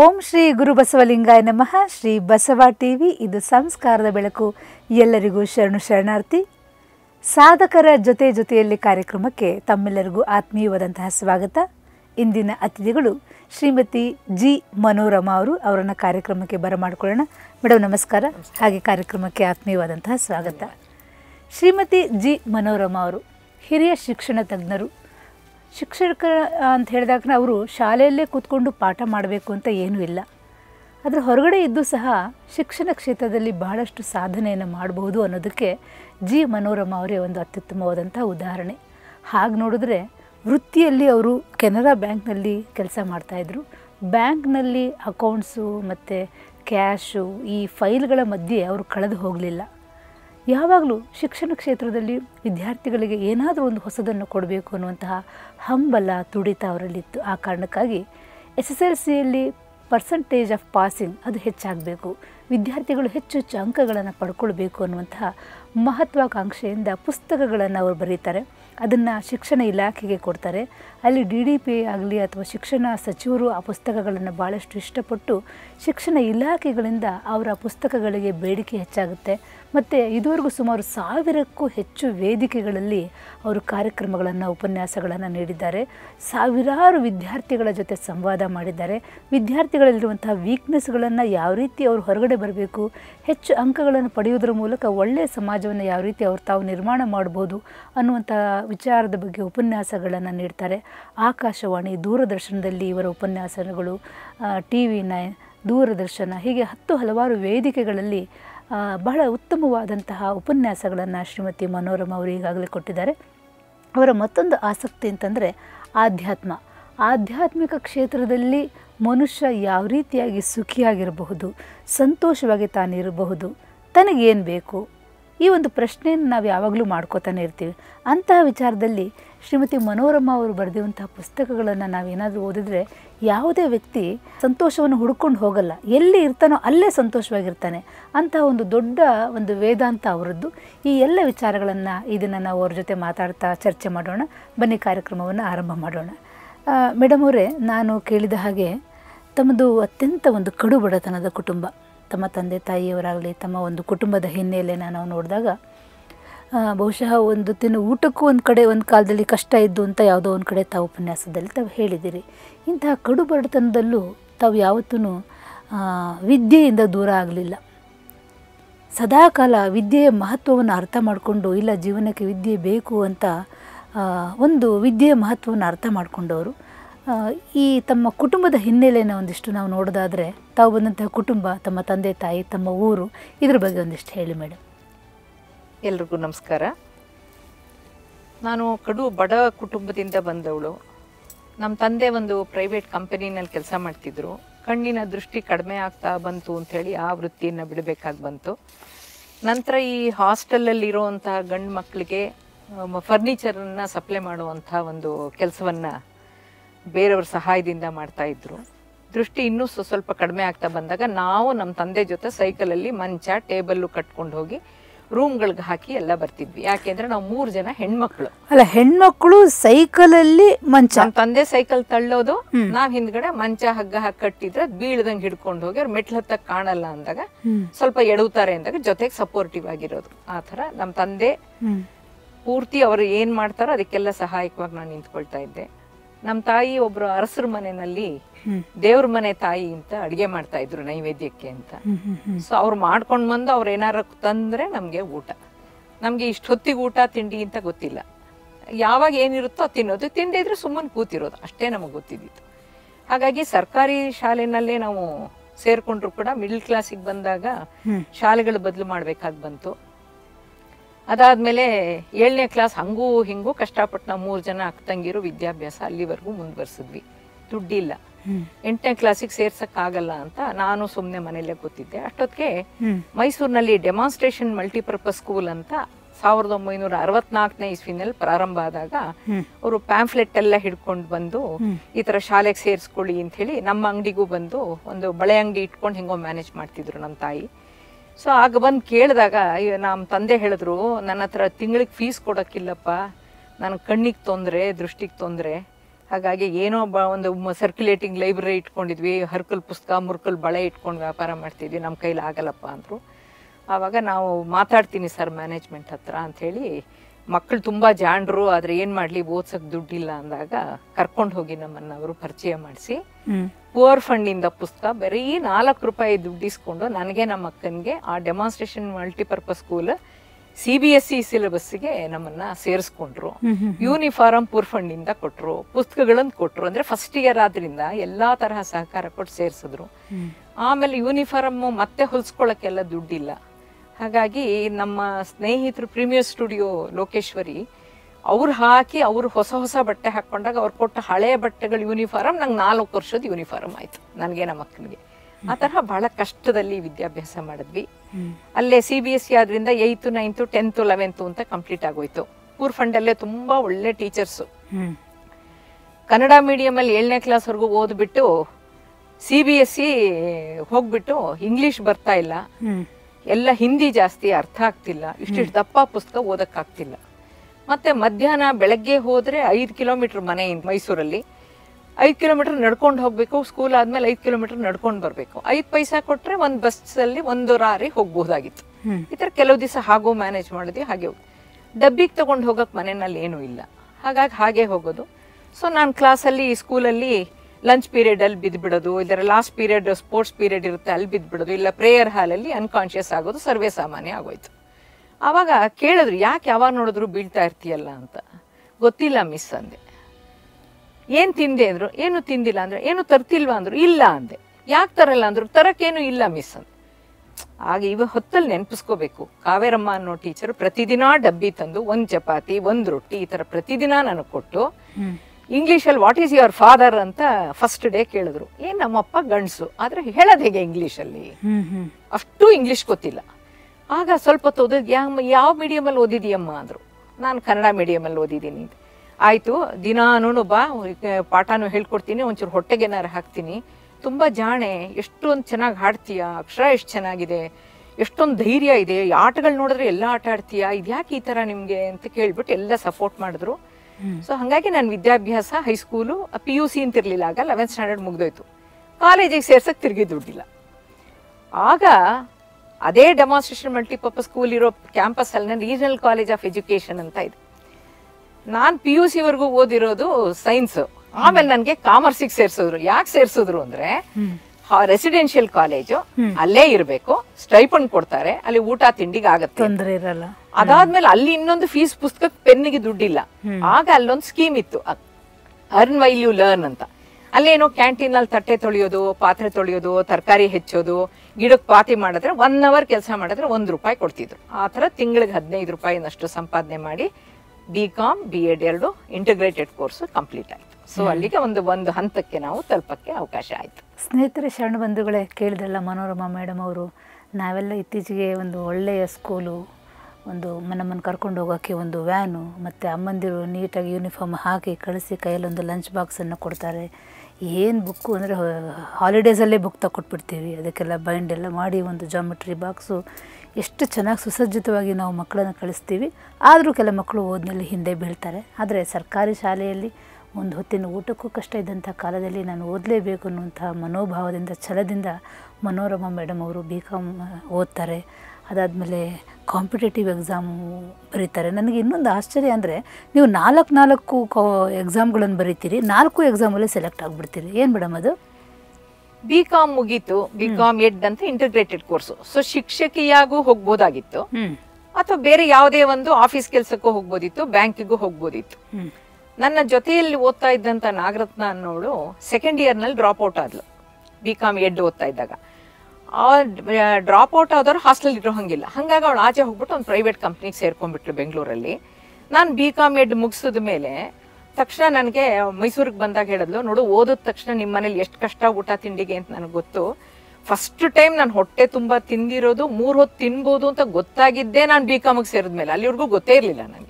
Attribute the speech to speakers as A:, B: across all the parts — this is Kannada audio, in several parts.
A: ಓಂ ಶ್ರೀ ಗುರು ಬಸವಲಿಂಗಾಯ ನಮಃ ಶ್ರೀ ಬಸವ ಟಿವಿ ಇದು ಸಂಸ್ಕಾರದ ಬೆಳಕು ಎಲ್ಲರಿಗೂ ಶರಣು ಶರಣಾರ್ಥಿ ಸಾಧಕರ ಜೊತೆ ಜೊತೆಯಲ್ಲಿ ಕಾರ್ಯಕ್ರಮಕ್ಕೆ ತಮ್ಮೆಲ್ಲರಿಗೂ ಆತ್ಮೀಯವಾದಂತಹ ಸ್ವಾಗತ ಇಂದಿನ ಅತಿಥಿಗಳು ಶ್ರೀಮತಿ ಜಿ ಮನೋರಮಾ ಅವರು ಅವರನ್ನು ಕಾರ್ಯಕ್ರಮಕ್ಕೆ ಬರಮಾಡಿಕೊಳ್ಳೋಣ ಮೇಡಮ್ ನಮಸ್ಕಾರ ಹಾಗೆ ಕಾರ್ಯಕ್ರಮಕ್ಕೆ ಆತ್ಮೀಯವಾದಂತಹ ಸ್ವಾಗತ ಶ್ರೀಮತಿ ಜಿ ಮನೋರಮಾ ಅವರು ಹಿರಿಯ ಶಿಕ್ಷಣ ತಜ್ಞರು ಶಿಕ್ಷಕ ಅಂತ ಹೇಳಿದಾಗ ಅವರು ಶಾಲೆಯಲ್ಲೇ ಕೂತ್ಕೊಂಡು ಪಾಠ ಮಾಡಬೇಕು ಅಂತ ಏನೂ ಇಲ್ಲ ಅದರ ಹೊರಗಡೆ ಇದ್ದು ಸಹ ಶಿಕ್ಷಣ ಕ್ಷೇತ್ರದಲ್ಲಿ ಬಹಳಷ್ಟು ಸಾಧನೆಯನ್ನು ಮಾಡಬಹುದು ಅನ್ನೋದಕ್ಕೆ ಜಿ ಮನೋರಮಾ ಅವರೇ ಒಂದು ಅತ್ಯುತ್ತಮವಾದಂಥ ಉದಾಹರಣೆ ಹಾಗೆ ನೋಡಿದ್ರೆ ವೃತ್ತಿಯಲ್ಲಿ ಅವರು ಕೆನರಾ ಬ್ಯಾಂಕ್ನಲ್ಲಿ ಕೆಲಸ ಮಾಡ್ತಾಯಿದ್ರು ಬ್ಯಾಂಕ್ನಲ್ಲಿ ಅಕೌಂಟ್ಸು ಮತ್ತು ಕ್ಯಾಶು ಈ ಫೈಲ್ಗಳ ಮಧ್ಯೆ ಅವರು ಕಳೆದು ಹೋಗಲಿಲ್ಲ ಯಾವಾಗಲೂ ಶಿಕ್ಷಣ ಕ್ಷೇತ್ರದಲ್ಲಿ ವಿದ್ಯಾರ್ಥಿಗಳಿಗೆ ಏನಾದರೂ ಒಂದು ಹೊಸದನ್ನು ಕೊಡಬೇಕು ಅನ್ನುವಂತಹ ಹಂಬಲ ತುಡಿತ ಅವರಲ್ಲಿತ್ತು ಆ ಕಾರಣಕ್ಕಾಗಿ ಎಸ್ ಎಸ್ ಎಲ್ ಸಿಯಲ್ಲಿ ಪರ್ಸಂಟೇಜ್ ಆಫ್ ಪಾಸಿಂಗ್ ಅದು ಹೆಚ್ಚಾಗಬೇಕು ವಿದ್ಯಾರ್ಥಿಗಳು ಹೆಚ್ಚು ಹೆಚ್ಚು ಅಂಕಗಳನ್ನು ಪಡ್ಕೊಳ್ಬೇಕು ಅನ್ನುವಂತಹ ಮಹತ್ವಾಕಾಂಕ್ಷೆಯಿಂದ ಪುಸ್ತಕಗಳನ್ನು ಅವರು ಬರೀತಾರೆ ಅದನ್ನು ಶಿಕ್ಷಣ ಇಲಾಖೆಗೆ ಕೊಡ್ತಾರೆ ಅಲ್ಲಿ ಡಿ ಡಿ ಪಿ ಆಗಲಿ ಅಥವಾ ಶಿಕ್ಷಣ ಸಚಿವರು ಆ ಪುಸ್ತಕಗಳನ್ನು ಭಾಳಷ್ಟು ಇಷ್ಟಪಟ್ಟು ಶಿಕ್ಷಣ ಇಲಾಖೆಗಳಿಂದ ಅವರ ಪುಸ್ತಕಗಳಿಗೆ ಬೇಡಿಕೆ ಹೆಚ್ಚಾಗುತ್ತೆ ಮತ್ತು ಇದುವರೆಗೂ ಸುಮಾರು ಸಾವಿರಕ್ಕೂ ಹೆಚ್ಚು ವೇದಿಕೆಗಳಲ್ಲಿ ಅವರು ಕಾರ್ಯಕ್ರಮಗಳನ್ನು ಉಪನ್ಯಾಸಗಳನ್ನು ನೀಡಿದ್ದಾರೆ ಸಾವಿರಾರು ವಿದ್ಯಾರ್ಥಿಗಳ ಜೊತೆ ಸಂವಾದ ಮಾಡಿದ್ದಾರೆ ವಿದ್ಯಾರ್ಥಿಗಳಲ್ಲಿರುವಂತಹ ವೀಕ್ನೆಸ್ಗಳನ್ನು ಯಾವ ರೀತಿ ಅವರು ಹೊರಗಡೆ ಬರಬೇಕು ಹೆಚ್ಚು ಅಂಕಗಳನ್ನು ಪಡೆಯುವುದರ ಮೂಲಕ ಒಳ್ಳೆಯ ಸಮಾಜವನ್ನು ಯಾವ ರೀತಿ ಅವರು ತಾವು ನಿರ್ಮಾಣ ಮಾಡ್ಬೋದು ಅನ್ನುವಂಥ ವಿಚಾರದ ಬಗ್ಗೆ ಉಪನ್ಯಾಸಗಳನ್ನು ನೀಡ್ತಾರೆ ಆಕಾಶವಾಣಿ ದೂರದರ್ಶನದಲ್ಲಿ ಇವರ ಉಪನ್ಯಾಸಗಳು ಟಿ ವಿ ನೈನ್ ದೂರದರ್ಶನ ಹೀಗೆ ಹತ್ತು ಹಲವಾರು ವೇದಿಕೆಗಳಲ್ಲಿ ಆ, ಬಹಳ ಉತ್ತಮವಾದಂತಹ ಉಪನ್ಯಾಸಗಳನ್ನು ಶ್ರೀಮತಿ ಮನೋರಮಾ ಅವರು ಈಗಾಗಲೇ ಕೊಟ್ಟಿದ್ದಾರೆ ಅವರ ಮತ್ತೊಂದು ಆಸಕ್ತಿ ಅಂತಂದರೆ ಆಧ್ಯಾತ್ಮ ಆಧ್ಯಾತ್ಮಿಕ ಕ್ಷೇತ್ರದಲ್ಲಿ ಮನುಷ್ಯ ಯಾವ ರೀತಿಯಾಗಿ ಸುಖಿಯಾಗಿರಬಹುದು ಸಂತೋಷವಾಗಿ ತಾನಿರಬಹುದು ತನಗೇನು ಬೇಕು ಈ ಒಂದು ಪ್ರಶ್ನೆಯನ್ನು ನಾವು ಯಾವಾಗಲೂ ಮಾಡ್ಕೋತಾನೆ ಇರ್ತೀವಿ ಅಂತಹ ವಿಚಾರದಲ್ಲಿ ಶ್ರೀಮತಿ ಮನೋರಮಾ ಅವರು ಬರೆದಿರುವಂತಹ ಪುಸ್ತಕಗಳನ್ನು ನಾವೇನಾದರೂ ಓದಿದ್ರೆ ಯಾವುದೇ ವ್ಯಕ್ತಿ ಸಂತೋಷವನ್ನು ಹುಡ್ಕೊಂಡು ಹೋಗಲ್ಲ ಎಲ್ಲಿ ಇರ್ತಾನೋ ಅಲ್ಲೇ ಸಂತೋಷವಾಗಿರ್ತಾನೆ ಅಂತಹ ಒಂದು ದೊಡ್ಡ ಒಂದು ವೇದಾಂತ ಅವರದ್ದು ಈ ಎಲ್ಲ ವಿಚಾರಗಳನ್ನು ಇದನ್ನು ನಾವು ಅವ್ರ ಜೊತೆ ಮಾತಾಡ್ತಾ ಚರ್ಚೆ ಮಾಡೋಣ ಬನ್ನಿ ಕಾರ್ಯಕ್ರಮವನ್ನು ಆರಂಭ ಮಾಡೋಣ ಮೇಡಮ್ ಅವರೇ ನಾನು ಕೇಳಿದ ಹಾಗೆ ತಮ್ಮದು ಅತ್ಯಂತ ಒಂದು ಕಡು ಬಡತನದ ಕುಟುಂಬ ತಮ್ಮ ತಂದೆ ತಾಯಿಯವರಾಗಲಿ ತಮ್ಮ ಒಂದು ಕುಟುಂಬದ ಹಿನ್ನೆಲೆನ ನಾವು ನೋಡಿದಾಗ ಆ, ಬಹುಶಃ ಒಂದು ತಿನ್ನು ಊಟಕ್ಕೂ ಒಂದು ಕಡೆ ಒಂದು ಕಾಲದಲ್ಲಿ ಕಷ್ಟ ಇದ್ದು ಅಂತ ಯಾವುದೋ ಒಂದು ಕಡೆ ತಾವು ಉಪನ್ಯಾಸದಲ್ಲಿ ತಾವು ಹೇಳಿದ್ದೀರಿ ಇಂತಹ ಕಡು ಬಡತನದಲ್ಲೂ ತಾವು ಯಾವತ್ತೂ ವಿದ್ಯೆಯಿಂದ ದೂರ ಆಗಲಿಲ್ಲ ಸದಾಕಾಲ ವಿದ್ಯೆಯ ಮಹತ್ವವನ್ನು ಅರ್ಥ ಮಾಡಿಕೊಂಡು ಇಲ್ಲ ಜೀವನಕ್ಕೆ ವಿದ್ಯೆ ಬೇಕು ಅಂತ ಆ, ಒಂದು ವಿದ್ಯೆಯ ಮಹತ್ವವನ್ನು ಅರ್ಥ ಮಾಡಿಕೊಂಡವರು ಆ, ಈ ತಮ್ಮ ಕುಟುಂಬದ ಹಿನ್ನೆಲೆನ ಒಂದಿಷ್ಟು ನಾವು ನೋಡೋದಾದರೆ ತಾವು ಬಂದಂತಹ ಕುಟುಂಬ ತಮ್ಮ ತಂದೆ ತಾಯಿ ತಮ್ಮ ಊರು ಇದ್ರ ಬಗ್ಗೆ ಒಂದಿಷ್ಟು ಹೇಳಿ ಮೇಡಮ್
B: ಎಲ್ರಿಗೂ ನಮಸ್ಕಾರ ನಾನು ಕಡು ಬಡ ಕುಟುಂಬದಿಂದ ಬಂದವಳು ನಮ್ಮ ತಂದೆ ಒಂದು ಪ್ರೈವೇಟ್ ಕಂಪನಿನಲ್ಲಿ ಕೆಲಸ ಮಾಡ್ತಿದ್ರು ಕಣ್ಣಿನ ದೃಷ್ಟಿ ಕಡಿಮೆ ಆಗ್ತಾ ಬಂತು ಅಂಥೇಳಿ ಆ ವೃತ್ತಿಯನ್ನು ಬಿಡಬೇಕಾಗಿ ಬಂತು ನಂತರ ಈ ಹಾಸ್ಟೆಲಲ್ಲಿ ಇರೋವಂತಹ ಗಂಡು ಮಕ್ಕಳಿಗೆ ಫರ್ನಿಚರನ್ನು ಸಪ್ಲೈ ಮಾಡುವಂಥ ಒಂದು ಕೆಲಸವನ್ನು ಬೇರೆಯವ್ರ ಸಹಾಯದಿಂದ ಮಾಡ್ತಾ ಇದ್ರು ದೃಷ್ಟಿ ಇನ್ನೂ ಸ್ವ- ಸ್ವಲ್ಪ ಕಡಿಮೆ ಆಗ್ತಾ ಬಂದಾಗ ನಾವು ನಮ್ಮ ತಂದೆ ಜೊತೆ ಸೈಕಲಲ್ಲಿ ಮಂಚ ಟೇಬಲ್ಲು ಕಟ್ಕೊಂಡು ಹೋಗಿ ರೂಮ್ಗಳಿಗೆ ಹಾಕಿ ಎಲ್ಲ ಬರ್ತಿದ್ವಿ ಯಾಕೆಂದ್ರೆ ನಾವು ಮೂರು ಜನ ಹೆಣ್ಮಕ್ಳು
A: ಅಲ್ಲ ಹೆಣ್ಮಕ್ಳು ಸೈಕಲಲ್ಲಿ ಮಂಚ
B: ನಮ್ಮ ತಂದೆ ಸೈಕಲ್ ತಳ್ಳೋದು ನಾವ್ ಹಿಂದ್ಗಡೆ ಮಂಚ ಹಗ್ಗ ಹಾಕಿ ಕಟ್ಟಿದ್ರೆ ಬೀಳ್ದಂಗ್ ಹಿಡ್ಕೊಂಡು ಹೋಗಿ ಅವ್ರು ಮೆಟ್ಲು ಹತ್ತಕ್ ಕಾಣಲ್ಲ ಅಂದಾಗ ಸ್ವಲ್ಪ ಎಡವುತ್ತಾರೆ ಅಂದಾಗ ಜೊತೆಗೆ ಸಪೋರ್ಟಿವ್ ಆಗಿರೋದು ಆ ಥರ ನಮ್ಮ ತಂದೆ
A: ಹ್ಮ್.
B: ಪೂರ್ತಿ ಅವರು ಏನ್ ಮಾಡ್ತಾರೋ ಅದಕ್ಕೆಲ್ಲ ಸಹಾಯಕವಾಗಿ ನಾನು ನಿಂತ್ಕೊಳ್ತಾ ಇದ್ದೆ ನಮ್ಮ ತಾಯಿ ಒಬ್ರು ಅರಸರ ಮನೆಯಲ್ಲಿ ದೇವ್ರ ಮನೆ ತಾಯಿ ಅಂತ ಅಡಿಗೆ ಮಾಡ್ತಾ ಇದ್ರು ನೈವೇದ್ಯಕ್ಕೆ ಅಂತ
A: ಹ್ಮ್, ಹ್ಮ್, ಹ್ಮ್.
B: ಸೊ ಅವ್ರು ಮಾಡ್ಕೊಂಡು ಬಂದು ಅವ್ರು ಏನಾರ ತಂದ್ರೆ ನಮಗೆ ಊಟ ನಮಗೆ ಇಷ್ಟು ಹೊತ್ತಿಗೆ ಊಟ ತಿಂಡಿ ಅಂತ ಗೊತ್ತಿಲ್ಲ ಯಾವಾಗ ಏನಿರುತ್ತೋ ಅದ್ ತಿನ್ನೋದು ತಿಂದಿದ್ರೆ ಸುಮ್ಮನೆ ಕೂತಿರೋದು ಅಷ್ಟೇ ನಮಗೆ ಗೊತ್ತಿದ್ದಿತ್ತು ಹಾಗಾಗಿ ಸರ್ಕಾರಿ ಶಾಲೆನಲ್ಲೇ ನಾವು ಸೇರ್ಕೊಂಡ್ರು ಕೂಡ ಮಿಡ್ಲ್ ಕ್ಲಾಸಿಗೆ ಬಂದಾಗ ಶಾಲೆಗಳು ಬದಲು ಮಾಡ್ಬೇಕಾಗಿ ಬಂತು ಅದಾದ್ಮೇಲೆ ಏಳನೇ ಕ್ಲಾಸ್ ಹಂಗೂ ಹಿಂಗೂ ಕಷ್ಟಪಟ್ಟು ನಾವು ಮೂರು ಜನ ಅಕ್ಕ ತಂಗಿರು ವಿದ್ಯಾಭ್ಯಾಸ ಅಲ್ಲಿವರೆಗೂ ಮುಂದುವರ್ಸಿದ್ವಿ ದುಡ್ಡಿಲ್ಲ ಎಂಟನೇ ಕ್ಲಾಸಿಗೆ ಸೇರ್ಸಕ್ ಆಗಲ್ಲ ಅಂತ ನಾನು ಸುಮ್ಮನೆ ಮನೇಲೆ ಕೂತಿದ್ದೆ ಅಷ್ಟೊತ್ತಿಗೆ
A: ಹ್ಮ್.
B: ಮೈಸೂರಿನಲ್ಲಿ ಡೆಮಾನ್ಸ್ಟ್ರೇಷನ್ ಮಲ್ಟಿಪರ್ಪಸ್ ಸ್ಕೂಲ್ ಅಂತ ಸಾವಿರದ ಒಂಬೈನೂರ ಅರವತ್ನಾಲ್ಕನೇ ಇಸ್ವಿನಲ್ಲಿ ಪ್ರಾರಂಭ ಆದಾಗ ಅವರು ಪ್ಯಾಂಫ್ಲೆಟ್ ಎಲ್ಲ ಹಿಡ್ಕೊಂಡು ಬಂದು ಈ ತರ ಶಾಲೆಗೆ ಸೇರಿಸ್ಕೊಳ್ಳಿ ಅಂತ ಹೇಳಿ ನಮ್ಮ ಅಂಗಡಿಗೂ ಬಂದು ಒಂದು ಬಳೆ ಅಂಗಡಿ ಇಟ್ಕೊಂಡು ಹಿಂಗೋ ಮ್ಯಾನೇಜ್ ಮಾಡ್ತಿದ್ರು ನಮ್ಮ ತಾಯಿ ಸೊ ಆಗ ಬಂದು ಕೇಳಿದಾಗ ನಮ್ಮ ತಂದೆ ಹೇಳಿದ್ರು ನನ್ನ ಹತ್ರ ತಿಂಗಳಿಗೆ ಫೀಸ್ ಕೊಡೋಕ್ಕಿಲ್ಲಪ್ಪ ನನಗೆ ಕಣ್ಣಿಗೆ ತೊಂದರೆ ದೃಷ್ಟಿಗೆ ತೊಂದರೆ ಹಾಗಾಗಿ ಏನೋ ಬ ಒಂದು ಸರ್ಕ್ಯುಲೇಟಿಂಗ್ ಲೈಬ್ರರಿ ಇಟ್ಕೊಂಡಿದ್ವಿ ಹರ್ಕಲ್ ಪುಸ್ತಕ ಮುರ್ಕಲ್ ಬಳೆ ಇಟ್ಕೊಂಡು ವ್ಯಾಪಾರ ಮಾಡ್ತಿದ್ವಿ ನಮ್ಮ ಕೈಲಿ ಆಗಲ್ಲಪ್ಪ ಅಂದರು ಆವಾಗ ನಾವು ಮಾತಾಡ್ತೀನಿ ಸರ್ ಮ್ಯಾನೇಜ್ಮೆಂಟ್ ಹತ್ರ ಅಂಥೇಳಿ ಮಕ್ಕಳು ತುಂಬ ಜಾಣರು ಆದರೆ ಏನು ಮಾಡಲಿ ಓದ್ಸೋಕ್ಕೆ ದುಡ್ಡಿಲ್ಲ ಅಂದಾಗ ಕರ್ಕೊಂಡು ಹೋಗಿ ನಮ್ಮನ್ನು ಅವರು ಪರಿಚಯ ಮಾಡಿಸಿ
A: ಹ್ಮ್
B: ಪುವರ್ ಫಂಡಿಂದ ಪುಸ್ತಕ ಬರೀ ನಾಲ್ಕು ರೂಪಾಯಿ ದುಡ್ಡು ಇಸ್ಕೊಂಡು ನನಗೆ ನಮ್ಮ ಅಕ್ಕನಿಗೆ ಆ demonstration multipurpose school C B S C ಸಿಲೆಬಸ್ಗೆ ನಮ್ಮನ್ನ ಸೇರಿಸ್ಕೊಂಡ್ರು
A: ಹ್ಮ್ ಹ್ಮ್
B: ಯೂನಿಫಾರ್ಮ್ ಪೂರ್ ಫಂಡಿಂದ ಕೊಟ್ಟರು ಪುಸ್ತಕಗಳನ್ನು ಕೊಟ್ಟರು ಅಂದ್ರೆ ಫಸ್ಟ್ ಇಯರ್ ಆದ್ರಿಂದ ಎಲ್ಲಾ ತರಹ ಸಹಕಾರ ಕೊಟ್ಟು ಸೇರಿಸಿದ್ರು
A: ಹ್ಮ್
B: ಆಮೇಲೆ ಯೂನಿಫಾರ್ಮ್ ಮತ್ತೆ ಹೊಲಿಸ್ಕೊಳ್ಳೋಕ್ಕೆಲ್ಲ ದುಡ್ಡಿಲ್ಲ ಹಾಗಾಗಿ ನಮ್ಮ ಸ್ನೇಹಿತರು ಪ್ರೀಮಿಯರ್ ಸ್ಟುಡಿಯೋ ಲೋಕೇಶ್ವರಿ ಅವ್ರು ಹಾಕಿ ಅವ್ರು ಹೊಸ ಹೊಸ ಬಟ್ಟೆ ಹಾಕೊಂಡಾಗ ಅವ್ರು ಕೊಟ್ಟ ಹಳೆಯ ಬಟ್ಟೆಗಳ ಯೂನಿಫಾರ್ಮ್ ನಂಗೆ ನಾಲ್ಕು ವರ್ಷದ ಯೂನಿಫಾರ್ಮ್ ಆಯ್ತು ನನಗೆ ನಮ್ಮ ಮಕ್ಕಳಿಗೆ ಆ ತರಹ ಬಹಳ ಕಷ್ಟದಲ್ಲಿ ವಿದ್ಯಾಭ್ಯಾಸ ಮಾಡಿದ್ವಿ
A: ಹ್ಮ್
B: ಅಲ್ಲೇ ಸಿ ಬಿ ಎಸ್ ಸಿ ಆದ್ರಿಂದ ಏಯ್ತು ನೈನ್ತು ಟೆಂತು ಲೆವೆಂತು ಅಂತ ಕಂಪ್ಲೀಟ್ ಆಗೋಯ್ತು ಪೂರ್ ಫಂಡಲ್ಲೇ ತುಂಬಾ ಒಳ್ಳೆ ಟೀಚರ್ಸು
A: ಹ್ಮ್
B: ಕನ್ನಡ ಮೀಡಿಯಮಲ್ಲಿ ಏಳನೇ ಕ್ಲಾಸ್ವರೆಗೂ ಓದ್ಬಿಟ್ಟು ಸಿ ಬಿ ಎಸ್ ಸಿ ಹೋಗ್ಬಿಟ್ಟು ಇಂಗ್ಲಿಷ್ ಬರ್ತಾ ಇಲ್ಲ
A: ಹ್ಮ್
B: ಎಲ್ಲ ಹಿಂದಿ ಜಾಸ್ತಿ ಅರ್ಥ ಆಗ್ತಿಲ್ಲ ಇಷ್ಟಿಷ್ಟು ದಪ್ಪ ಪುಸ್ತಕ ಓದಕ್ಕಾಗ್ತಿಲ್ಲ ಮತ್ತೆ ಮಧ್ಯಾಹ್ನ ಬೆಳಗ್ಗೆ ಹೋದ್ರೆ ಐದು ಕಿಲೋಮೀಟರ್ ಮನೆಯಿಂದ ಮೈಸೂರಲ್ಲಿ ಐದು ಕಿಲೋಮೀಟರ್ ನಡ್ಕೊಂಡು ಹೋಗ್ಬೇಕು ಸ್ಕೂಲ್ ಆದ್ಮೇಲೆ ಐದು ಕಿಲೋಮೀಟರ್ ನಡ್ಕೊಂಡು ಬರಬೇಕು ಐದು ಪೈಸಾ ಕೊಟ್ರೆ ಒಂದು ಬಸ್ಸಲ್ಲಿ ಒಂದು ರಾರಿ ಹೋಗ್ಬೋದಾಗಿತ್ತು
A: ಹ್ಮ್
B: ಈ ಥರ ಕೆಲವು ದಿವಸ ಹಾಗೂ ಮ್ಯಾನೇಜ್ ಮಾಡಿದ್ವಿ ಹಾಗೆ ಹೋಗಿ ಡಬ್ಬಿಗೆ ತಗೊಂಡು ಹೋಗಕ್ಕೆ ಮನೆಯಲ್ಲಿ ಏನೂ ಇಲ್ಲ ಹಾಗಾಗಿ ಹಾಗೆ ಹೋಗೋದು ಸೊ ನಾನು ಕ್ಲಾಸಲ್ಲಿ ಸ್ಕೂಲಲ್ಲಿ ಲಂಚ್ ಪೀರಿಯಡಲ್ಲಿ ಬಿದ್ದುಬಿಡೋದು ಇದರ ಲಾಸ್ಟ್ ಪೀರಿಯಡ್ ಸ್ಪೋರ್ಟ್ಸ್ ಪೀರಿಯಡ್ ಇರುತ್ತೆ ಅಲ್ಲಿ ಬಿದ್ದುಬಿಡೋದು ಇಲ್ಲ ಪ್ರೇಯರ್ ಹಾಲಲ್ಲಿ ಅನ್ಕಾನ್ಷಿಯಸ್ ಆಗೋದು ಸರ್ವೇ ಸಾಮಾನ್ಯ ಆಗೋಯ್ತು ಆವಾಗ ಕೇಳಿದ್ರು ಯಾಕೆ ಯಾವಾಗ ನೋಡಿದ್ರು ಬೀಳ್ತಾ ಇರ್ತೀಯಲ್ಲ ಅಂತ ಗೊತ್ತಿಲ್ಲ ಮಿಸ್ ಅಂದೆ ಏನ್ ತಿಂದೆ ಅಂದ್ರು ಏನು ತಿಂದಿಲ್ಲ ಅಂದ್ರೆ ಏನು ತರ್ತಿಲ್ವಾ ಅಂದ್ರು ಇಲ್ಲ ಅಂದೆ ಯಾಕೆ ತರಲ್ಲ ಅಂದ್ರು ತರಕ್ಕೇನು ಇಲ್ಲ ಮಿಸ್ ಅಂದೆ ಆಗ ಇವ ಹೊತ್ತಲ್ಲಿ ನೆನಪಿಸ್ಕೋಬೇಕು ಕಾವೇರಮ್ಮ ಅನ್ನೋ ಟೀಚರ್ ಪ್ರತಿದಿನ ಡಬ್ಬಿ ತಂದು ಒಂದ್ ಚಪಾತಿ ಒಂದ್ ರೊಟ್ಟಿ ಈ ತರ ಪ್ರತಿದಿನ ನನಗೆ ಕೊಟ್ಟು
A: ಹ್ಮ್
B: ಇಂಗ್ಲೀಷಲ್ಲಿ ವಾಟ್ ಈಸ್ ಯುವರ್ ಫಾದರ್ ಅಂತ ಫಸ್ಟ್ ಡೇ ಕೇಳಿದ್ರು ಏನ್ ನಮ್ಮಪ್ಪ ಗಂಡಸು ಆದ್ರೆ ಹೇಳೋದು ಹೇಗೆ ಇಂಗ್ಲೀಷಲ್ಲಿ
A: ಹ್ಮ್ ಹ್ಮ್
B: ಅಷ್ಟು ಇಂಗ್ಲಿಷ್ ಗೊತ್ತಿಲ್ಲ ಆಗ ಸ್ವಲ್ಪ ಹೊತ್ತು ಓದಿದ್ ಯಾವ ಯಾವ ಮೀಡಿಯಮಲ್ಲಿ ಓದಿದೀಯಮ್ಮ ಅಂದ್ರು ನಾನು ಕನ್ನಡ ಮೀಡಿಯಮಲ್ಲಿ ಓದಿದ್ದೀನಿ ಅಂತ. ಆಯ್ತು ದಿನಾನು ಬಾ ಆ, ಪಾಠನೂ ಹೇಳ್ಕೊಡ್ತೀನಿ ಒಂಚೂರು ಹೊಟ್ಟೆಗೇನಾರು ಹಾಕ್ತೀನಿ ತುಂಬಾ ಜಾಣೆ ಎಷ್ಟೊಂದು ಚೆನ್ನಾಗಿ ಹಾಡ್ತೀಯ ಅಕ್ಷರ ಎಷ್ಟು ಚೆನ್ನಾಗಿದೆ ಎಷ್ಟೊಂದು ಧೈರ್ಯ ಇದೆ ಈ ಆಟಗಳು ನೋಡಿದ್ರೆ ಎಲ್ಲ ಆಟ ಆಡ್ತೀಯಾ ಇದ್ಯಾಕೆ ಈ ಥರ ನಿಮಗೆ ಅಂತ ಕೇಳ್ಬಿಟ್ಟು ಎಲ್ಲ ಸಪೋರ್ಟ್ ಮಾಡಿದ್ರು
A: ಹ್ಮ್.
B: ಸೊ ಹಾಗಾಗಿ ನನ್ನ ವಿದ್ಯಾಭ್ಯಾಸ ಹೈಸ್ಕೂಲು ಪಿ ಯು ಸಿ ಅಂತಿರ್ಲಿಲ್ಲ ಆಗ ಲೆವೆಂತ್ ಸ್ಟ್ಯಾಂಡರ್ಡ್ ಮುಗ್ದೋಯ್ತು ಕಾಲೇಜಿಗೆ ಸೇರ್ಸಕ್ಕೆ ತಿರುಗಿ ದುಡ್ಡಿಲ್ಲ ಆಗ ಅದೇ ಡೆಮಾನ್ಸ್ಟ್ರೇಷನ್ ಮಲ್ಟಿಪರ್ಪಸ್ ಸ್ಕೂಲ್ ಇರೋ ಕ್ಯಾಂಪಸ್ ಅಲ್ಲಿ ರೀಜನಲ್ ಕಾಲೇಜ್ ಆಫ್ ಎಜುಕೇಶನ್ ಅಂತ ಇದೆ ನಾನು ಪಿ ಯು ಸಿವರೆಗೂ ಓದಿರೋದು ಸೈನ್ಸ್ ಆಮೇಲೆ ನನಗೆ ಕಾಮರ್ಸಿಗೆ ಸೇರ್ಸಿದ್ರು ಯಾಕೆ ಸೇರ್ಸಿದ್ರು ಅಂದ್ರೆ
A: ಹ್ಮ್
B: ರೆಸಿಡೆನ್ಷಿಯಲ್ ಕಾಲೇಜು ಅಲ್ಲೇ ಇರಬೇಕು ಸ್ಟೈಪಂಡ್ ಕೊಡ್ತಾರೆ ಅಲ್ಲಿ ಊಟ ತಿಂಡಿಗೆ ಆಗತ್ತೆ
A: ತೊಂದ್ರೆ ಇರಲ್ಲ
B: ಅದಾದ್ಮೇಲೆ ಅಲ್ಲಿ ಇನ್ನೊಂದು ಫೀಸ್ ಪುಸ್ತಕ ಪೆನ್ನಿಗೆ ದುಡ್ಡಿಲ್ಲ ಆಗ ಅಲ್ಲೊಂದು ಸ್ಕೀಮ್ ಇತ್ತು ಅರ್ನ್ ವೈಲ್ ಯು ಲರ್ನ್ ಅಂತ ಅಲ್ಲೇನೋ ಕ್ಯಾಂಟೀನ್ ಅಲ್ಲಿ ತಟ್ಟೆ ತೊಳೆಯೋದು ಪಾತ್ರೆ ತೊಳೆಯೋದು ತರಕಾರಿ ಹೆಚ್ಚೋದು ಗಿಡಕ್ಕೆ ಪಾತಿ ಮಾಡಿದ್ರೆ ಒನ್ ಅವರ್ ಕೆಲಸ ಮಾಡಿದ್ರೆ ಒಂದ್ ರೂಪಾಯಿ ಕೊಡ್ತಿದ್ರು ಆ ತರ ತಿಂಗಳಿಗೆ ಹದಿನೈದು ರೂಪಾಯಿನಷ್ಟು ಸಂಪಾದನೆ ಮಾಡಿ ಬಿ ಕಾಮ್ ಬಿ ಎಡ್ ಎರಡು ಇಂಟಿಗ್ರೇಟೆಡ್ ಕೋರ್ಸ್ ಕಂಪ್ಲೀಟ್ ಆಯ್ತು ಸೊ ಅಲ್ಲಿಗೆ ಒಂದು ಒಂದು ಹಂತಕ್ಕೆ ನಾವು ತಲುಪಕ್ಕೆ ಅವಕಾಶ ಆಯ್ತು
A: ಸ್ನೇಹಿತರೆ ಶರಣ ಬಂಧುಗಳೇ ಕೇಳಿದ್ರಲ್ಲ ಮನೋರಮಾ ಮೇಡಮ್ ಅವರು ನಾವೆಲ್ಲ ಇತ್ತೀಚೆಗೆ ಒಂದು ಒಳ್ಳೆಯ ಸ್ಕೂಲು ಒಂದು ನಮ್ಮನ್ನು ಕರ್ಕೊಂಡು ಹೋಗೋಕ್ಕೆ ಒಂದು ವ್ಯಾನು ಮತ್ತು ಅಮ್ಮಂದಿರು ನೀಟಾಗಿ ಯೂನಿಫಾರ್ಮ್ ಹಾಕಿ ಕಳಿಸಿ ಕೈಯಲ್ಲೊಂದು ಲಂಚ್ ಬಾಕ್ಸನ್ನು ಕೊಡ್ತಾರೆ ಏನು ಬುಕ್ಕು ಅಂದರೆ ಹಾಲಿಡೇಸಲ್ಲೇ ಬುಕ್ ತಗೊಟ್ಬಿಡ್ತೀವಿ ಅದಕ್ಕೆಲ್ಲ ಬೈಂಡ್ ಎಲ್ಲ ಮಾಡಿ ಒಂದು ಜಾಮೆಟ್ರಿ ಬಾಕ್ಸು ಎಷ್ಟು ಚೆನ್ನಾಗಿ ಸುಸಜ್ಜಿತವಾಗಿ ನಾವು ಮಕ್ಕಳನ್ನು ಕಳಿಸ್ತೀವಿ ಆದರೂ ಕೆಲ ಮಕ್ಕಳು ಓದಿನಲ್ಲಿ ಹಿಂದೆ ಬೀಳ್ತಾರೆ ಆದರೆ ಸರ್ಕಾರಿ ಶಾಲೆಯಲ್ಲಿ ಒಂದು ಹೊತ್ತಿನ ಊಟಕ್ಕೂ ಕಷ್ಟ ಇದ್ದಂಥ ಕಾಲದಲ್ಲಿ ನಾನು ಓದಲೇಬೇಕು ಅನ್ನುವಂತಹ ಮನೋಭಾವದಿಂದ ಛಲದಿಂದ ಮನೋರಮಾ ಮೇಡಮ್ ಅವರು ಬಿ ಕಾಮ್ ಓದ್ತಾರೆ ಅದಾದಮೇಲೆ ಕಾಂಪಿಟೇಟಿವ್ ಎಕ್ಸಾಮು ಬರೀತಾರೆ ನನಗೆ ಇನ್ನೊಂದು ಆಶ್ಚರ್ಯ ಅಂದರೆ ನೀವು ನಾಲ್ಕು ನಾಲ್ಕು ಕಾ ಎಕ್ಸಾಮ್ಗಳನ್ನು ಬರೀತೀರಿ ನಾಲ್ಕು ಎಕ್ಸಾಮಲ್ಲೇ ಸೆಲೆಕ್ಟ್ ಆಗಿಬಿಡ್ತೀರಿ ಏನು ಮೇಡಮ್ ಅದು
B: ಬಿ ಕಾಮ್ ಮುಗೀತು ಬಿ ಕಾಮ್ ಎಡ್ ಅಂತ ಇಂಟಿಗ್ರೇಟೆಡ್ ಕೋರ್ಸ್ ಸೊ ಶಿಕ್ಷಕಿಯಾಗೂ ಹೋಗ್ಬೋದಾಗಿತ್ತು
A: ಹ್ಞೂ
B: ಅಥವಾ ಬೇರೆ ಯಾವುದೇ ಒಂದು ಆಫೀಸ್ ಕೆಲಸಕ್ಕೂ ಹೋಗ್ಬೋದಿತ್ತು ಬ್ಯಾಂಕಿಗೂ ಹೋಗ್ಬೋದಿತ್ತು
A: ಹ್ಞೂ
B: ನನ್ನ ಜೊತೆಯಲ್ಲಿ ಓದ್ತಾ ಇದ್ದಂತ ನಾಗರತ್ನ ಅನ್ನೋಳು ಸೆಕೆಂಡ್ ಇಯರ್ ನಲ್ಲಿ ಡ್ರಾಪ್ ಔಟ್ ಆದ್ಲು ಬಿ ಕಾಮ್ ಎಡ್ ಓದ್ತಾ ಇದ್ದಾಗ ಆ ಡ್ರಾಪ್ ಔಟ್ ಆದವ್ರು ಹಾಸ್ಟೆಲ್ ಇರೋ ಹಂಗಿಲ್ಲ ಹಂಗಾಗಿ ಅವಳು ಆಚೆ ಹೋಗ್ಬಿಟ್ಟು ಒಂದು ಪ್ರೈವೇಟ್ ಕಂಪ್ನಿಗೆ ಸೇರ್ಕೊಂಡ್ಬಿಟ್ಲು ಬೆಂಗಳೂರಲ್ಲಿ ನಾನು ಬಿ ಕಾಮ್ ಎಡ್ ಮುಗಿಸಿದ ಮೇಲೆ ತಕ್ಷಣ ನನಗೆ ಮೈಸೂರಿಗೆ ಬಂದಾಗ ಹೇಳಿದ್ಲು ನೋಡು ಓದಿದ ತಕ್ಷಣ ನಿಮ್ಮ ಮನೇಲಿ ಎಷ್ಟು ಕಷ್ಟ ಊಟ ತಿಂಡಿಗೆ ಅಂತ ನನಗೆ ಗೊತ್ತು ಫಸ್ಟ್ ಟೈಮ್ ನಾನು ಹೊಟ್ಟೆ ತುಂಬಾ ತಿಂದಿರೋದು ಮೂರ್ ಹೊತ್ತು ತಿನ್ಬೋದು ಅಂತ ಗೊತ್ತಾಗಿದ್ದೇ ನಾನು ಬಿ ಕಾಮಿಗೆ ಸೇರಿದ್ಮೇಲೆ ಅಲ್ಲಿವರೆಗೂ ಗೊತ್ತೇ ಇರಲಿಲ್ಲ ನನಗೆ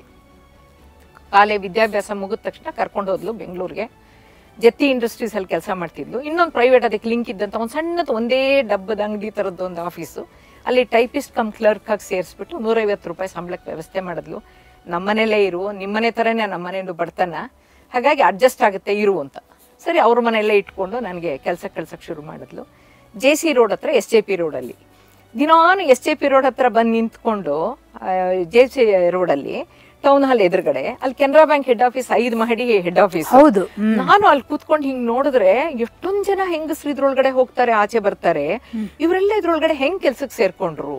B: ಕಾಲೇ ವಿದ್ಯಾಭ್ಯಾಸ ಮುಗಿದ ತಕ್ಷಣ ಕರ್ಕೊಂಡು ಹೋದ್ಲು ಬೆಂಗಳೂರಿಗೆ ಜೆತ್ತಿ ಇಂಡಸ್ಟ್ರೀಸ್ ಅಲ್ಲಿ ಕೆಲಸ ಮಾಡ್ತಿದ್ಲು ಇನ್ನೊಂದು ಪ್ರೈವೇಟ್ ಅದಕ್ಕೆ ಲಿಂಕ್ ಇದ್ದಂತ ಒಂದು ಸಣ್ಣದು ಒಂದೇ ಡಬ್ಬದ ಅಂಗಡಿ ತರದ್ದು ಒಂದು ಆಫೀಸು ಅಲ್ಲಿ ಟೈಪಿಸ್ಟ್ ಕಮ್ ಕ್ಲರ್ಕ್ ಆಗಿ ಸೇರಿಸ್ಬಿಟ್ಟು ನೂರೈವತ್ತು ರೂಪಾಯಿ ಸಂಬಳಕ್ಕೆ ವ್ಯವಸ್ಥೆ ಮಾಡಿದ್ಲು ನಮ್ಮನೇಲೇ ಇರು ನಿಮ್ಮನೆ ಥರನೇ ನಮ್ಮನೇನು ಬಡತನ ಹಾಗಾಗಿ ಅಡ್ಜಸ್ಟ್ ಆಗುತ್ತೆ ಇರು ಅಂತ ಸರಿ ಅವ್ರ ಮನೆಯಲ್ಲೇ ಇಟ್ಕೊಂಡು ನನಗೆ ಕೆಲಸ ಕಳ್ಸಕ್ಕೆ ಶುರು ಮಾಡಿದ್ಲು ಜೆ ಸಿ ರೋಡ್ ಹತ್ರ ಎಸ್ ಜೆ ಪಿ ರೋಡಲ್ಲಿ ದಿನಾನು ಎಸ್ ಜೆ ಪಿ ರೋಡ್ ಹತ್ರ ಬಂದು ನಿಂತ್ಕೊಂಡು ಜೆ ಸಿ ರೋಡಲ್ಲಿ ಟೌನ್ ಹಾಲ್ ಎದುರುಗಡೆ ಅಲ್ಲಿ ಕೆನರಾ ಬ್ಯಾಂಕ್ ಹೆಡ್ ಆಫೀಸ್ ಐದು ಮಹಡಿ ಹೆಡ್ ಆಫೀಸ್
A: ಹೌದು ಹ್ಮ್.
B: ನಾನು ಅಲ್ಲಿ ಕೂತ್ಕೊಂಡು ಹಿಂಗ್ ನೋಡಿದ್ರೆ ಎಷ್ಟೊಂದ್ ಜನ ಹೆಂಗಸ್ರು ಇದ್ರೊಳಗಡೆ ಹೋಗ್ತಾರೆ ಆಚೆ ಬರ್ತಾರೆ ಇವರೆಲ್ಲ ಇದ್ರೊಳಗಡೆ ಹೆಂಗ್ ಕೆಲ್ಸಕ್ಕೆ ಸೇರ್ಕೊಂಡ್ರು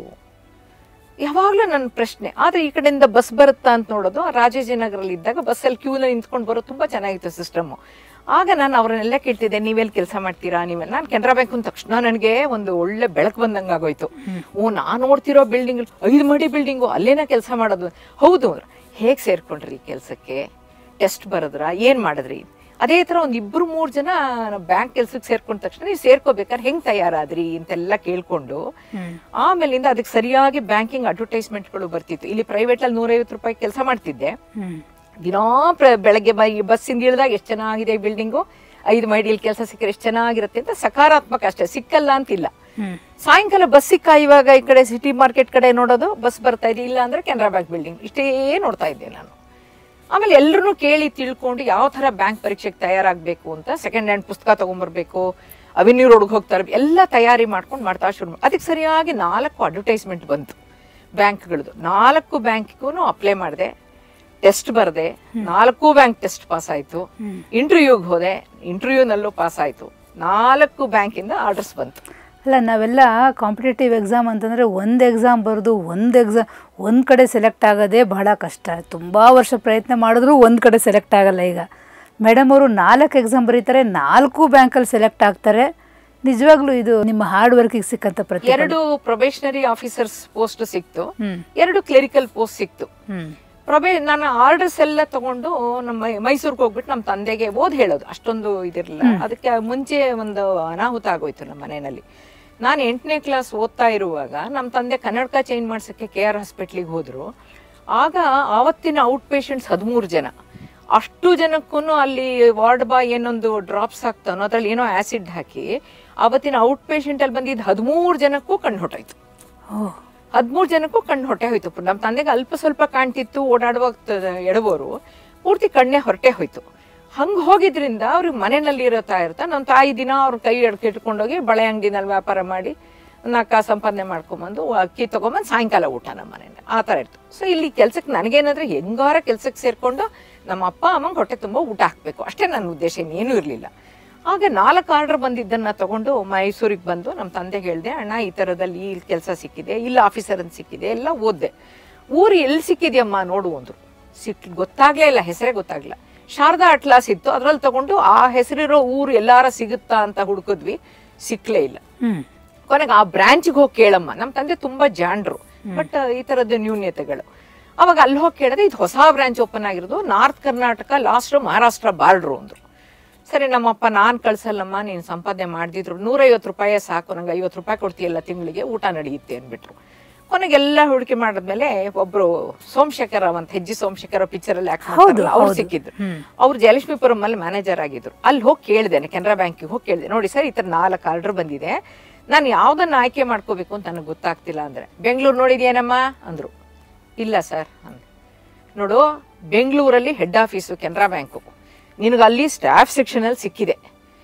B: ಯಾವಾಗ್ಲೂ ನನ್ನ ಪ್ರಶ್ನೆ ಆದ್ರೆ ಈ ಕಡೆಯಿಂದ ಬಸ್ ಬರುತ್ತಾ ಅಂತ ನೋಡೋದು ರಾಜಾಜಿನಗರಲ್ಲಿ ಇದ್ದಾಗ ಬಸ್ಸಲ್ಲಿ ಕ್ಯೂನಲ್ಲಿ ನಿಂತ್ಕೊಂಡು ಬರೋದು ತುಂಬಾ ಚೆನ್ನಾಗಿತ್ತು ಸಿಸ್ಟಮ್ ಆಗ ನಾನು ಅವ್ರನ್ನೆಲ್ಲ ಕೇಳ್ತಿದ್ದೆ ನೀವೆಲ್ಲಿ ಕೆಲಸ ಮಾಡ್ತೀರಾ ನೀವೆಲ್ಲ ನಾನು ಕೆನರಾ ಬ್ಯಾಂಕ್ ಅಂದ ತಕ್ಷಣ ನನಗೆ ಒಂದು ಒಳ್ಳೆ ಬೆಳಕು ಬಂದಂಗೆ ಆಗೋಯ್ತು ಓ ನಾನು ನೋಡ್ತಿರೋ ಬಿಲ್ಡಿಂಗ್ ಐದು ಮಡಿ ಬಿಲ್ಡಿಂಗು ಅಲ್ಲೇನ ಕೆಲಸ ಮಾಡೋದು ಹೌದು ಹೇಗೆ ಸೇರ್ಕೊಂಡ್ರಿ ಕೆಲಸಕ್ಕೆ ಟೆಸ್ಟ್ ಬರದ್ರಾ ಏನ್ ಮಾಡಿದ್ರಿ ಅದೇ ತರ ಒಂದ್ ಇಬ್ರು ಮೂರ್ ಜನ ಬ್ಯಾಂಕ್ ಕೆಲ್ಸಕ್ಕೆ ಸೇರ್ಕೊಂಡ ತಕ್ಷಣ ನೀವು ಸೇರ್ಕೋಬೇಕಾದ್ರೆ ಹೆಂಗ್ ತಯಾರಾದ್ರಿ ಅಂತೆಲ್ಲ ಕೇಳ್ಕೊಂಡು ಆಮೇಲಿಂದ ಅದಕ್ಕೆ ಸರಿಯಾಗಿ ಬ್ಯಾಂಕಿಂಗ್ ಅಡ್ವರ್ಟೈಸ್ಮೆಂಟ್ಗಳು ಬರ್ತಿತ್ತು ಇಲ್ಲಿ ಪ್ರೈವೇಟ್ ಅಲ್ಲಿ ನೂರೈವತ್ತು ರೂಪಾಯಿ ಕೆಲಸ ಮಾಡ್ತಿದ್ದೆ
A: ಹ್ಮ್.
B: ದಿನಾ ಪ್ರ- ಬೆಳಗ್ಗೆ ಬೈ- ಬಸ್ಸಿಂದ ಇಳಿದಾಗ ಎಷ್ಟು ಚೆನ್ನಾಗಿದೆ ಬಿಲ್ಡಿಂಗು ಐದು ಮೈಡಿಯಲ್ಲಿ ಕೆಲಸ ಸಿಕ್ಕರೆ ಎಷ್ಟು ಚೆನ್ನಾಗಿರುತ್ತೆ ಅಂತ ಸಕಾರಾತ್ಮಕ ಅಷ್ಟೇ ಸಿಕ್ಕಲ್ಲ ಅಂತಿಲ್ಲ
A: ಹ್ಮ್.
B: ಸಾಯಂಕಾಲ ಬಸ್ ಸಿಕ್ಕ ಇವಾಗ ಈ ಕಡೆ ಸಿಟಿ ಮಾರ್ಕೆಟ್ ಕಡೆ ನೋಡೋದು ಬಸ್ ಬರ್ತಾ ಇದೆ ಇಲ್ಲ ಅಂದ್ರೆ ಕೆನರಾ ಬ್ಯಾಂಕ್ ಬಿಲ್ಡಿಂಗ್ ಇಷ್ಟೇ ನೋಡ್ತಾ ಇದ್ದೆ ನಾನು ಆಮೇಲೆ ಎಲ್ಲರೂ ಕೇಳಿ ತಿಳ್ಕೊಂಡು ಯಾವ ಥರ ಬ್ಯಾಂಕ್ ಪರೀಕ್ಷೆಗೆ ತಯಾರಾಗಬೇಕು ಅಂತ ಸೆಕೆಂಡ್ ಹ್ಯಾಂಡ್ ಪುಸ್ತಕ ತೊಗೊಂಬರ್ಬೇಕು ಅವೆನ್ಯೂ ರೋಡ್ಗೆ ಹೋಗ್ತಾರೆ ಎಲ್ಲ ತಯಾರಿ ಮಾಡ್ಕೊಂಡು ಮಾಡ್ತಾ ಶುರು ಮಾಡ್- ಅದಕ್ಕೆ ಸರಿಯಾಗಿ ನಾಲ್ಕು ಅಡ್ವರ್ಟೈಸ್ಮೆಂಟ್ ಬಂತು ಬ್ಯಾಂಕ್ಗಳದ್ದು ನಾಲ್ಕು ಬ್ಯಾಂಕ್ಗೂ ಅಪ್ಲೈ ಮಾಡಿದೆ ಟೆಸ್ಟ್ ಬರದೆ ನಾಲ್ಕು ಬ್ಯಾಂಕ್ ಟೆಸ್ಟ್ ಪಾಸ್ ಆಯ್ತು ಇಂಟರ್ವ್ಯೂಗೆ ಹೋದೆ ಇಂಟರ್ವ್ಯೂನಲ್ಲೂ ಪಾಸ್ ಆಯ್ತು ನಾಲ್ಕು ಬ್ಯಾಂಕಿಂದ ಆರ್ಡರ್ಸ್ ಬಂತು
A: ಅಲ್ಲ ನಾವೆಲ್ಲ ಕಾಂಪಿಟೇಟಿವ್ ಎಕ್ಸಾಮ್ ಅಂತಂದರೆ ಒಂದು ಎಕ್ಸಾಮ್ ಬರೆದು ಒಂದು ಎಕ್ಸಾಮ್ ಒಂದು ಕಡೆ ಸೆಲೆಕ್ಟ್ ಆಗೋದೇ ಬಹಳ ಕಷ್ಟ ತುಂಬ ವರ್ಷ ಪ್ರಯತ್ನ ಮಾಡಿದ್ರೂ ಒಂದು ಕಡೆ ಸೆಲೆಕ್ಟ್ ಆಗಲ್ಲ ಈಗ ಮೇಡಮ್ ಅವರು ನಾಲ್ಕು ಎಕ್ಸಾಮ್ ಬರೀತಾರೆ ನಾಲ್ಕು ಬ್ಯಾಂಕಲ್ಲಿ ಸೆಲೆಕ್ಟ್ ಆಗ್ತಾರೆ ನಿಜವಾಗ್ಲೂ ಇದು ನಿಮ್ಮ ಹಾರ್ಡ್ ವರ್ಕಿಗೆ ಸಿಕ್ಕಂತ ಪ್ರತಿ
B: ಎರಡು ಪ್ರೊಬೇಷನರಿ ಆಫೀಸರ್ಸ್ ಪೋಸ್ಟ್ ಸಿಕ್ತು
A: ಹ್ಮ್.
B: ಎರಡು ಕ್ಲೆರಿಕಲ್ ಪೋಸ್ಟ್ ಸಿಕ್ತು
A: ಹ್ಮ್
B: ಪ್ರೊಬೇ ನಾನು ಆರ್ಡರ್ಸ್ ಎಲ್ಲ ತಗೊಂಡು ನಮ್ಮ ಮೈಸೂರಿಗೆ ಹೋಗ್ಬಿಟ್ಟು ನಮ್ಮ ತಂದೆಗೆ ಓದ್ ಹೇಳೋದು ಅಷ್ಟೊಂದು ಇದಿರಲಿಲ್ಲ ಅದಕ್ಕೆ ಮುಂಚೆ ಒಂದು ಅನಾಹುತ ಆಗೋಯ್ತು ನಮ್ಮ ಮನೆಯಲ್ಲಿ ನಾನು ಎಂಟನೇ ಕ್ಲಾಸ್ ಓದ್ತಾ ಇರುವಾಗ ನಮ್ಮ ತಂದೆ ಕನ್ನಡಕ ಚೇಂಜ್ ಮಾಡ್ಸಕ್ಕೆ ಕೆ ಆರ್ ಹಾಸ್ಪಿಟ್ಲಿಗೆ ಹೋದ್ರು ಆಗ ಆವತ್ತಿನ ಔಟ್ ಪೇಷಂಟ್ಸ್ ಹದಿಮೂರು ಜನ ಅಷ್ಟು ಜನಕ್ಕೂ ಅಲ್ಲಿ ವಾರ್ಡ್ ಬಾಯ್ ಏನೊಂದು ಡ್ರಾಪ್ಸ್ ಹಾಕ್ತಾನೋ ಅದ್ರಲ್ಲಿ ಏನೋ ಆಸಿಡ್ ಹಾಕಿ ಆವತ್ತಿನ ಔಟ್ ಪೇಷಂಟ್ ಅಲ್ಲಿ ಬಂದಿದ್ದು ಹದಿಮೂರು ಜನಕ್ಕೂ ಕಣ್ಣು ಹೊಟ್ಟೋಯ್ತು
A: ಓ
B: ಹದಿಮೂರು ಜನಕ್ಕೂ ಕಣ್ಣು ಹೊಟ್ಟೆ ಹೋಯ್ತು ನಮ್ಮ ತಂದೆಗೆ ಅಲ್ಪ ಸ್ವಲ್ಪ ಕಾಣ್ತಿತ್ತು ಓಡಾಡುವಾಗ ತ- ಎಡವರು ಪೂರ್ತಿ ಕಣ್ಣೆ ಹೊರಟೆ ಹೋಯ್ತು ಹಂಗೆ ಹೋಗಿದ್ರಿಂದ ಅವ್ರಿಗೆ ಮನೆಯಲ್ಲಿ ಇರುತ್ತಾ ಇರ್ತಾ ನಮ್ಮ ತಾಯಿ ದಿನ ಅವ್ರ ಕೈ ಎಡ್ಕೆ ಇಟ್ಕೊಂಡೋಗಿ ಬಳೆ ಅಂಗಡಿನಲ್ಲಿ ವ್ಯಾಪಾರ ಮಾಡಿ ನಾಲ್ಕು ಸಂಪಾದನೆ ಮಾಡ್ಕೊಂಬಂದು ಅಕ್ಕಿ ತೊಗೊಂಬಂದು ಸಾಯಂಕಾಲ ಊಟ ನಮ್ಮ ಮನೆಯಲ್ಲಿ ಆ ಥರ ಇತ್ತು ಸೊ ಇಲ್ಲಿ ಕೆಲ್ಸಕ್ಕೆ ನನಗೇನಾದ್ರೆ ಹೆಂಗಾರ ಕೆಲ್ಸಕ್ಕೆ ಸೇರ್ಕೊಂಡು ನಮ್ಮ ಅಪ್ಪ ಅಮ್ಮಂಗೆ ಹೊಟ್ಟೆ ತುಂಬ ಊಟ ಹಾಕಬೇಕು ಅಷ್ಟೇ ನನ್ನ ಉದ್ದೇಶ ಇನ್ನೇನೂ ಇರಲಿಲ್ಲ ಆಗ ನಾಲ್ಕು ಆರ್ಡರ್ ಬಂದಿದ್ದನ್ನ ತಗೊಂಡು ಮೈಸೂರಿಗೆ ಬಂದು ನಮ್ಮ ತಂದೆಗೆ ಹೇಳಿದೆ ಅಣ್ಣ ಈ ಥರದಲ್ಲಿ ಈ ಕೆಲಸ ಸಿಕ್ಕಿದೆ ಇಲ್ಲ ಆಫೀಸರ್ ಅಂತ ಸಿಕ್ಕಿದೆ ಎಲ್ಲ ಓದ್ದೆ ಊರು ಎಲ್ಲಿ ಸಿಕ್ಕಿದ್ಯಮ್ಮ ನೋಡು ಅಂದ್ರು ಸಿಕ್ ಗೊತ್ತಾಗ್ಲೇ ಇಲ್ಲ ಹೆಸರೇ ಗೊತ್ತಾಗ್ಲಿಲ್ಲ ಶಾರದಾ ಅಟ್ಲಾಸ್ ಇತ್ತು ಅದ್ರಲ್ಲಿ ತಗೊಂಡು ಆ ಹೆಸರಿರೋ ಊರು ಎಲ್ಲಾರ ಸಿಗುತ್ತಾ ಅಂತ ಹುಡುಕಿದ್ವಿ ಸಿಕ್ಲೇ ಇಲ್ಲ
A: ಹ್ಮ್
B: ಕೊನೆಗೆ ಆ ಬ್ರಾಂಚ್ಗೆ ಹೋಗಿ ಕೇಳಮ್ಮ ನಮ್ಮ ತಂದೆ ತುಂಬಾ ಜಾಂಡ್ರು ಬಟ್ ಈ ತರದ ನ್ಯೂನ್ಯತೆಗಳು ಅವಾಗ ಅಲ್ಲಿ ಹೋಗಿ ಕೇಳಿದ್ರೆ ಇದು ಹೊಸ ಬ್ರಾಂಚ್ ಓಪನ್ ಆಗಿರೋದು north Karnataka last Maharashtra border ಅಂದ್ರು ಸರಿ ನಮ್ಮಪ್ಪ ನಾನು ಕಳ್ಸಲ್ಲಮ್ಮ ನೀನು ಸಂಪಾದನೆ ಮಾಡ್ದಿದ್ರು ನೂರೈವತ್ತು ರೂಪಾಯಿ ಸಾಕು ನಂಗೆ ಐವತ್ತು ರೂಪಾಯಿ ಕೊಡ್ತೀಯಲ್ಲ ತಿಂಗಳಿಗೆ ಊಟ ನಡೆಯುತ್ತೆ ಅಂದ್ಬಿಟ್ರು ಕೊನೆಗೆಲ್ಲ ಹುಡುಕಿ ಮಾಡಿದ್ಮೇಲೆ ಒಬ್ರು ಸೋಮಶೇಖರ ಅಂತ ಹೆಜ್ಜಿ ಸೋಮಶೇಖರ ಪಿಕ್ಚರ್ ಅಲ್ಲಿ ಆಕ್ಟ್
A: ಹೌದು,
B: ಅವ್ರು
A: ಹೌದು.
B: ಸಿಕ್ಕಿದ್ರು ಅವ್ರು ಜಯಲಕ್ಷ್ಮೀಪುರಂ ಅಲ್ಲಿ ಮ್ಯಾನೇಜರ್ ಆಗಿದ್ರು ಅಲ್ಲಿ ಹೋಗಿ ಕೇಳಿದೆ ಕೆನರಾ ಬ್ಯಾಂಕಿಗೆ ಹೋಗಿ ಕೇಳಿದೆ ನೋಡಿ ಸರ್ ಈ ಥರ ನಾಲ್ಕು ಆರ್ಡರ್ ಬಂದಿದೆ ನಾನು ಯಾವ್ದನ್ನ ಆಯ್ಕೆ ಮಾಡ್ಕೋಬೇಕು ಅಂತ ನನಗೆ ಗೊತ್ತಾಗ್ತಿಲ್ಲ ಅಂದ್ರೆ ಬೆಂಗಳೂರು ನೋಡಿದ್ಯೇನಮ್ಮ ಅಂದ್ರು ಇಲ್ಲ ಸರ್ ಅಂದೆ ನೋಡು ಬೆಂಗಳೂರಲ್ಲಿ ಹೆಡ್ ಆಫೀಸು ಕೆನರಾ ಬ್ಯಾಂಕು ನಿನಗೆ ಅಲ್ಲಿ ಸ್ಟಾಫ್ ಸೆಕ್ಷನ್ ಅಲ್ಲಿ ಸಿಕ್ಕಿದೆ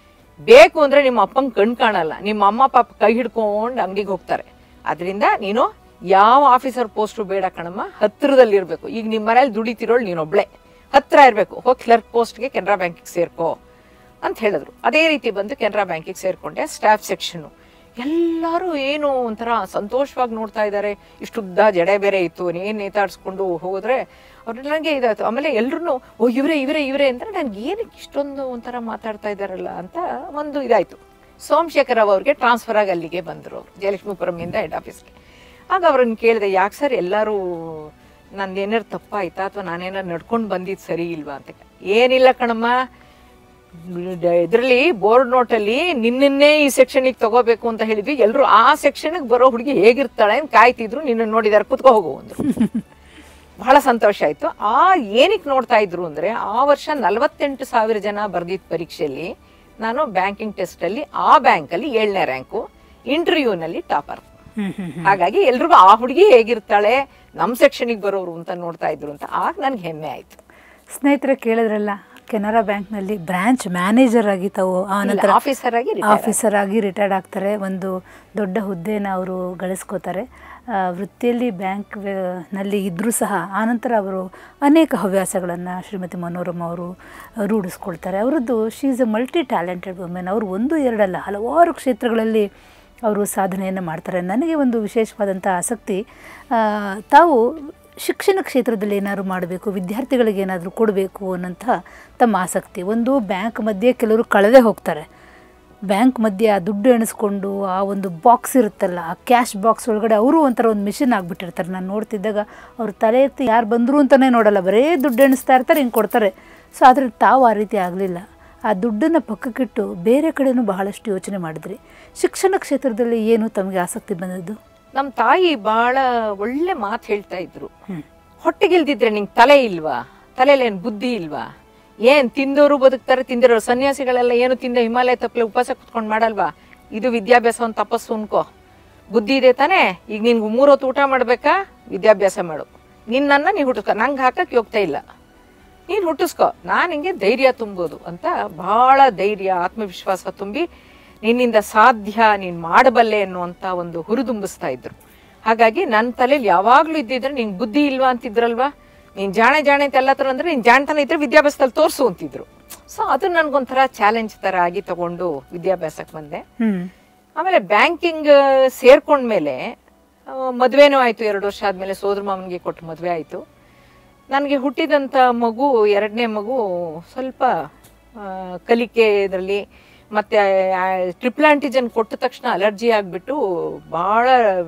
B: ಬೇಕು ಅಂದ್ರೆ ನಿಮ್ಮ ಅಪ್ಪಂಗೆ ಕಣ್ ಕಾಣಲ್ಲ ನಿಮ್ಮ ಅಮ್ಮ ಪಾಪ ಕೈ ಹಿಡ್ಕೊಂಡು ಅಂಗಡಿಗೆ ಹೋಗ್ತಾರೆ ಅದರಿಂದ ನೀನು ಯಾವ ಆಫೀಸರ್ ಪೋಸ್ಟು ಬೇಡ ಕಣಮ್ಮ ಹತ್ತಿರದಲ್ಲಿ ಇರಬೇಕು ಈಗ ನಿಮ್ಮ ಮನೇಲಿ ದುಡಿತಿರೋಳು ನೀನೊಬ್ಳೆ ಹತ್ರ ಇರಬೇಕು ಹೋಗಿ ಕ್ಲರ್ಕ್ ಪೋಸ್ಟ್ಗೆ ಕೆನರಾ ಬ್ಯಾಂಕಿಗೆ ಸೇರ್ಕೋ ಅಂತ ಹೇಳಿದ್ರು ಅದೇ ರೀತಿ ಬಂದು ಕೆನರಾ ಬ್ಯಾಂಕಿಗೆ ಸೇರ್ಕೊಂಡೆ ಸ್ಟಾಫ್ ಸೆಕ್ಷನ್ನು ಎಲ್ಲರೂ ಏನು ಒಂಥರ ಸಂತೋಷವಾಗಿ ನೋಡ್ತಾ ಇದ್ದಾರೆ ಇಷ್ಟುದ್ದ ಜಡೆ ಬೇರೆ ಇತ್ತು ಏನ್ ನೇತಾಡ್ಸ್ಕೊಂಡು ಹೋದ್ರೆ ಅವ್ರು ನನಗೆ ಇದಾಯ್ತು ಆಮೇಲೆ ಎಲ್ರು ಓ ಇವರೇ ಇವರೇ ಇವರೇ ಅಂದ್ರೆ ನನ್ಗೆ ಏನಕ್ಕೆ ಇಷ್ಟೊಂದು ಒಂಥರ ಮಾತಾಡ್ತಾ ಇದ್ದಾರಲ್ಲ ಅಂತ ಒಂದು ಇದಾಯ್ತು ಸೋಮಶೇಖರ್ ರಾವ್ ಅವ್ರಿಗೆ ಟ್ರಾನ್ಸ್ಫರ್ ಆಗಿ ಅಲ್ಲಿಗೆ ಬಂದರು ಅವ್ರು ಜಯಲಕ್ಷ್ಮೀಪುರಮಿಂದ ಹೆಡ್ ಆಫೀಸ್ಗೆ ಆಗ ಅವ್ರನ್ನ ಕೇಳಿದೆ ಯಾಕೆ ಸರ್ ಎಲ್ಲರೂ ನಂದು ಏನಾರು ತಪ್ಪಾಯ್ತಾ ಅಥವಾ ನಾನೇನಾರು ನಡ್ಕೊಂಡು ಬಂದಿದ್ದು ಸರಿ ಇಲ್ವಾ ಅಂತ ಏನಿಲ್ಲ ಕಣಮ್ಮ ಇದರಲ್ಲಿ ಬೋರ್ಡ್ ನೋಟಲ್ಲಿ ನಿನ್ನನ್ನೇ ಈ ಸೆಕ್ಷನಿಗೆ ತಗೋಬೇಕು ಅಂತ ಹೇಳಿದ್ವಿ ಎಲ್ಲರೂ ಆ ಸೆಕ್ಷನ್ಗೆ ಬರೋ ಹುಡುಗಿ ಹೇಗಿರ್ತಾಳೆ ಅಂತ ಕಾಯ್ತಿದ್ರು ನಿನ್ನ ನೋಡಿದಾರೆ ಕುತ್ಕೋ ಹೋಗು ಅಂದ್ರು ಬಹಳ ಸಂತೋಷ ಆಯ್ತು ಆ ಏನಕ್ಕೆ ನೋಡ್ತಾ ಇದ್ರು ಅಂದ್ರೆ ಆ ವರ್ಷ ನಲವತ್ತೆಂಟು ಸಾವಿರ ಜನ ಬರ್ದಿದ್ದ ಪರೀಕ್ಷೆಯಲ್ಲಿ ನಾನು ಬ್ಯಾಂಕಿಂಗ್ ಟೆಸ್ಟ್ ಅಲ್ಲಿ ಆ ಬ್ಯಾಂಕ್ ಅಲ್ಲಿ ಏಳನೇ ರ್ಯಾಂಕು ಇಂಟರ್ವ್ಯೂನಲ್ಲಿ ಟಾಪರ್
A: ಹ್ಮ್ ಹ್ಮ್
B: ಹಾಗಾಗಿ ಎಲ್ರಿಗೂ ಆ ಹುಡುಗಿ ಹೇಗಿರ್ತಾಳೆ ನಮ್ಮ ಸೆಕ್ಷನಿಗೆ ಬರೋರು ಅಂತ ನೋಡ್ತಾ ಇದ್ರು ಅಂತ ಆಗ ನನ್ಗೆ ಹೆಮ್ಮೆ ಆಯ್ತು
A: ಸ್ನೇಹಿತರೆ ಕೇಳಿದ್ರಲ್ಲ ಕೆನರಾ ಬ್ಯಾಂಕ್ನಲ್ಲಿ ಬ್ರಾಂಚ್ ಮ್ಯಾನೇಜರ್ ಆಗಿ ತಾವು ಆ ನಂತರ
B: ಆಫೀಸರ್ ಆಗಿ retire
A: ಆಫೀಸರ್ ಆಗಿ ರಿಟೈರ್ಡ್ ಆಗ್ತಾರೆ ಒಂದು ದೊಡ್ಡ ಹುದ್ದೆನ ಅವರು ಗಳಿಸ್ಕೋತಾರೆ ಆ, ವೃತ್ತಿಯಲ್ಲಿ ಬ್ಯಾಂಕ್ ವ್ಯ- ನಲ್ಲಿ ಇದ್ದರೂ ಸಹ ಆನಂತರ ಅವರು ಅನೇಕ ಹವ್ಯಾಸಗಳನ್ನು ಶ್ರೀಮತಿ ಮನೋರಮ ಅವರು ರೂಢಿಸ್ಕೊಳ್ತಾರೆ ಅವರದ್ದು she is a multi talented women ಅವರು ಒಂದು ಎರಡಲ್ಲ ಹಲವಾರು ಕ್ಷೇತ್ರಗಳಲ್ಲಿ ಅವರು ಸಾಧನೆಯನ್ನು ಮಾಡ್ತಾರೆ ನನಗೆ ಒಂದು ವಿಶೇಷವಾದಂಥ ಆಸಕ್ತಿ ಆ, ತಾವು ಶಿಕ್ಷಣ ಕ್ಷೇತ್ರದಲ್ಲಿ ಏನಾದ್ರು ಮಾಡಬೇಕು ವಿದ್ಯಾರ್ಥಿಗಳಿಗೆ ಏನಾದರೂ ಕೊಡಬೇಕು ಅನ್ನೋಂಥ ತಮ್ಮ ಆಸಕ್ತಿ ಒಂದು ಬ್ಯಾಂಕ್ ಮಧ್ಯೆ ಕೆಲವರು ಕಳೆದೇ ಹೋಗ್ತಾರೆ ಬ್ಯಾಂಕ್ ಮಧ್ಯೆ ಆ ದುಡ್ಡು ಎಣಿಸ್ಕೊಂಡು ಆ ಒಂದು ಬಾಕ್ಸ್ ಇರುತ್ತಲ್ಲ ಆ ಕ್ಯಾಶ್ ಬಾಕ್ಸ್ ಒಳಗಡೆ ಅವರು ಒಂಥರ ಒಂದು ಮಿಷಿನ್ ಆಗಿಬಿಟ್ಟಿರ್ತಾರೆ ನಾನು ನೋಡ್ತಿದ್ದಾಗ ಅವ್ರು ತಲೆ ಎತ್ತಿ ಯಾರು ಬಂದರು ಅಂತಲೇ ನೋಡಲ್ಲ ಬರೀ ದುಡ್ಡು ಎಣಿಸ್ತಾ ಇರ್ತಾರೆ ಹಿಂಗೆ ಕೊಡ್ತಾರೆ ಸೊ ಆದರೆ ತಾವು ಆ ರೀತಿ ಆಗಲಿಲ್ಲ ಆ ದುಡ್ಡನ್ನು ಪಕ್ಕಕ್ಕಿಟ್ಟು ಬೇರೆ ಕಡೆನೂ ಬಹಳಷ್ಟು ಯೋಚನೆ ಮಾಡಿದ್ರಿ ಶಿಕ್ಷಣ ಕ್ಷೇತ್ರದಲ್ಲಿ ಏನು ತಮಗೆ ಆಸಕ್ತಿ ಬಂದದ್ದು
B: ನಮ್ಮ ತಾಯಿ ಬಹಳ ಒಳ್ಳೆ ಮಾತು ಹೇಳ್ತಾ ಇದ್ರು
A: ಹ್ಮ್.
B: ಹೊಟ್ಟೆಗಿಲ್ದಿದ್ರೆ ನಿಂಗೆ ತಲೆ ಇಲ್ವಾ ತಲೆಯಲ್ಲಿ ಏನು ಬುದ್ಧಿ ಇಲ್ವಾ ಏನ್ ತಿಂದವರು ಬದುಕ್ತಾರೆ ತಿಂದಿರೋರು ಸನ್ಯಾಸಿಗಳೆಲ್ಲ ಏನು ತಿಂದ ಹಿಮಾಲಯ ತಪ್ಪಲೆ ಉಪವಾಸ ಕುತ್ಕೊಂಡು ಮಾಡಲ್ವಾ ಇದು ವಿದ್ಯಾಭ್ಯಾಸ ಒಂದು ತಪಸ್ಸು ಅನ್ಕೋ ಬುದ್ಧಿ ಇದೆ ತಾನೇ ಈಗ ನಿನ್ಗೆ ಮೂರು ಹೊತ್ತು ಊಟ ಮಾಡ್ಬೇಕಾ ವಿದ್ಯಾಭ್ಯಾಸ ಮಾಡು ನಿನ್ನನ್ನ ನೀ ಹುಟ್ಟಿಸ್ಕೊ ನಂಗೆ ಹಾಕಕ್ಕೆ ಹೋಗ್ತಾ ಇಲ್ಲ ನೀನು ಹುಟ್ಟಿಸ್ಕೊ ನಾನು ಹಿಂಗೆ ಧೈರ್ಯ ತುಂಬೋದು ಅಂತ ಬಹಳ ಧೈರ್ಯ ಆತ್ಮವಿಶ್ವಾಸ ತುಂಬಿ ನಿನ್ನಿಂದ ಸಾಧ್ಯ ನೀನು ಮಾಡಬಲ್ಲೆ ಅನ್ನುವಂಥ ಒಂದು ಹುರಿದುಂಬಿಸ್ತಾ ಇದ್ರು ಹಾಗಾಗಿ ನನ್ನ ತಲೆಯಲ್ಲಿ ಯಾವಾಗಲೂ ಇದ್ದಿದ್ರೆ ನಿಂಗೆ ಬುದ್ಧಿ ಇಲ್ವಾ ಅಂತಿದ್ರಲ್ವಾ ನೀನು ಜಾಣೆ ಜಾಣೆ ಅಂತ ಎಲ್ಲ ಥರ ಅಂದ್ರೆ ನೀನು ಜಾಣತನ ಇದ್ರೆ ವಿದ್ಯಾಭ್ಯಾಸದಲ್ಲಿ ತೋರಿಸು ಅಂತಿದ್ರು ಸೊ ಅದು ನನಗೊಂಥರ ಚಾಲೆಂಜ್ ಥರ ಆಗಿ ತಗೊಂಡು ವಿದ್ಯಾಭ್ಯಾಸಕ್ಕೆ ಬಂದೆ
A: ಹ್ಞೂ
B: ಆಮೇಲೆ ಬ್ಯಾಂಕಿಂಗ್ ಸೇರ್ಕೊಂಡ್ಮೇಲೆ ಆ, ಮದ್ವೆನೂ ಆಯ್ತು ಎರಡು ವರ್ಷ ಆದ್ಮೇಲೆ ಸೋದರ ಮಾವನಿಗೆ ಕೊಟ್ಟು ಮದುವೆ ಆಯ್ತು ನನಗೆ ಹುಟ್ಟಿದಂಥ ಮಗು ಎರಡನೇ ಮಗು ಸ್ವಲ್ಪ ಆ, ಕಲಿಕೆ ಇದರಲ್ಲಿ ಮತ್ತೆ ಟ್ರಿಪಲ್ ಆಂಟಿಜನ್ ಕೊಟ್ಟ ತಕ್ಷಣ ಅಲರ್ಜಿ ಆಗಿಬಿಟ್ಟು ಭಾಳ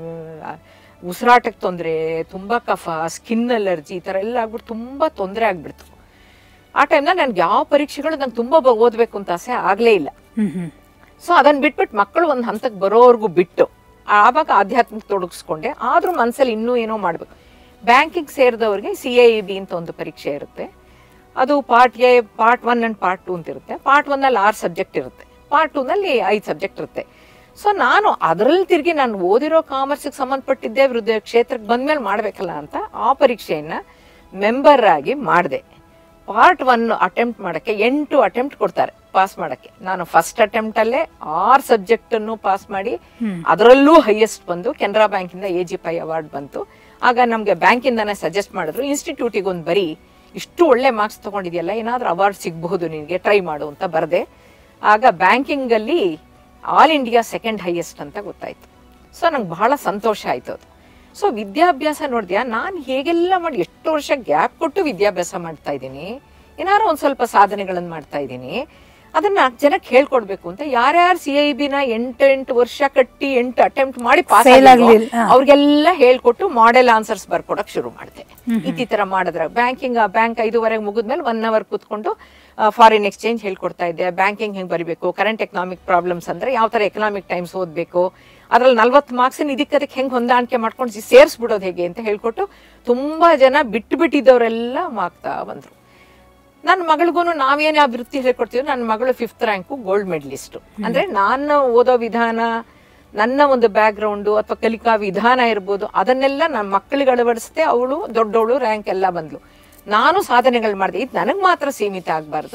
B: ಉಸಿರಾಟಕ್ಕೆ ತೊಂದರೆ ತುಂಬ ಕಫ ಸ್ಕಿನ್ ಅಲರ್ಜಿ ಈ ಥರ ಎಲ್ಲ ಆಗ್ಬಿಟ್ಟು ತುಂಬ ತೊಂದರೆ ಆಗ್ಬಿಡ್ತು ಆ ಟೈಮ್ನಲ್ಲಿ ನನಗೆ ಯಾವ ಪರೀಕ್ಷೆಗಳು ನಂಗೆ ತುಂಬ ಬ- ಓದಬೇಕು ಅಂತ ಆಸೆ ಆಗಲೇ ಇಲ್ಲ
A: ಹ್ಞೂ ಹ್ಞೂ
B: ಸೊ ಅದನ್ನ ಬಿಟ್ಬಿಟ್ಟು ಮಕ್ಕಳು ಒಂದು ಹಂತಕ್ಕೆ ಬರೋವರೆಗೂ ಬಿಟ್ಟು ಆವಾಗ ಆಧ್ಯಾತ್ಮಿಕ ತೊಡಗಿಸ್ಕೊಂಡೆ ಆದ್ರೂ ಮನಸ್ಸಲ್ಲಿ ಇನ್ನೂ ಏನೋ ಮಾಡ್ಬೇಕು ಬ್ಯಾಂಕಿಂಗ್ ಸೇರಿದವ್ರಿಗೆ ಸಿ ಐ ಬಿ ಅಂತ ಒಂದು ಪರೀಕ್ಷೆ ಇರುತ್ತೆ ಅದು part A part one and part two ಅಂತ ಇರುತ್ತೆ ಪಾರ್ಟ್ ಒನ್ನಲ್ಲಿ ಆರು ಸಬ್ಜೆಕ್ಟ್ ಇರುತ್ತೆ ಪಾರ್ಟ್ ಟೂನಲ್ಲಿ ಐದು ಸಬ್ಜೆಕ್ಟ್ ಇರುತ್ತೆ ಸೊ ನಾನು ಅದರಲ್ಲಿ ತಿರುಗಿ ನಾನು ಓದಿರೋ ಕಾಮರ್ಸ್ಗೆ ಸಂಬಂಧಪಟ್ಟಿದ್ದೆ ವಿರುದ್ಧ ಕ್ಷೇತ್ರಕ್ಕೆ ಬಂದ್ಮೇಲೆ ಮಾಡಬೇಕಲ್ಲ ಅಂತ ಆ ಪರೀಕ್ಷೆಯನ್ನ ಮೆಂಬರ್ ಆಗಿ ಮಾಡಿದೆ ಪಾರ್ಟ್ ಒನ್ ಅಟೆಂಪ್ಟ್ ಮಾಡಕ್ಕೆ ಎಂಟು ಅಟೆಂಪ್ಟ್ ಕೊಡ್ತಾರೆ ಪಾಸ್ ಮಾಡಕ್ಕೆ ನಾನು ಫಸ್ಟ್ ಅಟೆಂಪ್ಟ್ ಅಲ್ಲೇ ಆರು ಸಬ್ಜೆಕ್ಟ್ ಅನ್ನು ಪಾಸ್ ಮಾಡಿ ಅದರಲ್ಲೂ ಹೈಯೆಸ್ಟ್ ಬಂದು ಕೆನರಾ ಬ್ಯಾಂಕಿಂದ ಎ ಜಿ ಪೈ ಅವಾರ್ಡ್ ಬಂತು ಆಗ ನಮಗೆ ಬ್ಯಾಂಕಿಂದಾನೆ ಸಜೆಸ್ಟ್ ಮಾಡಿದ್ರು ಇನ್ಸ್ಟಿಟ್ಯೂಟಿಗೆ ಒಂದು ಬರೀ ಇಷ್ಟು ಒಳ್ಳೆ ಮಾರ್ಕ್ಸ್ ತಗೊಂಡಿದೆಯಲ್ಲ ಏನಾದ್ರೂ ಅವಾರ್ಡ್ ಸಿಗಬಹುದು ನಿನಗೆ ಟ್ರೈ ಮಾಡು ಅಂತ ಬರದೆ ಆಗ ಬ್ಯಾಂಕಿಂಗ್ ಅಲ್ಲಿ ಆಲ್ ಇಂಡಿಯಾ ಸೆಕೆಂಡ್ ಹೈಯೆಸ್ಟ್ ಅಂತ ಗೊತ್ತಾಯ್ತು ಸೊ ನಂಗೆ ಬಹಳ ಸಂತೋಷ ಆಯ್ತು ಅದು ಸೊ ವಿದ್ಯಾಭ್ಯಾಸ ನೋಡಿದ್ಯಾ ನಾನು ಹೇಗೆಲ್ಲ ಮಾಡಿ ಎಷ್ಟು ವರ್ಷ ಗ್ಯಾಪ್ ಕೊಟ್ಟು ವಿದ್ಯಾಭ್ಯಾಸ ಮಾಡ್ತಾ ಇದ್ದೀನಿ ಏನಾರು ಒಂದು ಸ್ವಲ್ಪ ಸಾಧನೆಗಳನ್ನು ಮಾಡ್ತಾ ಇದ್ದೀನಿ ಅದನ್ನ ನಾಲ್ಕು ಜನಕ್ಕೆ ಹೇಳ್ಕೊಡ್ಬೇಕು ಅಂತ ಯಾರ್ಯಾರು ಸಿ ಐ ಬಿನ ಎಂಟು ಎಂಟು ವರ್ಷ ಕಟ್ಟಿ ಎಂಟು ಅಟೆಂಪ್ಟ್ ಮಾಡಿ ಪಾಸ್
A: Fail ಆಗ್ಲಿಲ್ಲ, ಹಾ.
B: ಅವ್ರಿಗೆಲ್ಲ ಹೇಳ್ಕೊಟ್ಟು ಮಾಡೆಲ್ ಆನ್ಸರ್ಸ್ ಬರ್ಕೊಡಕ್ ಶುರು ಮಾಡಿದೆ ಈ ತರ ಮಾಡಿದ್ರೆ ಬ್ಯಾಂಕಿಂಗ್ ಬ್ಯಾಂಕ್ ಐದುವರೆಗೆ ಮುಗಿದ್ಮೇಲೆ ಒನ್ ಅವರ್ ಕೂತ್ಕೊಂಡು ಫಾರಿನ್ ಎಕ್ಸ್ಚೇಂಜ್ ಹೇಳ್ಕೊಡ್ತಾ ಇದ್ದೆ ಬ್ಯಾಂಕಿಂಗ್ ಹೆಂಗ್ ಬರಿಬೇಕು ಕರೆಂಟ್ ಎಕನಾಮಿಕ್ ಪ್ರಾಬ್ಲಮ್ಸ್ ಅಂದ್ರೆ ಯಾವ ತರ ಎಕನಾಮಿಕ್ ಟೈಮ್ಸ್ ಓದ್ಬೇಕು ಅದ್ರಲ್ಲಿ ನಲ್ವತ್ತು ಮಾರ್ಕ್ಸ್ ಇದಕ್ಕೆ ಅದಕ್ಕೆ ಹೆಂಗ್ ಹೊಂದಾಣಿಕೆ ಮಾಡ್ಕೊಂಡು ಸೇರಿಸ್ಬಿಡೋದು ಹೇಗೆ ಅಂತ ಹೇಳ್ಕೊಟ್ಟು ತುಂಬಾ ಜನ ಬಿಟ್ಟು ಬಿಟ್ಟಿದ್ದವರೆಲ್ಲ ಮಾಗ್ತಾ ಬಂದ್ರು ನನ್ನ ಮಗಳಿಗೂ ನಾವೇನೇ ಆ ವೃತ್ತಿ ಹೇಳ್ಕೊಡ್ತೀವಿ ನನ್ನ ಮಗಳು ಫಿಫ್ತ್ ರ್ಯಾಂಕು ಗೋಲ್ಡ್ ಮೆಡಲಿಸ್ಟ್ ಅಂದ್ರೆ ನಾನು ಓದೋ ವಿಧಾನ ನನ್ನ ಒಂದು ಬ್ಯಾಕ್ ಗ್ರೌಂಡು ಅಥವಾ ಕಲಿಕಾ ವಿಧಾನ ಇರ್ಬೋದು ಅದನ್ನೆಲ್ಲ ನನ್ನ ಮಕ್ಕಳಿಗೆ ಅಳವಡಿಸ್ದೆ ಅವಳು ದೊಡ್ಡವಳು ರ್ಯಾಂಕ್ ಎಲ್ಲ ಬಂದ್ಲು ನಾನು ಸಾಧನೆಗಳು ಮಾಡಿದೆ ಇದು ನನಗೆ ಮಾತ್ರ ಸೀಮಿತ ಆಗಬಾರ್ದು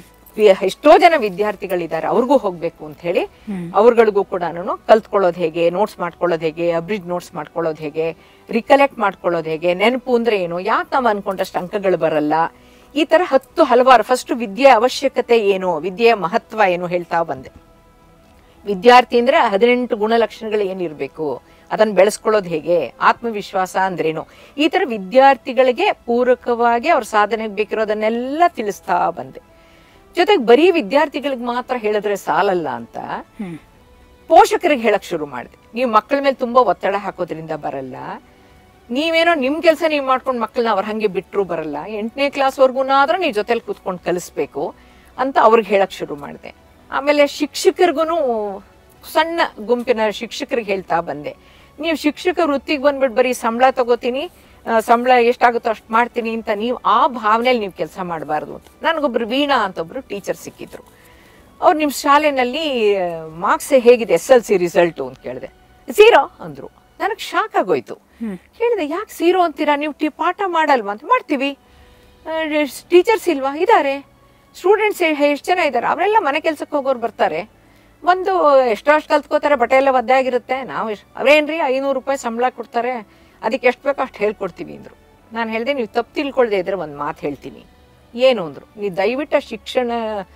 B: ಎಷ್ಟೋ ಜನ ವಿದ್ಯಾರ್ಥಿಗಳಿದ್ದಾರೆ ಅವ್ರಿಗೂ ಹೋಗ್ಬೇಕು ಅಂತ ಹೇಳಿ ಅವ್ರಗಳಿಗೂ ಕೂಡ ನಾನು ಕಲ್ತ್ಕೊಳ್ಳೋದು ಹೇಗೆ ನೋಟ್ಸ್ ಮಾಡ್ಕೊಳ್ಳೋದು ಹೇಗೆ ಅಬ್ರಿಜ್ ನೋಟ್ಸ್ ಮಾಡ್ಕೊಳ್ಳೋದು ಹೇಗೆ ರಿಕಲೆಕ್ಟ್ ಮಾಡ್ಕೊಳ್ಳೋದು ಹೇಗೆ ನೆನಪು ಅಂದ್ರೆ ಏನು ಯಾಕೆ ನಾವು ಅನ್ಕೊಂಡಷ್ಟು ಅಂಕಗಳು ಬರಲ್ಲ ಈ ತರ ಹತ್ತು ಹಲವಾರು ಫಸ್ಟ್ ವಿದ್ಯೆ ಅವಶ್ಯಕತೆ ಏನು ವಿದ್ಯೆಯ ಮಹತ್ವ ಏನು ಹೇಳ್ತಾ ಬಂದೆ ವಿದ್ಯಾರ್ಥಿ ಅಂದ್ರೆ ಹದಿನೆಂಟು ಗುಣಲಕ್ಷಣಗಳು ಏನಿರ್ಬೇಕು ಅದನ್ನ ಬೆಳೆಸ್ಕೊಳ್ಳೋದು ಹೇಗೆ ಆತ್ಮವಿಶ್ವಾಸ ಅಂದ್ರೇನು ಈ ತರ ವಿದ್ಯಾರ್ಥಿಗಳಿಗೆ ಪೂರಕವಾಗಿ ಅವ್ರ ಸಾಧನೆಗೆ ಬೇಕಿರೋದನ್ನೆಲ್ಲ ತಿಳಿಸ್ತಾ ಬಂದೆ ಜೊತೆಗೆ ಬರೀ ವಿದ್ಯಾರ್ಥಿಗಳಿಗೆ ಮಾತ್ರ ಹೇಳಿದ್ರೆ ಸಾಲಲ್ಲ ಅಂತ ಪೋಷಕರಿಗೆ ಹೇಳಕ್ ಶುರು ಮಾಡಿದೆ ನೀವು ಮಕ್ಕಳ ಮೇಲೆ ತುಂಬಾ ಒತ್ತಡ ಹಾಕೋದ್ರಿಂದ ಬರಲ್ಲ ನೀವೇನೋ ನಿಮ್ ಕೆಲಸ ನೀವು ಮಾಡ್ಕೊಂಡು ಮಕ್ಕಳನ್ನ ಅವ್ರ ಹಂಗೆ ಬಿಟ್ರು ಬರಲ್ಲ ಎಂಟನೇ ಕ್ಲಾಸ್ವರೆಗೂನಾದ್ರೂ ನೀವು ಜೊತೆಲಿ ಕೂತ್ಕೊಂಡು ಕಲಿಸ್ಬೇಕು ಅಂತ ಅವ್ರಿಗೆ ಹೇಳಕ್ ಶುರು ಮಾಡಿದೆ ಆಮೇಲೆ ಶಿಕ್ಷಕರಿಗೂ ಸಣ್ಣ ಗುಂಪಿನ ಶಿಕ್ಷಕರಿಗೆ ಹೇಳ್ತಾ ಬಂದೆ ನೀವು ಶಿಕ್ಷಕ ವೃತ್ತಿಗೆ ಬಂದ್ಬಿಟ್ಟು ಬರೀ ಸಂಬಳ ತಗೋತೀನಿ ಆ, ಸಂಬಳ ಎಷ್ಟಾಗುತ್ತೋ ಅಷ್ಟು ಮಾಡ್ತೀನಿ ಅಂತ ನೀವು ಆ ಭಾವನೆಯಲ್ಲಿ ನೀವು ಕೆಲಸ ಮಾಡಬಾರ್ದು ಅಂತ ನನಗೊಬ್ರು ವೀಣಾ ಅಂತ ಒಬ್ರು ಟೀಚರ್ ಸಿಕ್ಕಿದ್ರು ಅವ್ರು ನಿಮ್ಮ ಶಾಲೆನಲ್ಲಿ ಮಾರ್ಕ್ಸ್ ಹೇಗಿದೆ ಎಸ್ ಎಲ್ ಸಿ ರಿಸಲ್ಟು ಅಂತ ಕೇಳಿದೆ ಝೀರೋ ಅಂದ್ರು ನನಗೆ ಶಾಕ್ ಆಗೋಯ್ತು ಕೇಳಿದೆ ಯಾಕೆ ಝೀರೋ ಅಂತೀರಾ ನೀವು ಟಿ ಪಾಠ ಮಾಡಲ್ವಾ ಅಂತ ಮಾಡ್ತೀವಿ ಟೀಚರ್ಸ್ ಇಲ್ವಾ ಇದ್ದಾರೆ ಸ್ಟೂಡೆಂಟ್ಸ್ ಎಷ್ಟು ಜನ ಇದ್ದಾರೆ ಅವರೆಲ್ಲ ಮನೆ ಕೆಲ್ಸಕ್ಕೆ ಹೋಗೋರು ಬರ್ತಾರೆ ಒಂದು ಎಷ್ಟೋ ಅಷ್ಟು ಕಲ್ತ್ಕೋತಾರೆ ಬಟ್ಟೆ ಎಲ್ಲ ಒದ್ದೆ ಆಗಿರುತ್ತೆ ನಾವು ಎಷ್ಟ್- ಅವ್ರೇನ್ರಿ ಐನೂರು ರೂಪಾಯಿ ಸಂಬಳ ಕೊಡ್ತಾರೆ ಅದಕ್ಕೆ ಎಷ್ಟು ಬೇಕೋ ಅಷ್ಟು ಹೇಳ್ಕೊಡ್ತೀವಿ ಅಂದರು ನಾನು ಹೇಳಿದೆ ನೀವು ತಪ್ಪು ತಿಳ್ಕೊಳ್ದೆ ಇದ್ರೆ ಒಂದು ಮಾತು ಹೇಳ್ತೀನಿ ಏನು ಅಂದರು ನೀವು ದಯವಿಟ್ಟು ಆ ಶಿಕ್ಷಣ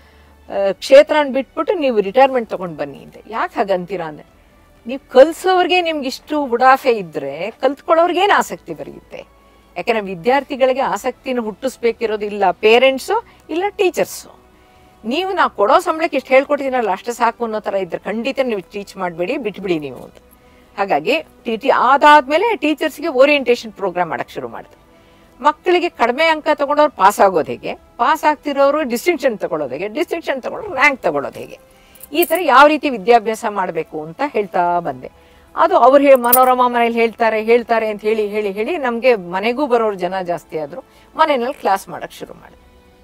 B: ಆ, ಕ್ಷೇತ್ರನ ಬಿಟ್ಬಿಟ್ಟು ನೀವು ರಿಟೈರ್ಮೆಂಟ್ ತೊಗೊಂಡು ಬನ್ನಿ ಅಂದೆ ಯಾಕೆ ಹಾಗಂತೀರಾ ಅಂದೆ ನೀವು ಕಲ್ಸೋರ್ಗೆ ನಿಮ್ಗೆ ಇಷ್ಟು ಉಡಾಫೆ ಇದ್ರೆ ಕಲ್ತ್ಕೊಳ್ಳೋರ್ಗೇನು ಆಸಕ್ತಿ ಬರೆಯುತ್ತೆ ಯಾಕಂದ್ರೆ ವಿದ್ಯಾರ್ಥಿಗಳಿಗೆ ಆಸಕ್ತಿನ ಹುಟ್ಟಿಸ್ಬೇಕಿರೋದು ಇಲ್ಲ ಪೇರೆಂಟ್ಸು ಇಲ್ಲ ಟೀಚರ್ಸು ನೀವು ನಾವು ಕೊಡೋ ಸಂಬಳಕ್ಕೆ ಇಷ್ಟು ಹೇಳ್ಕೊಟ್ಟಿದ್ದೀನಲ್ಲ ಅಷ್ಟೇ ಸಾಕು ಅನ್ನೋ ಥರ ಇದ್ರೆ ಖಂಡಿತ ನೀವು ಟೀಚ್ ಮಾಡಬೇಡಿ ಬಿಟ್ಬಿಡಿ ನೀವು ಅಂತ ಹಾಗಾಗಿ ಟಿ ಟಿ ಅದಾದ್ಮೇಲೆ ಟೀಚರ್ಸ್ಗೆ ಓರಿಯೆಂಟೇಷನ್ ಪ್ರೋಗ್ರಾಮ್ ಮಾಡಕ್ಕೆ ಶುರು ಮಾಡಿದೆ ಮಕ್ಕಳಿಗೆ ಕಡಿಮೆ ಅಂಕ ತಗೊಂಡವ್ರು ಪಾಸ್ ಆಗೋದು ಹೇಗೆ ಪಾಸ್ ಆಗ್ತಿರೋರು ಡಿಸ್ಟಿಂಕ್ಷನ್ ತಗೊಳ್ಳೋದು ಹೇಗೆ ಡಿಸ್ಟಿಂಕ್ಷನ್ ತಗೊಂಡ್ರು ರ್ಯಾಂಕ್ ತಗೊಳ್ಳೋದು ಹೇಗೆ ಈ ಥರ ಯಾವ ರೀತಿ ವಿದ್ಯಾಭ್ಯಾಸ ಮಾಡಬೇಕು ಅಂತ ಹೇಳ್ತಾ ಬಂದೆ ಅದು ಅವ್ರು ಹೇ ಮನೋರಮಾ ಮನೇಲಿ ಹೇಳ್ತಾರೆ ಹೇಳ್ತಾರೆ ಅಂತ ಹೇಳಿ ಹೇಳಿ ಹೇಳಿ ನಮಗೆ ಮನೆಗೂ ಬರೋರು ಜನ ಜಾಸ್ತಿ ಆದರು ಮನೆಯಲ್ಲಿ ಕ್ಲಾಸ್ ಮಾಡೋಕ್ಕೆ ಶುರು ಮಾಡಿದೆ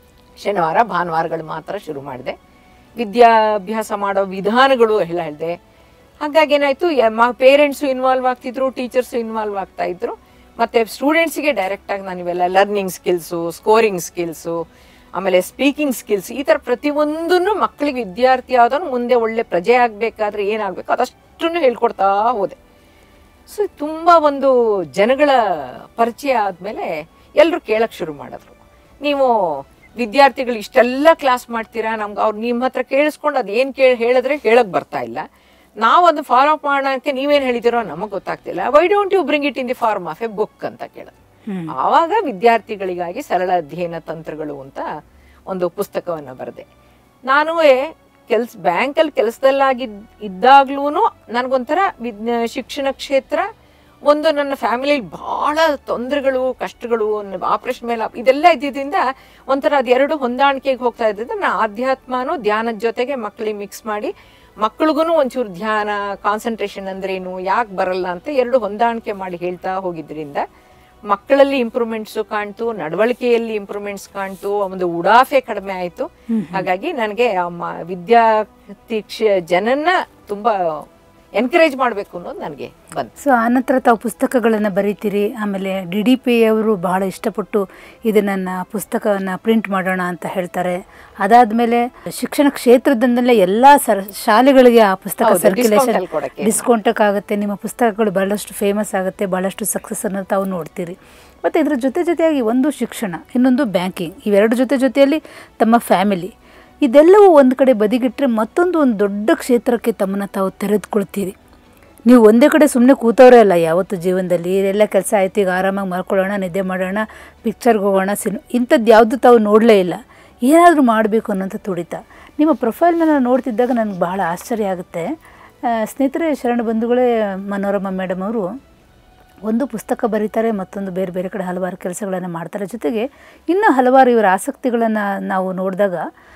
B: ಶನಿವಾರ ಭಾನುವಾರಗಳು ಮಾತ್ರ ಶುರು ಮಾಡಿದೆ ವಿದ್ಯಾಭ್ಯಾಸ ಮಾಡೋ ವಿಧಾನಗಳು ಎಲ್ಲ ಹೇಳಿದೆ ಹಾಗಾಗಿ ಏನಾಯ್ತು ಪೇರೆಂಟ್ಸು ಇನ್ವಾಲ್ವ್ ಆಗ್ತಿದ್ರು ಟೀಚರ್ಸು ಇನ್ವಾಲ್ವ್ ಆಗ್ತಾ ಇದ್ರು ಮತ್ತೆ ಸ್ಟೂಡೆಂಟ್ಸಿಗೆ ಡೈರೆಕ್ಟಾಗಿ ನಾನು ಇವೆಲ್ಲ ಲರ್ನಿಂಗ್ ಸ್ಕಿಲ್ಸು ಸ್ಕೋರಿಂಗ್ ಸ್ಕಿಲ್ಸು ಆಮೇಲೆ ಸ್ಪೀಕಿಂಗ್ ಸ್ಕಿಲ್ಸ್ ಈ ಥರ ಪ್ರತಿಯೊಂದನ್ನು ಮಕ್ಕಳಿಗೆ ವಿದ್ಯಾರ್ಥಿ ಆದವನು ಮುಂದೆ ಒಳ್ಳೆ ಪ್ರಜೆ ಆಗಬೇಕಾದ್ರೆ ಏನಾಗಬೇಕು ಅದಷ್ಟನ್ನು ಹೇಳ್ಕೊಡ್ತಾ ಹೋದೆ ಸೊ ತುಂಬ ಒಂದು ಜನಗಳ ಪರಿಚಯ ಆದಮೇಲೆ ಎಲ್ಲರೂ ಕೇಳಕ್ಕೆ ಶುರು ಮಾಡಿದ್ರು ನೀವು ವಿದ್ಯಾರ್ಥಿಗಳು ಇಷ್ಟೆಲ್ಲ ಕ್ಲಾಸ್ ಮಾಡ್ತೀರಾ ನಮ್ಗೆ ಅವ್ರು ನಿಮ್ಮ ಹತ್ರ ಕೇಳಿಸ್ಕೊಂಡು ಅದು ಏನು ಕೇಳಿ ಹೇಳಿದ್ರೆ ಹೇಳಕ್ ಬರ್ತಾ ಇಲ್ಲ ನಾವು ಅದು ಫಾಲೋ ಅಪ್ ಮಾಡೋಕ್ಕೆ ನೀವೇನು ಹೇಳಿದಿರೋ ನಮಗೆ ಗೊತ್ತಾಗ್ತಿಲ್ಲ why don't you bring it in the form of a book ಅಂತ ಕೇಳಿದ್ರು ಆವಾಗ ವಿದ್ಯಾರ್ಥಿಗಳಿಗಾಗಿ ಸರಳ ಅಧ್ಯಯನ ತಂತ್ರಗಳು ಅಂತ ಒಂದು ಪುಸ್ತಕವನ್ನು ಬರೆದೆ ನಾನು ಕೆಲ್ಸ ಬ್ಯಾಂಕಲ್ಲಿ ಕೆಲಸದಲ್ಲಾಗಿದ್ ಇದ್ದಾಗ್ಲೂ ನನಗೊಂಥರ ವಿದ್ ಶಿಕ್ಷಣ ಕ್ಷೇತ್ರ ಒಂದು ನನ್ನ ಫ್ಯಾಮಿಲಿಲಿ ಬಹಳ ತೊಂದರೆಗಳು ಕಷ್ಟಗಳು ಆಪರೇಷನ್ ಮೇಲೆ ಆಪ್- ಇದೆಲ್ಲ ಇದ್ದಿದ್ದರಿಂದ ಒಂಥರ ಅದೆರಡು ಹೊಂದಾಣಿಕೆಗೆ ಹೋಗ್ತಾ ಇದ್ದಿದ್ದು ನಾನು ಆಧ್ಯಾತ್ಮನೂ ಧ್ಯಾನದ ಜೊತೆಗೆ ಮಕ್ಕಳಿಗೆ ಮಿಕ್ಸ್ ಮಾಡಿ ಮಕ್ಳಿಗೂ ಒಂಚೂರು ಧ್ಯಾನ ಕಾನ್ಸಂಟ್ರೇಷನ್ ಅಂದ್ರೇನು ಯಾಕೆ ಬರಲ್ಲ ಅಂತ ಎರಡು ಹೊಂದಾಣಿಕೆ ಮಾಡಿ ಹೇಳ್ತಾ ಹೋಗಿದ್ರಿಂದ ಮಕ್ಕಳಲ್ಲಿ ಇಂಪ್ರೂವ್ಮೆಂಟ್ಸು ಕಾಣ್ತು ನಡವಳಿಕೆಯಲ್ಲಿ ಇಂಪ್ರೂವ್ಮೆಂಟ್ಸ್ ಕಾಣ್ತು ಒಂದು ಉಡಾಫೆ ಕಡಿಮೆ ಆಯ್ತು ಹಾಗಾಗಿ ನನಗೆ ಆ ಮ- ವಿದ್ಯಾರ್ಥಿ ಕ್ಷ- ಜನನ್ನ ತುಂಬಾ ಎನ್ಕರೇಜ್ ಮಾಡಬೇಕು ಅನ್ನೋದು ನನಗೆ ಬಂತು
A: ಸೊ ಆನಂತರ ತಾವು ಪುಸ್ತಕಗಳನ್ನು ಬರೀತೀರಿ ಆಮೇಲೆ ಡಿ ಡಿ ಪಿ ಅವರು ಬಹಳ ಇಷ್ಟಪಟ್ಟು ಇದು ನನ್ನ ಪುಸ್ತಕವನ್ನು ಪ್ರಿಂಟ್ ಮಾಡೋಣ ಅಂತ ಹೇಳ್ತಾರೆ ಅದಾದಮೇಲೆ ಶಿಕ್ಷಣ ಕ್ಷೇತ್ರದಿಂದಲೇ ಎಲ್ಲ ಸರ್ ಶಾಲೆಗಳಿಗೆ ಆ ಪುಸ್ತಕ
B: ಹೌದು, discount
A: ಸರ್ಕ್ಯುಲೇಷನ್
B: ಅಲ್ಲಿ ಕೊಡಕ್ಕೆ.
A: ಡಿಸ್ಕೌಂಟಕ್ಕೆ ಆಗುತ್ತೆ ನಿಮ್ಮ ಪುಸ್ತಕಗಳು ಬಹಳಷ್ಟು ಫೇಮಸ್ ಆಗುತ್ತೆ ಬಹಳಷ್ಟು ಸಕ್ಸಸ್ಸನ್ನು ತಾವು ನೋಡ್ತೀರಿ ಮತ್ತು ಇದರ ಜೊತೆ ಜೊತೆಯಾಗಿ ಒಂದು ಶಿಕ್ಷಣ ಇನ್ನೊಂದು ಬ್ಯಾಂಕಿಂಗ್ ಇವೆರಡು ಜೊತೆ ಜೊತೆಯಲ್ಲಿ ತಮ್ಮ ಫ್ಯಾಮಿಲಿ ಇದೆಲ್ಲವೂ ಒಂದು ಕಡೆ ಬದಿಗಿಟ್ಟರೆ ಮತ್ತೊಂದು ಒಂದು ದೊಡ್ಡ ಕ್ಷೇತ್ರಕ್ಕೆ ತಮ್ಮನ್ನು ತಾವು ತೆರೆದುಕೊಳ್ತೀರಿ ನೀವು ಒಂದೇ ಕಡೆ ಸುಮ್ಮನೆ ಕೂತವರೇ ಅಲ್ಲ ಯಾವತ್ತು ಜೀವನದಲ್ಲಿ ಇದೆಲ್ಲ ಕೆಲಸ ಆಯ್ತು ಈಗ ಆರಾಮಾಗಿ ಮಲ್ಕೊಳ್ಳೋಣ ನಿದ್ದೆ ಮಾಡೋಣ ಪಿಕ್ಚರ್ಗೆ ಹೋಗೋಣ ಸಿನ್ ಇಂಥದ್ದು ಯಾವುದು ತಾವು ನೋಡಲೇ ಇಲ್ಲ ಏನಾದರೂ ಮಾಡಬೇಕು ಅನ್ನೋಂಥ ತುಡಿತ ನಿಮ್ಮ ಪ್ರೊಫೈಲ್ನ ನಾನು ನೋಡ್ತಿದ್ದಾಗ ನನಗೆ ಬಹಳ ಆಶ್ಚರ್ಯ ಆಗುತ್ತೆ ಆ, ಸ್ನೇಹಿತರೆ ಶರಣ ಬಂಧುಗಳೇ ಮನೋರಮಾ ಮೇಡಮ್ ಅವರು ಒಂದು ಪುಸ್ತಕ ಬರೀತಾರೆ ಮತ್ತೊಂದು ಬೇರೆ ಬೇರೆ ಕಡೆ ಹಲವಾರು ಕೆಲಸಗಳನ್ನು ಮಾಡ್ತಾರೆ ಜೊತೆಗೆ ಇನ್ನೂ ಹಲವಾರು ಇವರ ಆಸಕ್ತಿಗಳನ್ನು ನಾವು ನೋಡಿದಾಗ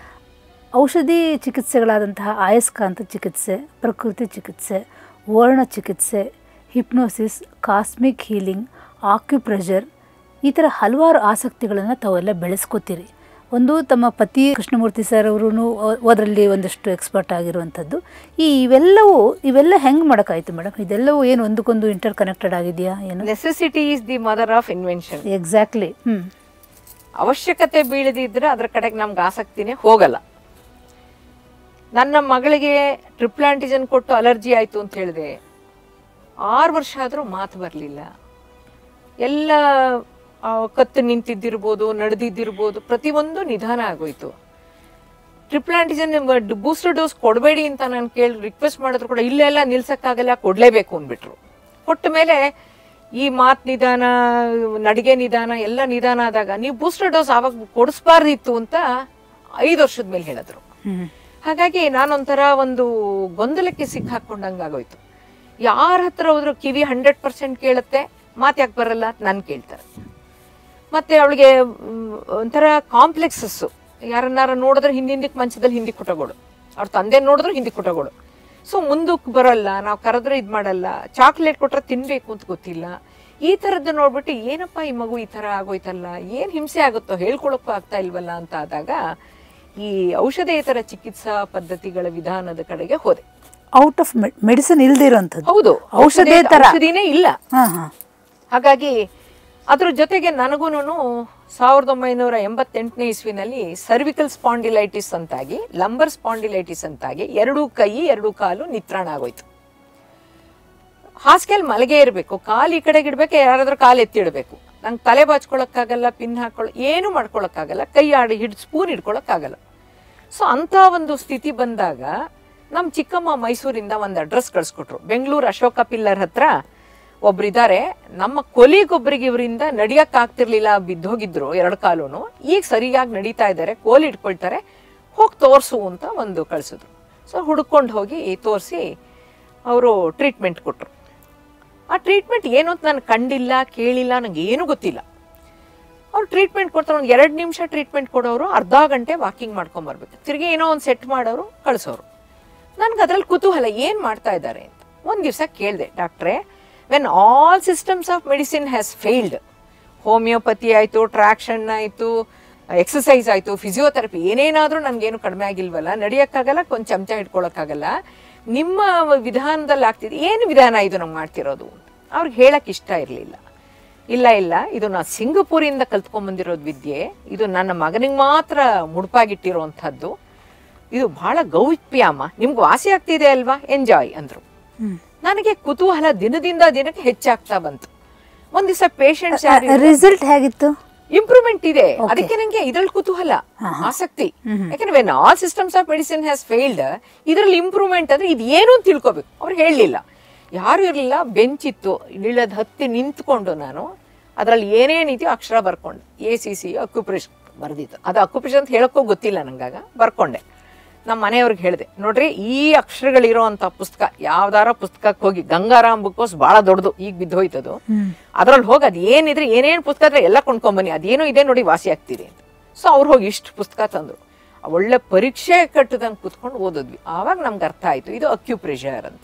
A: ಔಷಧಿ ಚಿಕಿತ್ಸೆಗಳಾದಂತಹ ಆಯಸ್ಕಾಂತ ಚಿಕಿತ್ಸೆ ಪ್ರಕೃತಿ ಚಿಕಿತ್ಸೆ ವರ್ಣ ಚಿಕಿತ್ಸೆ ಹಿಪ್ನೋಸಿಸ್ ಕಾಸ್ಮಿಕ್ ಹೀಲಿಂಗ್ ಆಕ್ಯುಪ್ರೆಷರ್ ಈ ಥರ ಹಲವಾರು ಆಸಕ್ತಿಗಳನ್ನು ತಾವೆಲ್ಲ ಬೆಳೆಸ್ಕೋತೀರಿ ಒಂದು ತಮ್ಮ ಪತಿ ಕೃಷ್ಣಮೂರ್ತಿ ಸರ್ ಅವರು ಅದರಲ್ಲಿ ಒಂದಷ್ಟು ಎಕ್ಸ್ಪರ್ಟ್ ಆಗಿರುವಂಥದ್ದು ಈ ಇವೆಲ್ಲವೂ ಇವೆಲ್ಲ ಹೆಂಗೆ ಮಾಡೋಕ್ಕಾಯ್ತು ಮೇಡಮ್ ಇದೆಲ್ಲವೂ ಏನು ಒಂದಕ್ಕೊಂದು ಇಂಟರ್ ಕನೆಕ್ಟೆಡ್ ಆಗಿದೆಯಾ ಏನು
B: necessity is the mother of invention
A: exactly ಹ್ಞೂ
B: ಅವಶ್ಯಕತೆ ಬೀಳದಿದ್ರೆ ಅದ್ರ ಕಡೆಗೆ ನಮ್ಗೆ ಆಸಕ್ತಿನೇ ಹೋಗಲ್ಲ ನನ್ನ ಮಗಳಿಗೆ ಟ್ರಿಪಲ್ ಆಂಟಿಜನ್ ಕೊಟ್ಟು ಅಲರ್ಜಿ ಆಯ್ತು ಅಂತ ಹೇಳಿದೆ ಆರು ವರ್ಷ ಆದರೂ ಮಾತು ಬರಲಿಲ್ಲ ಎಲ್ಲ ಆ, ಕತ್ತು ನಿಂತಿದ್ದಿರ್ಬೋದು ನಡೆದಿದ್ದಿರ್ಬೋದು ಪ್ರತಿಯೊಂದು ನಿಧಾನ ಆಗೋಯ್ತು ಟ್ರಿಪಲ್ ಆಂಟಿಜನ್ ಬೂಸ್ಟರ್ ಡೋಸ್ ಕೊಡಬೇಡಿ ಅಂತ ನಾನು ಕೇಳಿ ರಿಕ್ವೆಸ್ಟ್ ಮಾಡಿದ್ರು ಕೂಡ ಇಲ್ಲ ಎಲ್ಲ ನಿಲ್ಸಕ್ಕಾಗಲ್ಲ ಕೊಡಲೇಬೇಕು ಅಂದ್ಬಿಟ್ರು ಕೊಟ್ಟ ಮೇಲೆ ಈ ಮಾತ್ ನಿಧಾನ ನಡಿಗೆ ನಿಧಾನ ಎಲ್ಲ ನಿಧಾನ ಆದಾಗ ನೀವು ಬೂಸ್ಟರ್ ಡೋಸ್ ಆವಾಗ ಕೊಡಿಸ್ಬಾರ್ದಿತ್ತು ಅಂತ ಐದು ವರ್ಷದ ಮೇಲೆ ಹೇಳಿದ್ರು
A: ಹ್ಞೂ
B: ಹಾಗಾಗಿ ನಾನೊಂಥರ ಒಂದು ಗೊಂದಲಕ್ಕೆ ಸಿಕ್ಕಾಕೊಂಡಂಗಾಗೋಯ್ತು ಯಾರ ಹತ್ರ ಹೋದ್ರು ಕಿವಿ ಹಂಡ್ರೆಡ್ ಪರ್ಸೆಂಟ್ ಕೇಳುತ್ತೆ ಮಾತು ಯಾಕೆ ಬರಲ್ಲ ನನ್ ಕೇಳ್ತಾರೆ ಮತ್ತೆ ಅವಳಿಗೆ ಒಂಥರ ಕಾಂಪ್ಲೆಕ್ಸಸ್ಸು ಯಾರನ್ನಾರ ನೋಡಿದ್ರೆ ಹಿಂದಿಂದಕ್ಕೆ ಮಂಚದಲ್ಲಿ ಹಿಂದಿ ಕುಟಗೋಳು ಅವ್ರ ತಂದೆ ನೋಡಿದ್ರು ಹಿಂದಿ ಕುಟಗೋಳು ಸೊ ಮುಂದಕ್ಕೆ ಬರಲ್ಲ ನಾವು ಕರೆದ್ರೆ ಇದು ಮಾಡಲ್ಲ ಚಾಕ್ಲೇಟ್ ಕೊಟ್ರೆ ತಿನ್ಬೇಕು ಅಂತ ಗೊತ್ತಿಲ್ಲ ಈ ಥರದ್ದು ನೋಡ್ಬಿಟ್ಟು ಏನಪ್ಪ ಈ ಮಗು ಈ ಥರ ಆಗೋಯ್ತಲ್ಲ ಏನು ಹಿಂಸೆ ಆಗುತ್ತೋ ಹೇಳ್ಕೊಳಕ್ಕೂ ಆಗ್ತಾ ಇಲ್ವಲ್ಲ ಅಂತ ಆದಾಗ ಈ ಔಷಧೇತರ ಚಿಕಿತ್ಸಾ ಪದ್ಧತಿಗಳ ವಿಧಾನದ ಕಡೆಗೆ ಹೋದೆ
A: ಔಟ್ ಆಫ್ ಮೆಡಿಸಿನ್ ಇಲ್ಲದೆ ಇರೋಂಥದ್ದು
B: ಹೌದು
A: ಔಷಧಿ ತರ
B: ಔಷಧಿನೇ ಇಲ್ಲ
A: ಹಾಂ ಹಾಂ
B: ಹಾಗಾಗಿ ಅದ್ರ ಜೊತೆಗೆ ನನಗೂನು ಸಾವಿರದ ಒಂಬೈನೂರ ಎಂಬತ್ತೆಂಟನೇ ಇಸ್ವಿನಲ್ಲಿ ಸರ್ವಿಕಲ್ ಸ್ಪಾಂಡಿಲೈಟಿಸ್ ಅಂತಾಗಿ ಲಂಬರ್ ಸ್ಪಾಂಡಿಲೈಟಿಸ್ ಅಂತಾಗಿ ಎರಡೂ ಕೈ ಎರಡೂ ಕಾಲು ನಿತ್ರಾಣ ಆಗೋಯ್ತು ಹಾಸಿಗೆಯಲ್ಲಿ ಮಲಗೆ ಇರಬೇಕು ಕಾಲು ಈ ಕಡೆಗೆ ಇಡಬೇಕು ಯಾರಾದ್ರೂ ಕಾಲು ಎತ್ತಿಡಬೇಕು ನಂಗೆ ತಲೆ ಬಾಚ್ಕೊಳಕ್ಕಾಗಲ್ಲ ಪಿನ್ ಹಾಕೊಳ್ಳ ಏನು ಮಾಡ್ಕೊಳಕ್ಕಾಗಲ್ಲ ಕೈ ಆಡಿ ಹಿಡ್ ಸ್ಪೂನ್ ಹಿಡ್ಕೊಳಕ್ಕಾಗಲ್ಲ ಸೊ ಅಂಥ ಒಂದು ಸ್ಥಿತಿ ಬಂದಾಗ ನಮ್ಮ ಚಿಕ್ಕಮ್ಮ ಮೈಸೂರಿಂದ ಒಂದು ಅಡ್ರೆಸ್ ಕಳಿಸ್ಕೊಟ್ರು ಬೆಂಗಳೂರು ಅಶೋಕ ಪಿಲ್ಲರ್ ಹತ್ರ ಒಬ್ರಿದ್ದಾರೆ ನಮ್ಮ ಕೊಲಿಗೊಬ್ರಿಗೆ ಇವರಿಂದ ನಡಿಯಕ್ ಆಗ್ತಿರ್ಲಿಲ್ಲ ಬಿದ್ದೋಗಿದ್ರು ಎರಡು ಕಾಲೂನು ಈಗ ಸರಿಯಾಗಿ ನಡೀತಾ ಇದ್ದಾರೆ ಕೋಲಿ ಇಟ್ಕೊಳ್ತಾರೆ ಹೋಗಿ ತೋರಿಸು ಅಂತ ಒಂದು ಕಳಿಸಿದ್ರು ಸೊ ಹುಡ್ಕೊಂಡು ಹೋಗಿ ತೋರಿಸಿ ಅವರು ಟ್ರೀಟ್ಮೆಂಟ್ ಕೊಟ್ಟರು ಆ ಟ್ರೀಟ್ಮೆಂಟ್ ಏನು ಅಂತ ನಾನು ಕಂಡಿಲ್ಲ ಕೇಳಿಲ್ಲ ನನಗೆ ಏನೂ ಗೊತ್ತಿಲ್ಲ ಅವ್ರು ಟ್ರೀಟ್ಮೆಂಟ್ ಕೊಡ್ತಾರೆ ಒಂದು ಎರಡು ನಿಮಿಷ ಟ್ರೀಟ್ಮೆಂಟ್ ಕೊಡೋರು ಅರ್ಧ ಗಂಟೆ ವಾಕಿಂಗ್ ಮಾಡ್ಕೊಂಬರ್ಬೇಕು ತಿರ್ಗಿ ಏನೋ ಒಂದು ಸೆಟ್ ಮಾಡೋರು ಕಳಿಸೋರು ನನ್ಗೆ ಅದ್ರಲ್ಲಿ ಕುತೂಹಲ ಏನು ಮಾಡ್ತಾ ಇದ್ದಾರೆ ಅಂತ ಒಂದು ದಿವಸ ಕೇಳಿದೆ ಡಾಕ್ಟ್ರೇ when all systems of medicine has failed homeopathy ಆಯಿತು ಟ್ರಾಕ್ಷನ್ ಆಯಿತು ಎಕ್ಸಸೈಸ್ ಆಯಿತು ಫಿಸಿಯೋಥೆರಪಿ ಏನೇನಾದರೂ ನನಗೇನು ಕಡಿಮೆ ಆಗಿಲ್ವಲ್ಲ ನಡೆಯೋಕ್ಕಾಗಲ್ಲ ಕೊಂಚ ಚಮಚ ಇಟ್ಕೊಳ್ಳೋಕ್ಕಾಗಲ್ಲ ನಿಮ್ಮ ವಿಧಾನದಲ್ಲಿ ಆಗ್ತಿದೆ ಏನು ವಿಧಾನ ಇದು ನಮ್ಗೆ ಮಾಡ್ತಿರೋದು ಅವ್ರಿಗೆ ಹೇಳಕ್ಕೆ ಇಷ್ಟ ಇರಲಿಲ್ಲ ಇಲ್ಲ ಇಲ್ಲ ಇದು ನಾ ಸಿಂಗಪೂರಿಂದ ಕಲ್ತ್ಕೊಂಡ್ಬಂದಿರೋದು ವಿದ್ಯೆ ಇದು ನನ್ನ ಮಗನಿಗೆ ಮಾತ್ರ ಮುಡುಪಾಗಿಟ್ಟಿರುವಂಥದ್ದು ಇದು ಬಹಳ ಗೌಪ್ಯಾಮ ನಿಮ್ಗೆ ವಾಸಿ ಆಗ್ತಿದೆ ಅಲ್ವಾ ಎಂಜಾಯ್ ಅಂದ್ರು ನನಗೆ ಕುತೂಹಲ ದಿನದಿಂದ ದಿನಕ್ಕೆ ಹೆಚ್ಚಾಗ್ತಾ ಬಂತು ಒಂದ್ ದಿವಸ ಪೇಷಂಟ್ಸ್
A: ರಿಸಲ್ಟ್ ಹೇಗಿತ್ತು
B: ಇಂಪ್ರೂವ್ಮೆಂಟ್ ಇದೆ ಅದಕ್ಕೆ ನಂಗೆ ಇದ್ರಲ್ಲಿ ಕುತೂಹಲ ಆಸಕ್ತಿ ಯಾಕಂದ್ರೆ when all systems of medicine has failed ಇದ್ರಲ್ಲಿ ಇಂಪ್ರೂವ್ಮೆಂಟ್ ಅಂದ್ರೆ ಇದು ಏನು ಅಂತ ತಿಳ್ಕೊಬೇಕು ಅವ್ರು ಹೇಳಲಿಲ್ಲ ಯಾರು ಇರಲಿಲ್ಲ ಬೆಂಚ್ ಇತ್ತು ಇಳಿದ ಹತ್ತಿ ನಿಂತ್ಕೊಂಡು ನಾನು ಅದರಲ್ಲಿ ಏನೇನಿದೆಯೋ ಅಕ್ಷರ ಬರ್ಕೊಂಡೆ ಎ ಸಿ ಸಿ ಅಕ್ಯುಪ್ರೆಷನ್ ಬರ್ದಿತ್ತು ಅದು ಅಕ್ಯುಪ್ರೆಷನ್ ಅಂತ ಹೇಳಕ್ಕೂ ಗೊತ್ತಿಲ್ಲ ನಂಗಾಗ ಬರ್ಕೊಂಡೆ ನಮ್ಮ ಮನೆಯವ್ರಿಗೆ ಹೇಳಿದೆ ನೋಡ್ರಿ ಈ ಅಕ್ಷರಗಳಿರೋ ಅಂತ ಪುಸ್ತಕ ಯಾವ್ದಾರ ಪುಸ್ತಕಕ್ಕೆ ಹೋಗಿ ಗಂಗಾರಾಮ್ ಬುಕ್ಕೋಸ್ ಬಹಳ ದೊಡ್ಡದು ಈಗ ಬಿದ್ದೋಯ್ತದು ಅದ್ರಲ್ಲಿ ಹೋಗಿ ಅದು ಏನಿದ್ರೆ ಏನೇನು ಪುಸ್ತಕ ಇದ್ರೆ ಎಲ್ಲ ಕೊಂಡ್ಕೊಂಬನ್ನಿ ಅದೇನೋ ಇದೆ ನೋಡಿ ವಾಸಿ ಆಗ್ತಿದೆ ಅಂತ ಸೊ ಅವ್ರು ಹೋಗಿ ಇಷ್ಟು ಪುಸ್ತಕ ತಂದ್ರು ಆ ಒಳ್ಳೆ ಪರೀಕ್ಷೆ ಕಟ್ಟದಂಗೆ ಕುತ್ಕೊಂಡು ಓದಿದ್ವಿ ಆವಾಗ ನಮ್ಗೆ ಅರ್ಥ ಆಯ್ತು ಇದು ಅಕ್ಯುಪ್ರೆಷರ್ ಅಂತ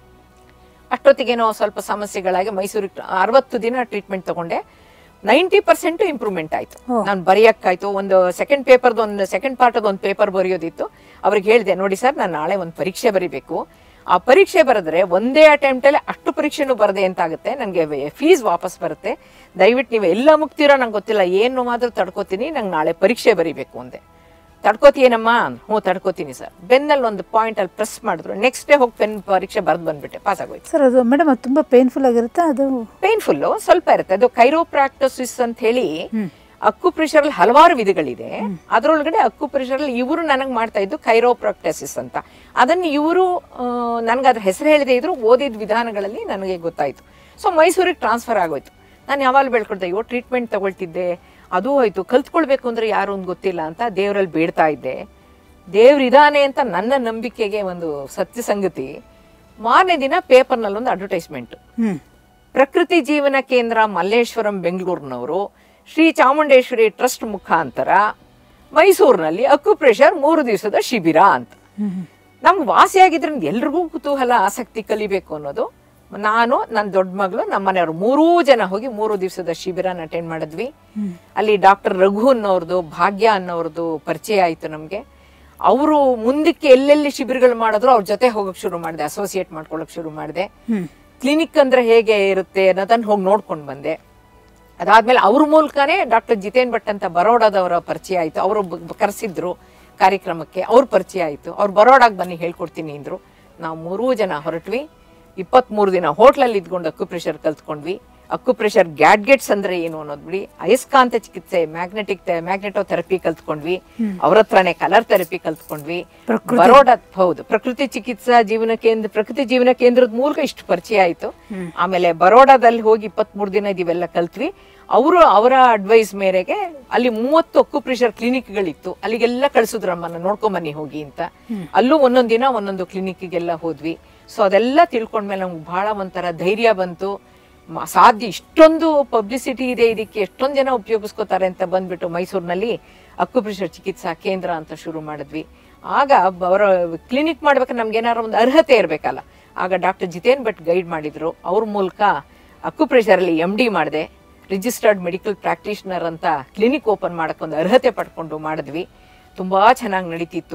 B: ಅಷ್ಟೊತ್ತಿಗೇನೋ ಸ್ವಲ್ಪ ಸಮಸ್ಯೆಗಳಾಗಿ ಮೈಸೂರಿಗೆ ಅರವತ್ತು ದಿನ ಟ್ರೀಟ್ಮೆಂಟ್ ತಗೊಂಡೆ ನೈಂಟಿ ಪರ್ಸೆಂಟ್ ಇಂಪ್ರೂವ್ಮೆಂಟ್ ಆಯ್ತು ನಾನು ಬರೆಯಕ್ಕಾಯ್ತು ಒಂದು ಸೆಕೆಂಡ್ ಪೇಪರ್ದು ಒಂದು ಸೆಕೆಂಡ್ ಪಾರ್ಟ್ ಒಂದು ಪೇಪರ್ ಬರೆಯೋದಿತ್ತು ಅವ್ರಿಗೆ ಹೇಳಿದೆ ನೋಡಿ ಸರ್ ನಾನು ನಾಳೆ ಒಂದು ಪರೀಕ್ಷೆ ಬರಿಬೇಕು ಆ ಪರೀಕ್ಷೆ ಬರೆದ್ರೆ ಒಂದೇ ಅಟೆಂಪ್ಟಲ್ಲಿ ಅಷ್ಟು ಪರೀಕ್ಷೆನೂ ಬರದೆ ಅಂತಾಗುತ್ತೆ ನನಗೆ ಫೀಸ್ ವಾಪಸ್ ಬರುತ್ತೆ ದಯವಿಟ್ಟು ನೀವು ಎಲ್ಲ ಮುಗ್ತೀರೋ ನಂಗೆ ಗೊತ್ತಿಲ್ಲ ಏನು ಮಾತ್ರ ತಡ್ಕೋತೀನಿ ನಂಗೆ ನಾಳೆ ಪರೀಕ್ಷೆ ಬರಿಬೇಕು ಅಂದೆ ತಡ್ಕೋತೀನಮ್ಮ ಹ್ಞೂ ತಡ್ಕೋತೀನಿ ಸರ್ ಬೆನ್ನಲ್ಲಿ ಒಂದು ಪಾಯಿಂಟ್ ಅಲ್ಲಿ ಪ್ರೆಸ್ ಮಾಡಿದ್ರು ನೆಕ್ಸ್ಟ್ ಡೇ ಹೋಗಿ ಪೆನ್ ಪರೀಕ್ಷೆ ಬರೆದು ಬಂದ್ಬಿಟ್ಟೆ ಪಾಸ್ ಆಗೋಯ್ತು
A: ಸರ್ ಅದು ಮೇಡಮ್ ಅದು ತುಂಬ ಪೇನ್ಫುಲ್ ಆಗಿರುತ್ತೆ ಅದು
B: ಪೇನ್ಫುಲ್ ಸ್ವಲ್ಪ ಇರುತ್ತೆ ಅದು ಕೈರೋಪ್ರಾಕ್ಟೋಸಿಸ್ ಅಂತ ಹೇಳಿ ಅಕ್ಕು ಪ್ರೆಷರ್ ಅಲ್ಲಿ ಹಲವಾರು ವಿಧಗಳಿದೆ ಅದರೊಳಗಡೆ ಅಕ್ಕು ಪ್ರೆಷರ್ ಅಲ್ಲಿ ಇವರು ನನಗೆ ಮಾಡ್ತಾ ಇದ್ದು ಕೈರೋಪ್ರಾಕ್ಟಸಿಸ್ ಅಂತ ಅದನ್ನ ಇವರು ನನಗೆ ಅದ್ರ ಹೆಸರು ಹೇಳಿದೆ ಇದ್ರು ಓದಿದ ವಿಧಾನಗಳಲ್ಲಿ ನನಗೆ ಗೊತ್ತಾಯ್ತು ಸೊ ಮೈಸೂರಿಗೆ ಟ್ರಾನ್ಸ್ಫರ್ ಆಗೋಯ್ತು ನಾನು ಯಾವಾಗ ಬೆಳ್ಕೊಳ್ದೆ ಅಯ್ಯೋ ಟ್ರೀಟ್ಮೆಂಟ್ ತಗೊಳ್ತಿದ್ದೆ ಅದು ಹೋಯ್ತು ಕಲ್ತ್ಕೊಳ್ಬೇಕು ಅಂದ್ರೆ ಯಾರು ಒಂದು ಗೊತ್ತಿಲ್ಲ ಅಂತ ದೇವರಲ್ಲಿ ಬೇಡ್ತಾ ಇದ್ದೆ ದೇವ್ರಿದಾನೆ ಅಂತ ನನ್ನ ನಂಬಿಕೆಗೆ ಒಂದು ಸತ್ಯ ಸಂಗತಿ ಮಾರನೇ ದಿನ ಪೇಪರ್ನಲ್ಲಿ ಒಂದು ಅಡ್ವರ್ಟೈಸ್ಮೆಂಟ್
A: ಹ್ಞೂ
B: ಪ್ರಕೃತಿ ಜೀವನ ಕೇಂದ್ರ ಮಲ್ಲೇಶ್ವರಂ ಬೆಂಗಳೂರಿನವರು ಶ್ರೀ ಚಾಮುಂಡೇಶ್ವರಿ ಟ್ರಸ್ಟ್ ಮುಖಾಂತರ ಮೈಸೂರಿನಲ್ಲಿ ಅಕ್ಯುಪ್ರೆಷರ್ ಮೂರು ದಿವಸದ ಶಿಬಿರ ಅಂತ ನಮ್ಗೆ ವಾಸಿಯಾಗಿದ್ರೆ ಎಲ್ರಿಗೂ ಕುತೂಹಲ ಆಸಕ್ತಿ ಕಲಿಬೇಕು ಅನ್ನೋದು ನಾನು ನನ್ನ ದೊಡ್ಡ ಮಗಳು ನಮ್ಮ ಮನೆಯವರು ಮೂರೂ ಜನ ಹೋಗಿ ಮೂರು ದಿವಸದ ಶಿಬಿರನ ಅಟೆಂಡ್ ಮಾಡಿದ್ವಿ ಅಲ್ಲಿ ಡಾಕ್ಟರ್ ರಘು ಅನ್ನೋರ್ದು ಭಾಗ್ಯ ಅನ್ನೋರ್ದು ಪರಿಚಯ ಆಯ್ತು ನಮಗೆ ಅವರು ಮುಂದಕ್ಕೆ ಎಲ್ಲೆಲ್ಲಿ ಶಿಬಿರಗಳು ಮಾಡಿದ್ರು ಅವ್ರ ಜೊತೆ ಹೋಗಕ್ ಶುರು ಮಾಡಿದೆ ಅಸೋಸಿಯೇಟ್ ಮಾಡ್ಕೊಳಕ್ ಶುರು ಮಾಡಿದೆ ಕ್ಲಿನಿಕ್ ಅಂದ್ರೆ ಹೇಗೆ ಇರುತ್ತೆ ಅನ್ನೋದನ್ನ ಹೋಗಿ ನೋಡ್ಕೊಂಡು ಬಂದೆ ಅದಾದ್ಮೇಲೆ ಅವ್ರ ಮೂಲಕನೇ ಡಾಕ್ಟರ್ ಜಿತೇನ್ ಭಟ್ ಅಂತ ಬರೋಡಾದವರ ಪರಿಚಯ ಆಯ್ತು ಅವರು ಕರೆಸಿದ್ರು ಕಾರ್ಯಕ್ರಮಕ್ಕೆ ಅವ್ರ ಪರಿಚಯ ಆಯ್ತು ಅವ್ರು ಬರೋಡಾಗ್ ಬನ್ನಿ ಹೇಳ್ಕೊಡ್ತೀನಿ ಅಂದ್ರು ನಾವು ಮೂರೂ ಜನ ಹೊರಟ್ವಿ ಇಪ್ಪತ್ಮೂರು ದಿನ ಹೋಟ್ಲಲ್ಲಿ ಇದ್ಕೊಂಡು ಅಕ್ಯುಪ್ರೆಷರ್ ಕಲ್ತ್ಕೊಂಡ್ವಿ ಅಕ್ಯುಪ್ರೆಷರ್ ಗ್ಯಾಡ್ಗೆಟ್ಸ್ ಅಂದ್ರೆ ಏನು ಅನ್ನೋದ್ ಬಿಡಿ ಅಯಸ್ಕಾಂತ ಚಿಕಿತ್ಸೆ ಮ್ಯಾಗ್ನೆಟಿಕ್ ಮ್ಯಾಗ್ನೆಟೋ ಥೆರಪಿ ಕಲ್ತ್ಕೊಂಡ್ವಿ ಅವ್ರ ಹತ್ರನೇ ಕಲರ್ ಥೆರಪಿ ಕಲ್ತ್ಕೊಂಡ್ವಿ ಬರೋಡಾ ಹೌದು ಪ್ರಕೃತಿ ಚಿಕಿತ್ಸಾ ಜೀವನ ಕೇಂದ್ರ ಪ್ರಕೃತಿ ಜೀವನ ಕೇಂದ್ರದ ಮೂಲಕ ಇಷ್ಟು ಪರಿಚಯ ಆಯ್ತು ಆಮೇಲೆ ಬರೋಡಾದಲ್ಲಿ ಹೋಗಿ ಇಪ್ಪತ್ಮೂರು ದಿನ ಇದೆಲ್ಲ ಕಲ್ತ್ವಿ ಅವರು ಅವರ ಅಡ್ವೈಸ್ ಮೇರೆಗೆ ಅಲ್ಲಿ ಮೂವತ್ತು ಅಕ್ಯುಪ್ರೆಷರ್ ಕ್ಲಿನಿಕ್ಗಳಿತ್ತು ಅಲ್ಲಿಗೆಲ್ಲ ಕಳ್ಸಿದ್ರು ನಮ್ಮನ್ನ ನೋಡ್ಕೊಂಬನ್ನಿ ಹೋಗಿ ಅಂತ ಅಲ್ಲೂ ಒಂದೊಂದ್ ದಿನ ಒಂದೊಂದು ಕ್ಲಿನಿಕ್ಗೆಲ್ಲ ಹೋದ್ವಿ ಸೊ ಅದೆಲ್ಲ ತಿಳ್ಕೊಂಡ್ಮೇಲೆ ನಮ್ಗೆ ಬಹಳ ಒಂಥರ ಧೈರ್ಯ ಬಂತು ಮ- ಸಾಧ್ಯ ಇಷ್ಟೊಂದು ಪಬ್ಲಿಸಿಟಿ ಇದೆ ಇದಕ್ಕೆ ಎಷ್ಟೊಂದು ಜನ ಉಪಯೋಗಿಸ್ಕೋತಾರೆ ಅಂತ ಬಂದ್ಬಿಟ್ಟು ಮೈಸೂರಿನಲ್ಲಿ ಅಕ್ಯುಪ್ರೆಷರ್ ಚಿಕಿತ್ಸಾ ಕೇಂದ್ರ ಅಂತ ಶುರು ಮಾಡಿದ್ವಿ ಆಗ ಅವರ ಕ್ಲಿನಿಕ್ ಮಾಡ್ಬೇಕಾದ್ರೆ ನಮ್ಗೆ ಏನಾರ ಒಂದು ಅರ್ಹತೆ ಇರಬೇಕಲ್ಲ ಆಗ ಡಾಕ್ಟರ್ ಜಿತೇನ್ ಭಟ್ ಗೈಡ್ ಮಾಡಿದ್ರು ಅವ್ರ ಮೂಲಕ ಅಕ್ಯುಪ್ರೆಷರ್ ಅಲ್ಲಿ ಎಂ ಡಿ ಮಾಡಿದೆ ರಿಜಿಸ್ಟರ್ಡ್ ಮೆಡಿಕಲ್ ಪ್ರಾಕ್ಟೀಷನರ್ ಅಂತ ಕ್ಲಿನಿಕ್ ಓಪನ್ ಮಾಡಕ್ಕೆ ಒಂದು ಅರ್ಹತೆ ಪಡ್ಕೊಂಡು ಮಾಡಿದ್ವಿ ತುಂಬಾ ಚೆನ್ನಾಗಿ ನಡೀತಿತ್ತು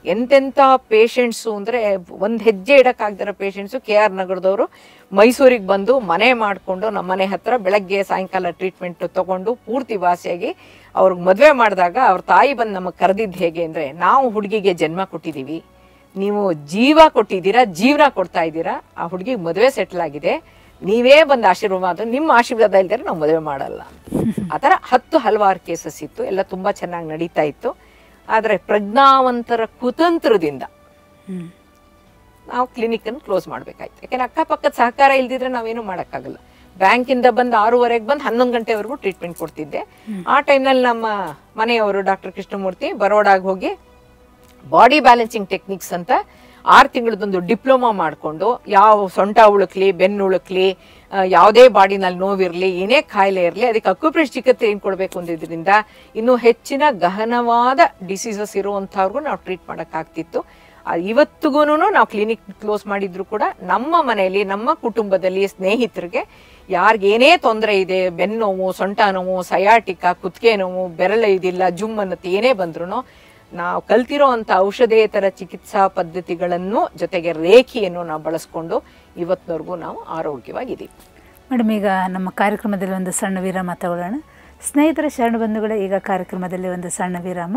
B: ಎಂತೆಂಥ ಪೇಷಂಟ್ಸು ಅಂದರೆ ಒಂದು ಹೆಜ್ಜೆ ಇಡೋಕ್ಕಾಗ್ದಿರೋ ಪೇಷಂಟ್ಸು ಕೆ ಆರ್ ನಗರದವರು ಮೈಸೂರಿಗೆ ಬಂದು ಮನೆ ಮಾಡಿಕೊಂಡು ನಮ್ಮ ಮನೆ ಹತ್ರ ಬೆಳಗ್ಗೆ ಸಾಯಂಕಾಲ ಟ್ರೀಟ್ಮೆಂಟ್ ತಗೊಂಡು ಪೂರ್ತಿ ವಾಸಿಯಾಗಿ ಅವ್ರಿಗೆ ಮದುವೆ ಮಾಡಿದಾಗ ಅವ್ರ ತಾಯಿ ಬಂದು ನಮಗೆ ಕರೆದಿದ್ದು ಹೇಗೆ ಅಂದರೆ ನಾವು ಹುಡುಗಿಗೆ ಜನ್ಮ ಕೊಟ್ಟಿದ್ದೀವಿ ನೀವು ಜೀವ ಕೊಟ್ಟಿದ್ದೀರಾ ಜೀವನ ಕೊಡ್ತಾ ಇದ್ದೀರಾ ಆ ಹುಡುಗಿಗೆ ಮದುವೆ ಸೆಟ್ಲ್ ಆಗಿದೆ ನೀವೇ ಬಂದು ಆಶೀರ್ವಾದ ಮಾಡಿದ್ರೆ ನಿಮ್ಮ ಆಶೀರ್ವಾದ ಇಲ್ದಿದ್ರೆ ನಾವು ಮದುವೆ ಮಾಡಲ್ಲ ಆ ಥರ ಹತ್ತು ಹಲವಾರು ಕೇಸಸ್ ಇತ್ತು ಎಲ್ಲ ತುಂಬ ಚೆನ್ನಾಗಿ ನಡೀತಾ ಇತ್ತು ಆದರೆ ಪ್ರಜ್ಞಾವಂತರ ಕುತಂತ್ರದಿಂದ
A: ಹ್ಮ್
B: ನಾವು ಕ್ಲಿನಿಕನ್ನು ಕ್ಲೋಸ್ ಮಾಡಬೇಕಾಯ್ತು ಯಾಕೆಂದ್ರೆ ಅಕ್ಕಪಕ್ಕದ ಸಹಕಾರ ಇಲ್ದಿದ್ರೆ ನಾವೇನು ಮಾಡೋಕ್ಕಾಗಲ್ಲ ಬ್ಯಾಂಕಿಂದ ಬಂದು ಆರೂವರೆಗೆ ಬಂದು ಹನ್ನೊಂದು ಗಂಟೆವರೆಗೂ ಟ್ರೀಟ್ಮೆಂಟ್ ಕೊಡ್ತಿದ್ದೆ ಆ ಟೈಮ್ನಲ್ಲಿ ನಮ್ಮ ಮನೆಯವರು ಡಾಕ್ಟರ್ ಕೃಷ್ಣಮೂರ್ತಿ ಬರೋಡಾಗಿ ಹೋಗಿ ಬಾಡಿ ಬ್ಯಾಲೆನ್ಸಿಂಗ್ ಟೆಕ್ನಿಕ್ಸ್ ಅಂತ ಆರು ತಿಂಗಳದೊಂದು ಡಿಪ್ಲೊಮಾ ಮಾಡಿಕೊಂಡು ಯಾವ ಸೊಂಟ ಉಳುಕ್ಲಿ ಬೆನ್ನು ಉಳುಕ್ಲಿ ಆ, ಯಾವುದೇ ಬಾಡಿನಲ್ಲಿ ನೋವಿರಲಿ ಏನೇ ಕಾಯಿಲೆ ಇರಲಿ ಅದಕ್ಕೆ ಅಕ್ಯುಪ್ರೆಸ್ ಚಿಕಿತ್ಸೆ ಏನು ಕೊಡಬೇಕು ಅಂದಿದ್ರಿಂದ ಇನ್ನೂ ಹೆಚ್ಚಿನ ಗಹನವಾದ ಡಿಸೀಸಸ್ ಇರುವಂಥವ್ರಿಗೂ ನಾವು ಟ್ರೀಟ್ ಮಾಡೋಕ್ಕಾಗ್ತಿತ್ತು ಇವತ್ತಿಗೂ ನಾವು ಕ್ಲಿನಿಕ್ ಕ್ಲೋಸ್ ಮಾಡಿದ್ರು ಕೂಡ ನಮ್ಮ ಮನೆಯಲ್ಲಿ ನಮ್ಮ ಕುಟುಂಬದಲ್ಲಿ ಸ್ನೇಹಿತರಿಗೆ ಯಾರಿಗೇನೇ ತೊಂದರೆ ಇದೆ ಬೆನ್ನೋವು ಸೊಂಟ ನೋವು ಸಯಾಟಿಕ ಕುತ್ತಿಗೆ ನೋವು ಬೆರಳ ಇದಿಲ್ಲ ಜುಮ್ ಅನ್ನತ್ತೆ ಏನೇ ಬಂದ್ರು ನಾವು ಕಲ್ತಿರೋ ಅಂಥ ಔಷಧೇತರ ಚಿಕಿತ್ಸಾ ಪದ್ಧತಿಗಳನ್ನು ಜೊತೆಗೆ ರೇಖೆಯನ್ನು ನಾವು ಬಳಸ್ಕೊಂಡು ಇವತ್ತಿನವರೆಗೂ ನಾವು ಆರೋಗ್ಯವಾಗಿದ್ದೀವಿ
A: ಮೇಡಮ್ ಈಗ ನಮ್ಮ ಕಾರ್ಯಕ್ರಮದಲ್ಲಿ ಒಂದು ಸಣ್ಣ ವಿರಾಮ ತಗೊಳ್ಳೋಣ ಸ್ನೇಹಿತರ ಶರಣ ಬಂಧುಗಳೇ ಈಗ ಕಾರ್ಯಕ್ರಮದಲ್ಲಿ ಒಂದು ಸಣ್ಣ ವಿರಾಮ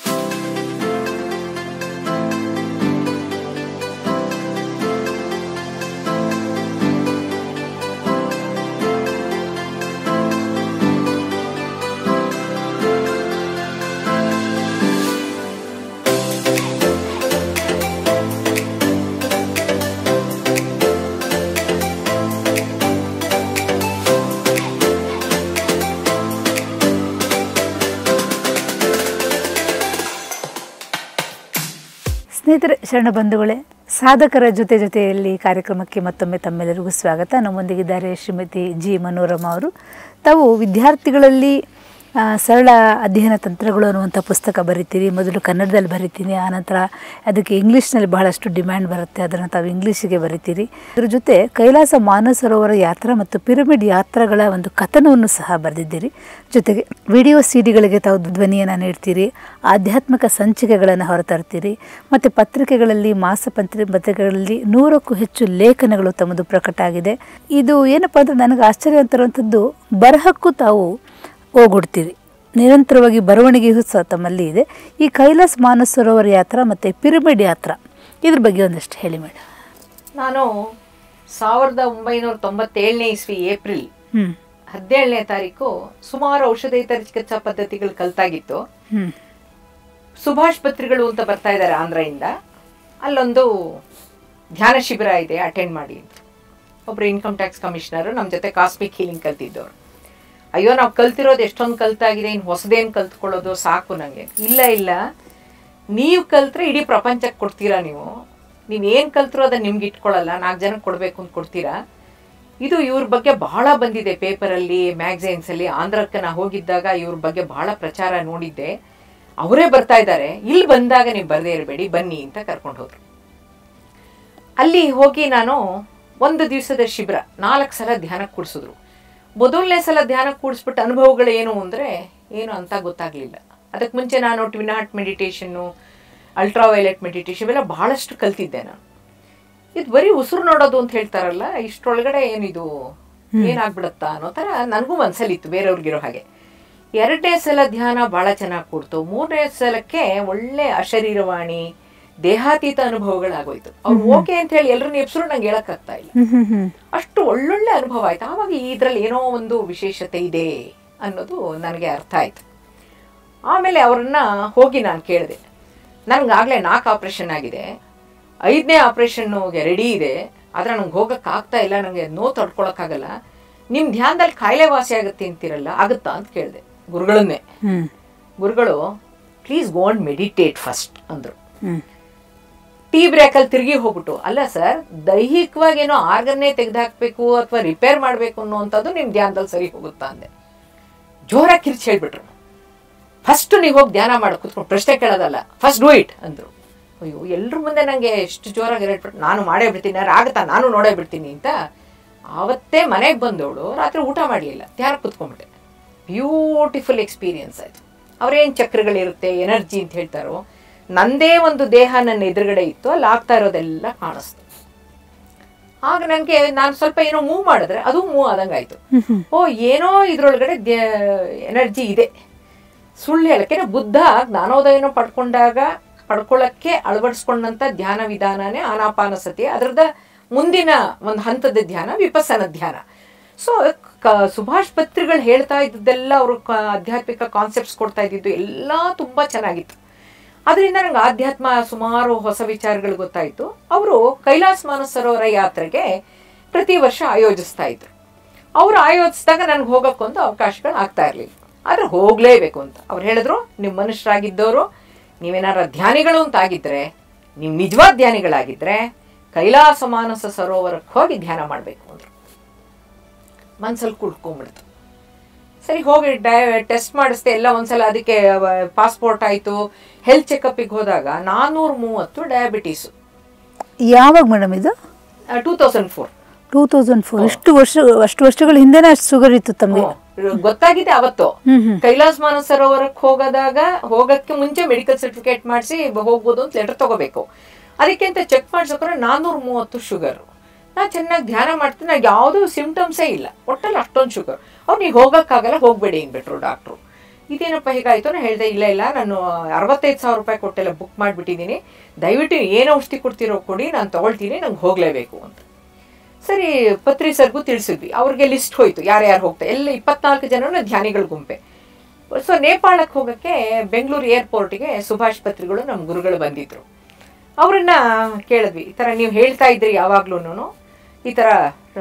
A: ಸ್ನೇಹಿತರೆ ಶರಣ ಬಂಧುಗಳೇ ಸಾಧಕರ ಜೊತೆ ಜೊತೆಯಲ್ಲಿ ಕಾರ್ಯಕ್ರಮಕ್ಕೆ ಮತ್ತೊಮ್ಮೆ ತಮ್ಮೆಲ್ಲರಿಗೂ ಸ್ವಾಗತ ನಮ್ಮೊಂದಿಗಿದ್ದಾರೆ ಶ್ರೀಮತಿ ಜಿ ಮನೋರಮ ಅವರು ತಾವು ವಿದ್ಯಾರ್ಥಿಗಳಲ್ಲಿ ಆ, ಸರಳ ಅಧ್ಯಯನ ತಂತ್ರಗಳು ಅನ್ನುವಂಥ ಪುಸ್ತಕ ಬರಿತೀರಿ ಮೊದಲು ಕನ್ನಡದಲ್ಲಿ ಬರಿತೀನಿ ಆನಂತರ ಅದಕ್ಕೆ ಇಂಗ್ಲೀಷ್ನಲ್ಲಿ ಬಹಳಷ್ಟು ಡಿಮ್ಯಾಂಡ್ ಬರುತ್ತೆ ಅದನ್ನು ತಾವು ಇಂಗ್ಲೀಷಿಗೆ ಬರಿತೀರಿ ಇದ್ರ ಜೊತೆ ಕೈಲಾಸ ಮಾನಸರೋವರ ಯಾತ್ರಾ ಮತ್ತು ಪಿರಮಿಡ್ ಯಾತ್ರಾಗಳ ಒಂದು ಕಥನವನ್ನು ಸಹ ಬರೆದಿದ್ದೀರಿ ಜೊತೆಗೆ ವಿಡಿಯೋ ಸಿಡಿಗಳಿಗೆ ತಾವು ಧ್ವನಿಯನ್ನು ನೀಡ್ತೀರಿ ಆಧ್ಯಾತ್ಮಿಕ ಸಂಚಿಕೆಗಳನ್ನು ಹೊರತರ್ತೀರಿ ಮತ್ತು ಪತ್ರಿಕೆಗಳಲ್ಲಿ ಮಾಸಪತ್ರಿ ಪತ್ರಿಕೆಗಳಲ್ಲಿ ನೂರಕ್ಕೂ ಹೆಚ್ಚು ಲೇಖನಗಳು ತಮ್ಮದು ಪ್ರಕಟ ಆಗಿದೆ ಇದು ಏನಪ್ಪ ಅಂದರೆ ನನಗೆ ಆಶ್ಚರ್ಯ ಅಂತಿರುವಂಥದ್ದು ಬರಹಕ್ಕೂ ತಾವು ಹೋಗೊಡ್ತೀರಿ ನಿರಂತರವಾಗಿ ಬರವಣಿಗೆಯೂ ಸಹ ತಮ್ಮಲ್ಲಿ ಇದೆ ಈ ಕೈಲಾಸ್ ಮಾನಸ ಸರೋವರ ಯಾತ್ರಾ ಮತ್ತು ಪಿರಮಿಡ್ ಯಾತ್ರಾ ಇದ್ರ ಬಗ್ಗೆ ಒಂದಷ್ಟು ಹೇಳಿ ಮೇಡಮ್
B: ನಾನು ಸಾವಿರದ ಒಂಬೈನೂರ ತೊಂಬತ್ತೇಳನೇ ಇಸ್ವಿ ಏಪ್ರಿಲ್
A: ಹ್ಞೂ
B: ಹದಿನೇಳನೇ ತಾರೀಕು ಸುಮಾರು ಔಷಧೇತರ ಚಿಕಿತ್ಸಾ ಪದ್ಧತಿಗಳು ಕಲ್ತಾಗಿತ್ತು
A: ಹ್ಞೂ
B: ಸುಭಾಷ್ ಪತ್ರಿಗಳು ಅಂತ ಬರ್ತಾ ಇದ್ದಾರೆ ಆಂಧ್ರದಿಂದ ಅಲ್ಲೊಂದು ಧ್ಯಾನ ಶಿಬಿರ ಇದೆ ಅಟೆಂಡ್ ಮಾಡಿ ಅಂತ ಒಬ್ರು ಇನ್ಕಮ್ ಟ್ಯಾಕ್ಸ್ ಕಮಿಷನರು ನಮ್ಮ ಜೊತೆ ಕಾಸ್ಮಿಕ್ ಹೀಲಿಂಗ್ ಕಲ್ತಿದ್ದವ್ರು ಅಯ್ಯೋ ನಾವು ಕಲ್ತಿರೋದು ಎಷ್ಟೊಂದು ಕಲ್ತಾಗಿದೆ ಇನ್ನು ಹೊಸದೇನು ಕಲ್ತ್ಕೊಳ್ಳೋದು ಸಾಕು ನನಗೆ ಇಲ್ಲ ಇಲ್ಲ ನೀವು ಕಲ್ತ್ರೆ ಇಡೀ ಪ್ರಪಂಚಕ್ಕೆ ಕೊಡ್ತೀರಾ ನೀವು ನೀವು ಏನು ಕಲ್ತಿರೋ ಅದನ್ನ ನಿಮ್ಗೆ ಇಟ್ಕೊಳ್ಳಲ್ಲ ನಾಲ್ಕು ಜನಕ್ಕೆ ಕೊಡಬೇಕು ಅಂತ ಕೊಡ್ತೀರಾ ಇದು ಇವ್ರ ಬಗ್ಗೆ ಬಹಳ ಬಂದಿದೆ ಪೇಪರಲ್ಲಿ ಮ್ಯಾಗಝೈನ್ಸಲ್ಲಿ ಆಂಧ್ರಕ್ಕೆ ನಾ ಹೋಗಿದ್ದಾಗ ಇವ್ರ ಬಗ್ಗೆ ಬಹಳ ಪ್ರಚಾರ ನೋಡಿದ್ದೆ ಅವರೇ ಬರ್ತಾ ಇದ್ದಾರೆ ಇಲ್ಲಿ ಬಂದಾಗ ನೀವು ಬರದೇ ಇರಬೇಡಿ ಬನ್ನಿ ಅಂತ ಕರ್ಕೊಂಡು ಹೋದ್ರು ಅಲ್ಲಿ ಹೋಗಿ ನಾನು ಒಂದು ದಿವಸದ ಶಿಬಿರ ನಾಲ್ಕು ಸಲ ಧ್ಯಾನಕ್ಕೆ ಕೂಡಿಸಿದ್ರು ಮೊದಲನೇ ಸಲ ಧ್ಯಾನಕ್ಕೆ ಕೂಡಿಸ್ಬಿಟ್ಟು ಅನುಭವಗಳು ಏನು ಅಂದರೆ ಏನು ಅಂತ ಗೊತ್ತಾಗಲಿಲ್ಲ ಅದಕ್ಕೆ ಮುಂಚೆ ನಾನು ಟ್ವಿನಾಟ್ ಮೆಡಿಟೇಷನ್ನು ಅಲ್ಟ್ರಾ ವೈಲೆಟ್ ಮೆಡಿಟೇಷನ್ ಇವೆಲ್ಲ ಬಹಳಷ್ಟು ಕಲ್ತಿದ್ದೆ ನಾನು ಇದು ಬರೀ ಉಸಿರು ನೋಡೋದು ಅಂತ ಹೇಳ್ತಾರಲ್ಲ ಇಷ್ಟರೊಳಗಡೆ ಏನಿದು ಏನಾಗ್ಬಿಡತ್ತಾ ಅನ್ನೋ ಥರ ನನಗೂ ಮನಸ್ಸಲ್ಲಿತ್ತು ಬೇರೆಯವ್ರಿಗಿರೋ ಹಾಗೆ ಎರಡನೇ ಸಲ ಧ್ಯಾನ ಭಾಳ ಚೆನ್ನಾಗಿ ಕೊಡ್ತು ಮೂರನೇ ಸಲಕ್ಕೆ ಒಳ್ಳೆ ಅಶರೀರವಾಣಿ ದೇಹಾತೀತ ಅನುಭವಗಳಾಗೋಯ್ತು ಅವ್ರು ಓಕೆ ಅಂತ ಹೇಳಿ ಎಲ್ಲರನ್ನ ಎಬ್ಸರು ನಂಗೆ ಹೇಳಕ್ಕಾಗ್ತಾ ಇಲ್ಲ
A: ಹ್ಞೂ ಹ್ಞೂ ಹ್ಞೂ
B: ಅಷ್ಟು ಒಳ್ಳೊಳ್ಳೆ ಅನುಭವ ಆಯ್ತು ಆವಾಗ ಇದ್ರಲ್ಲಿ ಏನೋ ಒಂದು ವಿಶೇಷತೆ ಇದೆ ಅನ್ನೋದು ನನಗೆ ಅರ್ಥ ಆಯ್ತು ಆಮೇಲೆ ಅವರನ್ನ ಹೋಗಿ ನಾನು ಕೇಳಿದೆ ನನಗಾಗಲೇ ನಾಲ್ಕು ಆಪ್ರೇಷನ್ ಆಗಿದೆ ಐದನೇ ಆಪ್ರೇಷನ್ಗೆ ರೆಡಿ ಇದೆ ಆದರೆ ನಂಗೆ ಹೋಗಕ್ಕೆ ಆಗ್ತಾ ಇಲ್ಲ ನನಗೆ ನೋವು ತಡ್ಕೊಳಕ್ಕಾಗಲ್ಲ ನಿಮ್ಮ ಧ್ಯಾನದಲ್ಲಿ ಕಾಯಿಲೆ ವಾಸಿ ಆಗುತ್ತೆ ಅಂತೀರಲ್ಲ ಆಗುತ್ತಾ ಅಂತ ಕೇಳಿದೆ ಗುರುಗಳನ್ನೇ
A: ಹ್ಞೂ
B: ಗುರುಗಳು please go and meditate first ಅಂದರು
A: ಹ್ಞೂ
B: ಟೀ ಬ್ರೇಕಲ್ಲಿ ತಿರುಗಿ ಹೋಗ್ಬಿಟ್ಟು ಅಲ್ಲ ಸರ್ ದೈಹಿಕವಾಗಿ ಏನೋ ಆರ್ಗನ್ನೇ ತೆಗೆದುಹಾಕ್ಬೇಕು ಅಥವಾ ರಿಪೇರ್ ಮಾಡಬೇಕು ಅನ್ನೋವಂಥದ್ದು ನಿಮ್ಮ ಧ್ಯಾನದಲ್ಲಿ ಸರಿ ಹೋಗುತ್ತಾ ಅಂದೆ ಜೋರಾಗಿ ಕಿರ್ಚಿ ಹೇಳ್ಬಿಟ್ರು ಫಸ್ಟ್ ನೀವು ಹೋಗಿ ಧ್ಯಾನ ಮಾಡಿ ಕೂತ್ಕೊಂಡು ಪ್ರಶ್ನೆ ಕೇಳೋದಲ್ಲ ಫಸ್ಟ್ ಡೂ ಇಟ್ ಅಂದರು ಅಯ್ಯೋ ಎಲ್ರ ಮುಂದೆ ನನಗೆ ಎಷ್ಟು ಜೋರಾಗಿ ಹೇಳ್ಬಿಟ್ಟು ನಾನು ಮಾಡೇ ಬಿಡ್ತೀನಿ ಯಾರು ಆಗುತ್ತಾ ನಾನು ನೋಡೇ ಬಿಡ್ತೀನಿ ಅಂತ ಆವತ್ತೇ ಮನೆಗೆ ಬಂದವಳು ರಾತ್ರಿ ಊಟ ಮಾಡಲಿಲ್ಲ ಧ್ಯಾನ ಕೂತ್ಕೊಂಡ್ಬಿಟ್ಟೆ ಬ್ಯೂಟಿಫುಲ್ ಎಕ್ಸ್ಪೀರಿಯನ್ಸ್ ಆಯಿತು ಅವ್ರೇನು ಚಕ್ರಗಳಿರುತ್ತೆ ಎನರ್ಜಿ ಅಂತ ಹೇಳ್ತಾರೋ ನಂದೇ ಒಂದು ದೇಹ ನನ್ನ ಎದುರುಗಡೆ ಇತ್ತು ಅಲ್ಲಿ ಆಗ್ತಾ ಇರೋದೆಲ್ಲ ಕಾಣಿಸ್ತು ಆಗ ನನಗೆ ನಾನು ಸ್ವಲ್ಪ ಏನೋ ಮೂವ್ ಮಾಡಿದ್ರೆ ಅದು ಮೂವ್ ಆದಂಗೆ ಆಯ್ತು ಓ ಏನೋ ಇದ್ರೊಳಗಡೆ ಎನರ್ಜಿ ಇದೆ ಸುಳ್ಳು ಹೇಳಕ್ಕೆ ಬುದ್ಧ ಜ್ಞಾನೋದಯನ ಪಡ್ಕೊಂಡಾಗ ಪಡ್ಕೊಳ್ಳಕ್ಕೆ ಅಳವಡಿಸ್ಕೊಂಡಂತ ಧ್ಯಾನ ವಿಧಾನನೇ ಆನಾಪಾನ ಸತಿ ಅದರದ ಮುಂದಿನ ಒಂದು ಹಂತದ ಧ್ಯಾನ ವಿಪಸನ ಧ್ಯಾನ ಸೊ ಸುಭಾಷ್ ಪತ್ರಿಗಳು ಹೇಳ್ತಾ ಇದ್ದದ್ದೆಲ್ಲ ಅವರು ಆಧ್ಯಾತ್ಮಿಕ ಕಾನ್ಸೆಪ್ಟ್ಸ್ ಕೊಡ್ತಾ ಇದ್ದಿದ್ದು ಎಲ್ಲ ತುಂಬಾ ಚೆನ್ನಾಗಿತ್ತು ಅದರಿಂದ ನಂಗೆ ಆಧ್ಯಾತ್ಮ ಸುಮಾರು ಹೊಸ ವಿಚಾರಗಳು ಗೊತ್ತಾಯಿತು ಅವರು ಕೈಲಾಸ ಮಾನಸರೋವರ ಯಾತ್ರೆಗೆ ಪ್ರತಿ ವರ್ಷ ಆಯೋಜಿಸ್ತಾ ಇದ್ರು ಅವ್ರು ಆಯೋಜಿಸಿದಾಗ ನನಗೆ ಹೋಗೋಕ್ಕೊಂದು ಅವಕಾಶಗಳು ಆಗ್ತಾ ಇರಲಿಲ್ಲ ಆದರೆ ಹೋಗಲೇಬೇಕು ಅಂತ ಅವ್ರು ಹೇಳಿದ್ರು ನೀವು ಮನುಷ್ಯರಾಗಿದ್ದವರು ನೀವೇನಾರ ಧ್ಯಾನಿಗಳು ಅಂತ ಆಗಿದ್ರೆ ನೀವು ನಿಜವಾದ ಧ್ಯಾನಿಗಳಾಗಿದ್ರೆ ಕೈಲಾಸ ಮಾನಸ ಸರೋವರಕ್ಕೆ ಹೋಗಿ ಧ್ಯಾನ ಮಾಡಬೇಕು ಅಂದರು ಮನ್ಸಲ್ಲಿ ಕುಳ್ಕೊಂಬಿಡ್ತು ಸರಿ ಹೋಗಿ ಡೈ ಟೆಸ್ಟ್ ಮಾಡಿಸ್ದೆ ಎಲ್ಲ ಒಂದ್ಸಲ ಅದಕ್ಕೆ ಪಾಸ್ಪೋರ್ಟ್ ಆಯಿತು ಹೆಲ್ತ್ ಚೆಕಪ್ಪಿಗೆ ಹೋದಾಗ ನಾನ್ನೂರ ಮೂವತ್ತು ಡಯಾಬಿಟೀಸು
A: ಯಾವಾಗ ಮೇಡಮ್ ಇದು
B: two thousand four
A: two thousand four ಇಷ್ಟು ವರ್ಷ ಅಷ್ಟು ವರ್ಷಗಳ ಹಿಂದೆನೇ ಅಷ್ಟು ಶುಗರ್ ಇತ್ತು ತಮಗೆ
B: ಗೊತ್ತಾಗಿದೆ ಅವತ್ತು
A: ಹ್ಮ್ ಹ್ಮ್
B: ಕೈಲಾಸ್ ಮಾನಸ ಸರೋವರಕ್ಕೆ ಹೋಗೋದಾಗ ಹೋಗಕ್ಕೆ ಮುಂಚೆ ಮೆಡಿಕಲ್ ಸರ್ಟಿಫಿಕೇಟ್ ಮಾಡಿಸಿ ಹೋಗ್ಬೋದು ಅಂತ ಲೆಟರ್ ತಗೋಬೇಕು ಅದಕ್ಕೆ ಅಂತ ಚೆಕ್ ಮಾಡ್ಸೋಕ್ರೆ ನಾನ್ನೂರ ಮೂವತ್ತು ಶುಗರ್ ನಾ ಚೆನ್ನಾಗಿ ಧ್ಯಾನ ಮಾಡ್ತೀನಿ ನನಗೆ ಯಾವುದೂ ಸಿಂಪ್ಟಮ್ಸೇ ಇಲ್ಲ ಒಟ್ಟಲ್ಲಿ ಅಷ್ಟೊಂದು ಶುಗರ್ ಅವ್ನಿಗೆ ಹೋಗೋಕ್ಕಾಗಲ್ಲ ಹೋಗಬೇಡಿ ಅಂದ್ಬಿಟ್ರು ಡಾಕ್ಟ್ರು ಇದೇನಪ್ಪ ಹೀಗಾಯ್ತು ನಾನು ಹೇಳಿದೆ ಇಲ್ಲ ಇಲ್ಲ ನಾನು ಅರವತ್ತೈದು ಸಾವಿರ ರೂಪಾಯಿ ಕೊಟ್ಟೆಲ್ಲ ಬುಕ್ ಮಾಡಿಬಿಟ್ಟಿದ್ದೀನಿ ದಯವಿಟ್ಟು ಏನು ಔಷಧಿ ಕೊಡ್ತಿರೋ ಕೊಡಿ ನಾನು ತಗೊಳ್ತೀನಿ ನಂಗೆ ಹೋಗಲೇಬೇಕು ಅಂತ ಸರಿ ಪತ್ರಿ ಸರ್ಗೂ ತಿಳಿಸಿದ್ವಿ ಅವ್ರಿಗೆ ಲಿಸ್ಟ್ ಹೋಯ್ತು ಯಾರ್ಯಾರು ಹೋಗ್ತಾರೆ ಎಲ್ಲ ಇಪ್ಪತ್ನಾಲ್ಕು ಜನ ಧ್ಯಾನಿಗಳ ಗುಂಪೆ ಸೊ ನೇಪಾಳಕ್ಕೆ ಹೋಗೋಕ್ಕೆ ಬೆಂಗಳೂರು ಏರ್ಪೋರ್ಟ್ಗೆ ಸುಭಾಷ್ ಪತ್ರಿಗಳು ನಮ್ಮ ಗುರುಗಳು ಬಂದಿದ್ರು ಅವರನ್ನ ಕೇಳಿದ್ವಿ ಈ ಥರ ನೀವು ಹೇಳ್ತಾ ಇದ್ರಿ ಯಾವಾಗ್ಲೂ ಈ ಥರ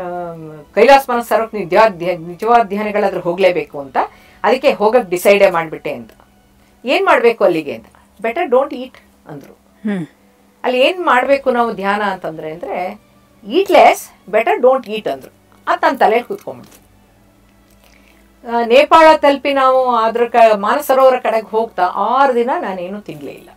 B: ಕೈಲಾಸ ಮನಸ್ ಸರೋಕ್ ನೀವು ಧ್ಯ ಧ್ಯ- ನಿಜವಾದ ಧ್ಯಾನಗಳಾದ್ರೂ ಹೋಗಲೇಬೇಕು ಅಂತ ಅದಕ್ಕೆ ಹೋಗಕ್ಕೆ ಡಿಸೈಡೇ ಮಾಡಿಬಿಟ್ಟೆ ಅಂತ ಏನು ಮಾಡಬೇಕು ಅಲ್ಲಿಗೆ ಅಂತ ಬೆಟರ್ ಡೋಂಟ್ ಈಟ್ ಅಂದರು
A: ಹ್ಮ್
B: ಅಲ್ಲಿ ಏನು ಮಾಡಬೇಕು ನಾವು ಧ್ಯಾನ ಅಂತಂದ್ರೆ ಅಂದರೆ ಈಟ್ಲೆಸ್ ಬೆಟರ್ ಡೋಂಟ್ ಈಟ್ ಅಂದರು ಅದು ನನ್ನ ತಲೆಯಲ್ಲಿ ಕೂತ್ಕೊಂಡ್ಬಿಡ್ತು ಆ, ನೇಪಾಳ ತಲುಪಿ ನಾವು ಅದ್ರ ಕ ಮಾನಸರೋವರ ಕಡೆಗೆ ಹೋಗ್ತಾ ಆರು ದಿನ ನಾನೇನು ತಿನ್ನಲೇ ಇಲ್ಲ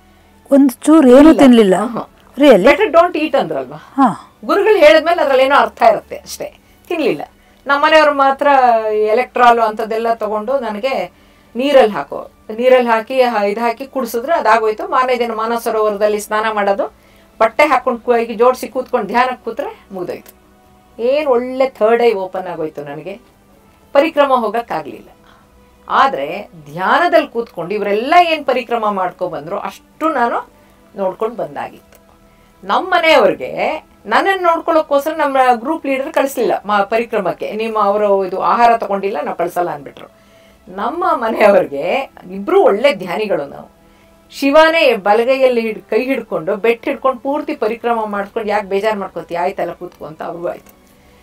A: ಒಂದು ಚೂರು ಏನು ತಿನ್ಲಿಲ್ಲ ರಿಯಲಿ
B: ಬೆಟರ್ ಡೋಂಟ್ ಈಟ್ ಅಂದ್ರಲ್ವಾ
A: ಹಾ
B: ಗುರುಗಳು ಹೇಳಿದ್ಮೇಲೆ ಅದ್ರಲ್ಲಿ ಏನೋ ಅರ್ಥ ಇರುತ್ತೆ ಅಷ್ಟೇ ತಿನ್ಲಿಲ್ಲ ನಮ್ಮ ಮನೆಯವ್ರು ಮಾತ್ರ ಎಲೆಕ್ಟ್ರಾಲು ಅಂಥದ್ದೆಲ್ಲ ತಗೊಂಡು ನನಗೆ ನೀರಲ್ಲಿ ಹಾಕೋ ನೀರಲ್ಲಿ ಹಾಕಿ ಹ- ಇದು ಹಾಕಿ ಕುಡಿಸಿದ್ರೆ ಅದಾಗೋಯ್ತು ಮಾರನೇ ದಿನ ಮಾನಸ ಸರೋವರದಲ್ಲಿ ಸ್ನಾನ ಮಾಡೋದು ಬಟ್ಟೆ ಹಾಕೊಂಡು ಕೈಗೆ ಜೋಡಿಸಿ ಕೂತ್ಕೊಂಡು ಧ್ಯಾನಕ್ಕೆ ಕೂತ್ರೆ ಮುಗ್ದೋಯ್ತು ಏನು ಒಳ್ಳೆ ಥರ್ಡ್ ಐ ಓಪನ್ ಆಗೋಯ್ತು ನನಗೆ ಪರಿಕ್ರಮ ಹೋಗೋಕ್ಕಾಗಲಿಲ್ಲ ಆದರೆ ಧ್ಯಾನದಲ್ಲಿ ಕೂತ್ಕೊಂಡು ಇವರೆಲ್ಲ ಏನು ಪರಿಕ್ರಮ ಮಾಡ್ಕೊ ಬಂದ್ರು ಅಷ್ಟು ನಾನು ನೋಡ್ಕೊಂಡು ಬಂದಾಗಿತ್ತು ನಮ್ಮ ಮನೆಯವ್ರಿಗೆ ನನ್ನನ್ನು ನೋಡ್ಕೊಳ್ಳೋಕ್ಕೋಸ್ಕರ ನಮ್ಮ ಗ್ರೂಪ್ ಲೀಡರ್ ಕಳಿಸ್ಲಿಲ್ಲ ಮಾ ಪರಿಕ್ರಮಕ್ಕೆ ನಿಮ್ಮ ಅವರು ಇದು ಆಹಾರ ತಗೊಂಡಿಲ್ಲ ನಾವು ಕಳಿಸಲ್ಲ ಅಂದ್ಬಿಟ್ರು ನಮ್ಮ ಮನೆಯವ್ರಿಗೆ ಇಬ್ರು ಒಳ್ಳೆ ಧ್ಯಾನಿಗಳು ನಾವು ಶಿವನೇ ಬಲಗೈಯಲ್ಲಿ ಹಿಡ್ ಕೈ ಹಿಡ್ಕೊಂಡು ಬೆಟ್ ಹಿಡ್ಕೊಂಡು ಪೂರ್ತಿ ಪರಿಕ್ರಮ ಮಾಡ್ಕೊಂಡು ಯಾಕೆ ಬೇಜಾರು ಮಾಡ್ಕೊತಿ ಆಯ್ತಲ್ಲ ಕೂತ್ಕೊ ಅಂತ ಅವ್ರಿಗೂ ಆಯ್ತು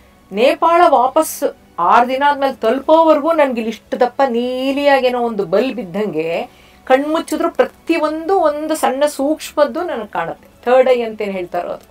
B: ನೇಪಾಳ ವಾಪಸ್ ಆರು ದಿನ ಆದ್ಮೇಲೆ ತಲುಪೋವರೆಗೂ ನನಗೆ ಇಲ್ಲಿ ಇಷ್ಟು ದಪ್ಪ ನೀಲಿಯಾಗೇನೋ ಒಂದು ಬಲ್ ಬಿದ್ದಂಗೆ ಕಣ್ಮುಚ್ಚಿದ್ರು ಪ್ರತಿಯೊಂದು ಒಂದು ಸಣ್ಣ ಸೂಕ್ಷ್ಮದ್ದು ನನಗೆ ಕಾಣುತ್ತೆ ಥರ್ಡ್ ಐ ಅಂತೇನು ಹೇಳ್ತಾರೋ ಅದು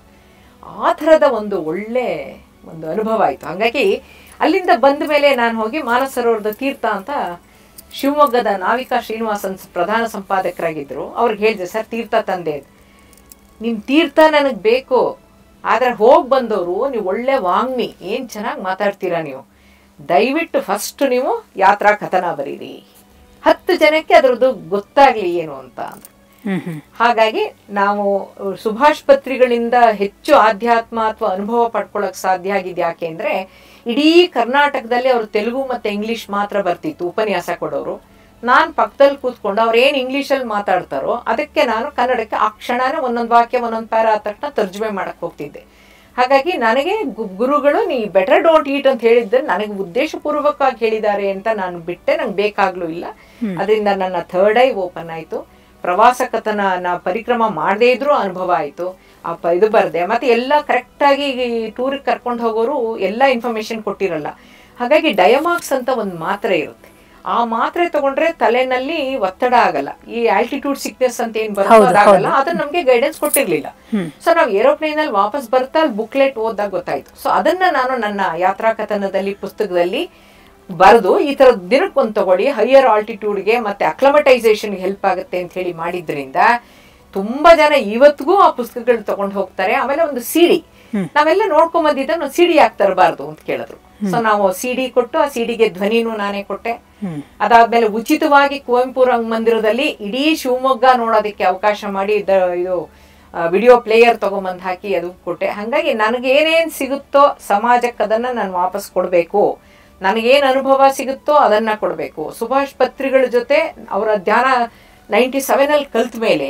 B: ಆ ಥರದ ಒಂದು ಒಳ್ಳೆ ಒಂದು ಅನುಭವ ಆಯಿತು ಹಾಗಾಗಿ ಅಲ್ಲಿಂದ ಬಂದ ಮೇಲೆ ನಾನು ಹೋಗಿ ಮಾನಸ ಸರೋವರದ ತೀರ್ಥ ಅಂತ ಶಿವಮೊಗ್ಗದ ನಾವಿಕಾ ಶ್ರೀನಿವಾಸನ್ ಪ್ರಧಾನ ಸಂಪಾದಕರಾಗಿದ್ದರು ಅವ್ರಿಗೆ ಹೇಳಿದೆ ಸರ್ ತೀರ್ಥ ತಂದೆ ನಿಮ್ಮ ತೀರ್ಥ ನನಗೆ ಬೇಕು ಆದರೆ ಹೋಗಿ ಬಂದವರು ನೀವು ಒಳ್ಳೆ ವಾಂಗ್ಮಿ ಏನು ಚೆನ್ನಾಗಿ ಮಾತಾಡ್ತೀರಾ ನೀವು ದಯವಿಟ್ಟು ಫಸ್ಟ್ ನೀವು ಯಾತ್ರಾ ಕಥನ ಬರೀರಿ ಹತ್ತು ಜನಕ್ಕೆ ಅದರದ್ದು ಗೊತ್ತಾಗ್ಲಿ ಏನು ಅಂತ ಅಂದ್ರು.
A: ಹ್ಮ್ ಹ್ಮ್
B: ಹಾಗಾಗಿ ನಾವು ಸುಭಾಷ್ ಪತ್ರಿಗಳಿಂದ ಹೆಚ್ಚು ಆಧ್ಯಾತ್ಮ ಅಥವಾ ಅನುಭವ ಪಡ್ಕೊಳ್ಳೋಕೆ ಸಾಧ್ಯ ಆಗಿದೆ ಯಾಕೆ ಅಂದ್ರೆ ಇಡೀ ಕರ್ನಾಟಕದಲ್ಲಿ ಅವರು ತೆಲುಗು ಮತ್ತೆ ಇಂಗ್ಲಿಷ್ ಮಾತ್ರ ಬರ್ತಿತ್ತು ಉಪನ್ಯಾಸ ಕೊಡೋರು ನಾನು ಪಕ್ಕದಲ್ಲಿ ಕೂತ್ಕೊಂಡು ಅವ್ರು ಏನು ಇಂಗ್ಲೀಷಲ್ಲಿ ಮಾತಾಡ್ತಾರೋ ಅದಕ್ಕೆ ನಾನು ಕನ್ನಡಕ್ಕೆ ಆ ಕ್ಷಣನೇ ಒಂದೊಂದು ವಾಕ್ಯ ಒಂದೊಂದು ಪ್ಯಾರ ಆದ ತಕ್ಷಣ ತರ್ಜುಮೆ ಮಾಡಕ್ಕೆ ಹೋಗ್ತಿದ್ದೆ ಹಾಗಾಗಿ ನನಗೆ ಗು- ಗುರುಗಳು ನೀ ಬೆಟರ್ ಡೋಂಟ್ ಈಟ್ ಅಂತ ಹೇಳಿದ್ರೆ ನನಗೆ ಉದ್ದೇಶಪೂರ್ವಕವಾಗಿ ಹೇಳಿದ್ದಾರೆ ಅಂತ ನಾನು ಬಿಟ್ಟೆ ನಂಗೆ ಬೇಕಾಗ್ಲೂ ಇಲ್ಲ ಅದರಿಂದ ನನ್ನ ಥರ್ಡ್ ಐ ಓಪನ್ ಆಯಿತು ಪ್ರವಾಸ ಕಥನ ನಾ ಪರಿಕ್ರಮ ಮಾಡದೇ ಇದ್ರೂ ಅನುಭವ ಆಯಿತು ಆ ಪ ಇದು ಬರದೆ ಮತ್ತೆ ಎಲ್ಲ ಕರೆಕ್ಟಾಗಿ ಟೂರಿಗೆ ಕರ್ಕೊಂಡು ಹೋಗೋರು ಎಲ್ಲ ಇನ್ಫಾರ್ಮೇಶನ್ ಕೊಟ್ಟಿರಲ್ಲ ಹಾಗಾಗಿ ಡಯಮಾಕ್ಸ್ ಅಂತ ಒಂದು ಮಾತ್ರೆ ಇರುತ್ತೆ ಆ ಮಾತ್ರೆ ತಗೊಂಡ್ರೆ ತಲೆನಲ್ಲಿ ಒತ್ತಡ ಆಗಲ್ಲ ಈ ಆಲ್ಟಿಟ್ಯೂಡ್ ಸಿಕ್ನೆಸ್ ಅಂತ ಏನ್ ಬರುತ್ತೋ
A: ಹೌದು,
B: ಅದಾಗಲ್ಲ ಅದನ್ನ ನಮ್ಗೆ ಗೈಡೆನ್ಸ್ ಕೊಟ್ಟಿರ್ಲಿಲ್ಲ
A: ಹ್ಮ್.
B: ಸೊ ನಾವು ಏರೋಪ್ಲೇನ್ ಅಲ್ಲಿ ವಾಪಸ್ ಬರ್ತಾ ಅಲ್ಲಿ ಬುಕ್ಲೆಟ್ ಓದಾಗ ಗೊತ್ತಾಯ್ತು ಸೊ ಅದನ್ನ ನಾನು ನನ್ನ ಯಾತ್ರಾ ಕಥನದಲ್ಲಿ ಪುಸ್ತಕದಲ್ಲಿ ಬರೆದು ಈ ತರ ದಿನಕ್ಕೊಂದು ತಗೊಳ್ಳಿ ಹೈಯರ್ ಆಲ್ಟಿಟ್ಯೂಡ್ಗೆ ಮತ್ತೆ ಅಕ್ಲಮಟೈಸೇಷನ್ಗೆ ಹೆಲ್ಪ್ ಆಗುತ್ತೆ ಅಂತ ಹೇಳಿ ಮಾಡಿದ್ರಿಂದ ತುಂಬಾ ಜನ ಇವತ್ತಿಗೂ ಆ ಪುಸ್ತಕಗಳು ತಗೊಂಡು ಹೋಗ್ತಾರೆ ಆಮೇಲೆ ಒಂದು ಸಿಡಿ ನಾವೆಲ್ಲ ನೋಡ್ಕೊಂಡ್ ಬಂದಿದ್ದ ನಾವು ಸಿಡಿ ಯಾಕೆ ತರಬಾರ್ದು ಅಂತ ಕೇಳಿದ್ರು ಸೊ ನಾವು ಸಿಡಿ ಕೊಟ್ಟು ಆ ಸಿಡಿಗೆ ಧ್ವನಿನೂ ನಾನೇ ಕೊಟ್ಟೆ ಅದಾದ್ಮೇಲೆ ಉಚಿತವಾಗಿ ಕುವೆಂಪು ರಂಗಮಂದಿರದಲ್ಲಿ ಇಡೀ ಶಿವಮೊಗ್ಗ ನೋಡೋದಕ್ಕೆ ಅವಕಾಶ ಮಾಡಿ ದ- ಇದು ವಿಡಿಯೋ ಪ್ಲೇಯರ್ ತಗೊಂಬಂದ್ ಹಾಕಿ ಅದು ಕೊಟ್ಟೆ ಹಾಗಾಗಿ ನನಗೇನೇನ್ ಸಿಗುತ್ತೋ ಸಮಾಜಕ್ಕೆ ಅದನ್ನ ನಾನು ವಾಪಸ್ ಕೊಡಬೇಕು ನನಗೇನ್ ಅನುಭವ ಸಿಗುತ್ತೋ ಅದನ್ನ ಕೊಡಬೇಕು ಸುಭಾಷ್ ಪತ್ರಿಗಳ ಜೊತೆ ಅವರ ಧ್ಯಾನ ನೈಂಟಿ ಸೆವೆನ್ ಅಲ್ಲಿ ಕಲ್ತ ಮೇಲೆ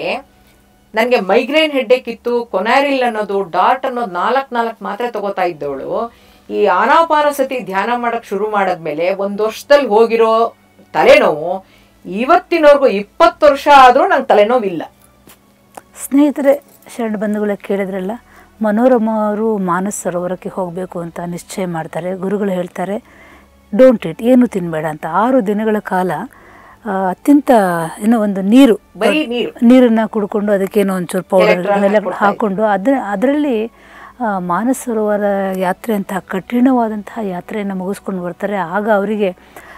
B: ನನಗೆ ಮೈಗ್ರೇನ್ ಹೆಡ್ಡೇಕ್ ಇತ್ತು ಕೊನಾರಿಲ್ ಅನ್ನೋದು ಡಾರ್ಟ್ ಅನ್ನೋದು ನಾಲ್ಕು ನಾಲ್ಕು ಮಾತ್ರೆ ತಗೋತಾ ಇದ್ದವಳು ಈ ಆನಾಪಾನಸತಿ ಧ್ಯಾನ ಮಾಡಕ್ ಶುರು ಮಾಡಾದ್ಮೇಲೆ ಒಂದ್ ವರ್ಷದಲ್ಲಿ ಹೋಗಿರೋ ತಲೆನೋವು ಇವತ್ತಿನವರೆಗೂ ಇಪ್ಪತ್ತು ವರ್ಷ ಆದ್ರೂ ನಂಗೆ ತಲೆನೋವಿಲ್ಲ
A: ಸ್ನೇಹಿತರೆ ಶರಣ ಬಂಧುಗಳ ಕೇಳಿದ್ರಲ್ಲ ಮನೋರಮ ಅವರು ಮಾನಸ ಸರೋವರಕ್ಕೆ ಹೋಗಬೇಕು ಅಂತ ನಿಶ್ಚಯ ಮಾಡ್ತಾರೆ ಗುರುಗಳು ಹೇಳ್ತಾರೆ ಡೋಂಟ್ ಇಟ್ ಏನು ತಿನ್ನಬೇಡ ಅಂತ ಆರು ದಿನಗಳ ಕಾಲ ಆ, ಅತ್ಯಂತ ಏನೋ ಒಂದು ನೀರು
B: ಬರೀ ನೀರು
A: ನೀರನ್ನು ಕುಡ್ಕೊಂಡು ಅದಕ್ಕೇನೋ ಒಂಚೂರು ಪೌಡರ್
B: Electrolyte
A: ಎಲ್ಲ
B: ಕೊಡ್ತಾ
A: ಹಾಕ್ಕೊಂಡು ಅದ್ರ ಅದರಲ್ಲಿ ಮಾನಸ ಸರೋವರ ಯಾತ್ರೆ ಅಂತಹ ಕಠಿಣವಾದಂತಹ ಯಾತ್ರೆಯನ್ನು ಮುಗಿಸ್ಕೊಂಡು ಬರ್ತಾರೆ ಆಗ ಅವರಿಗೆ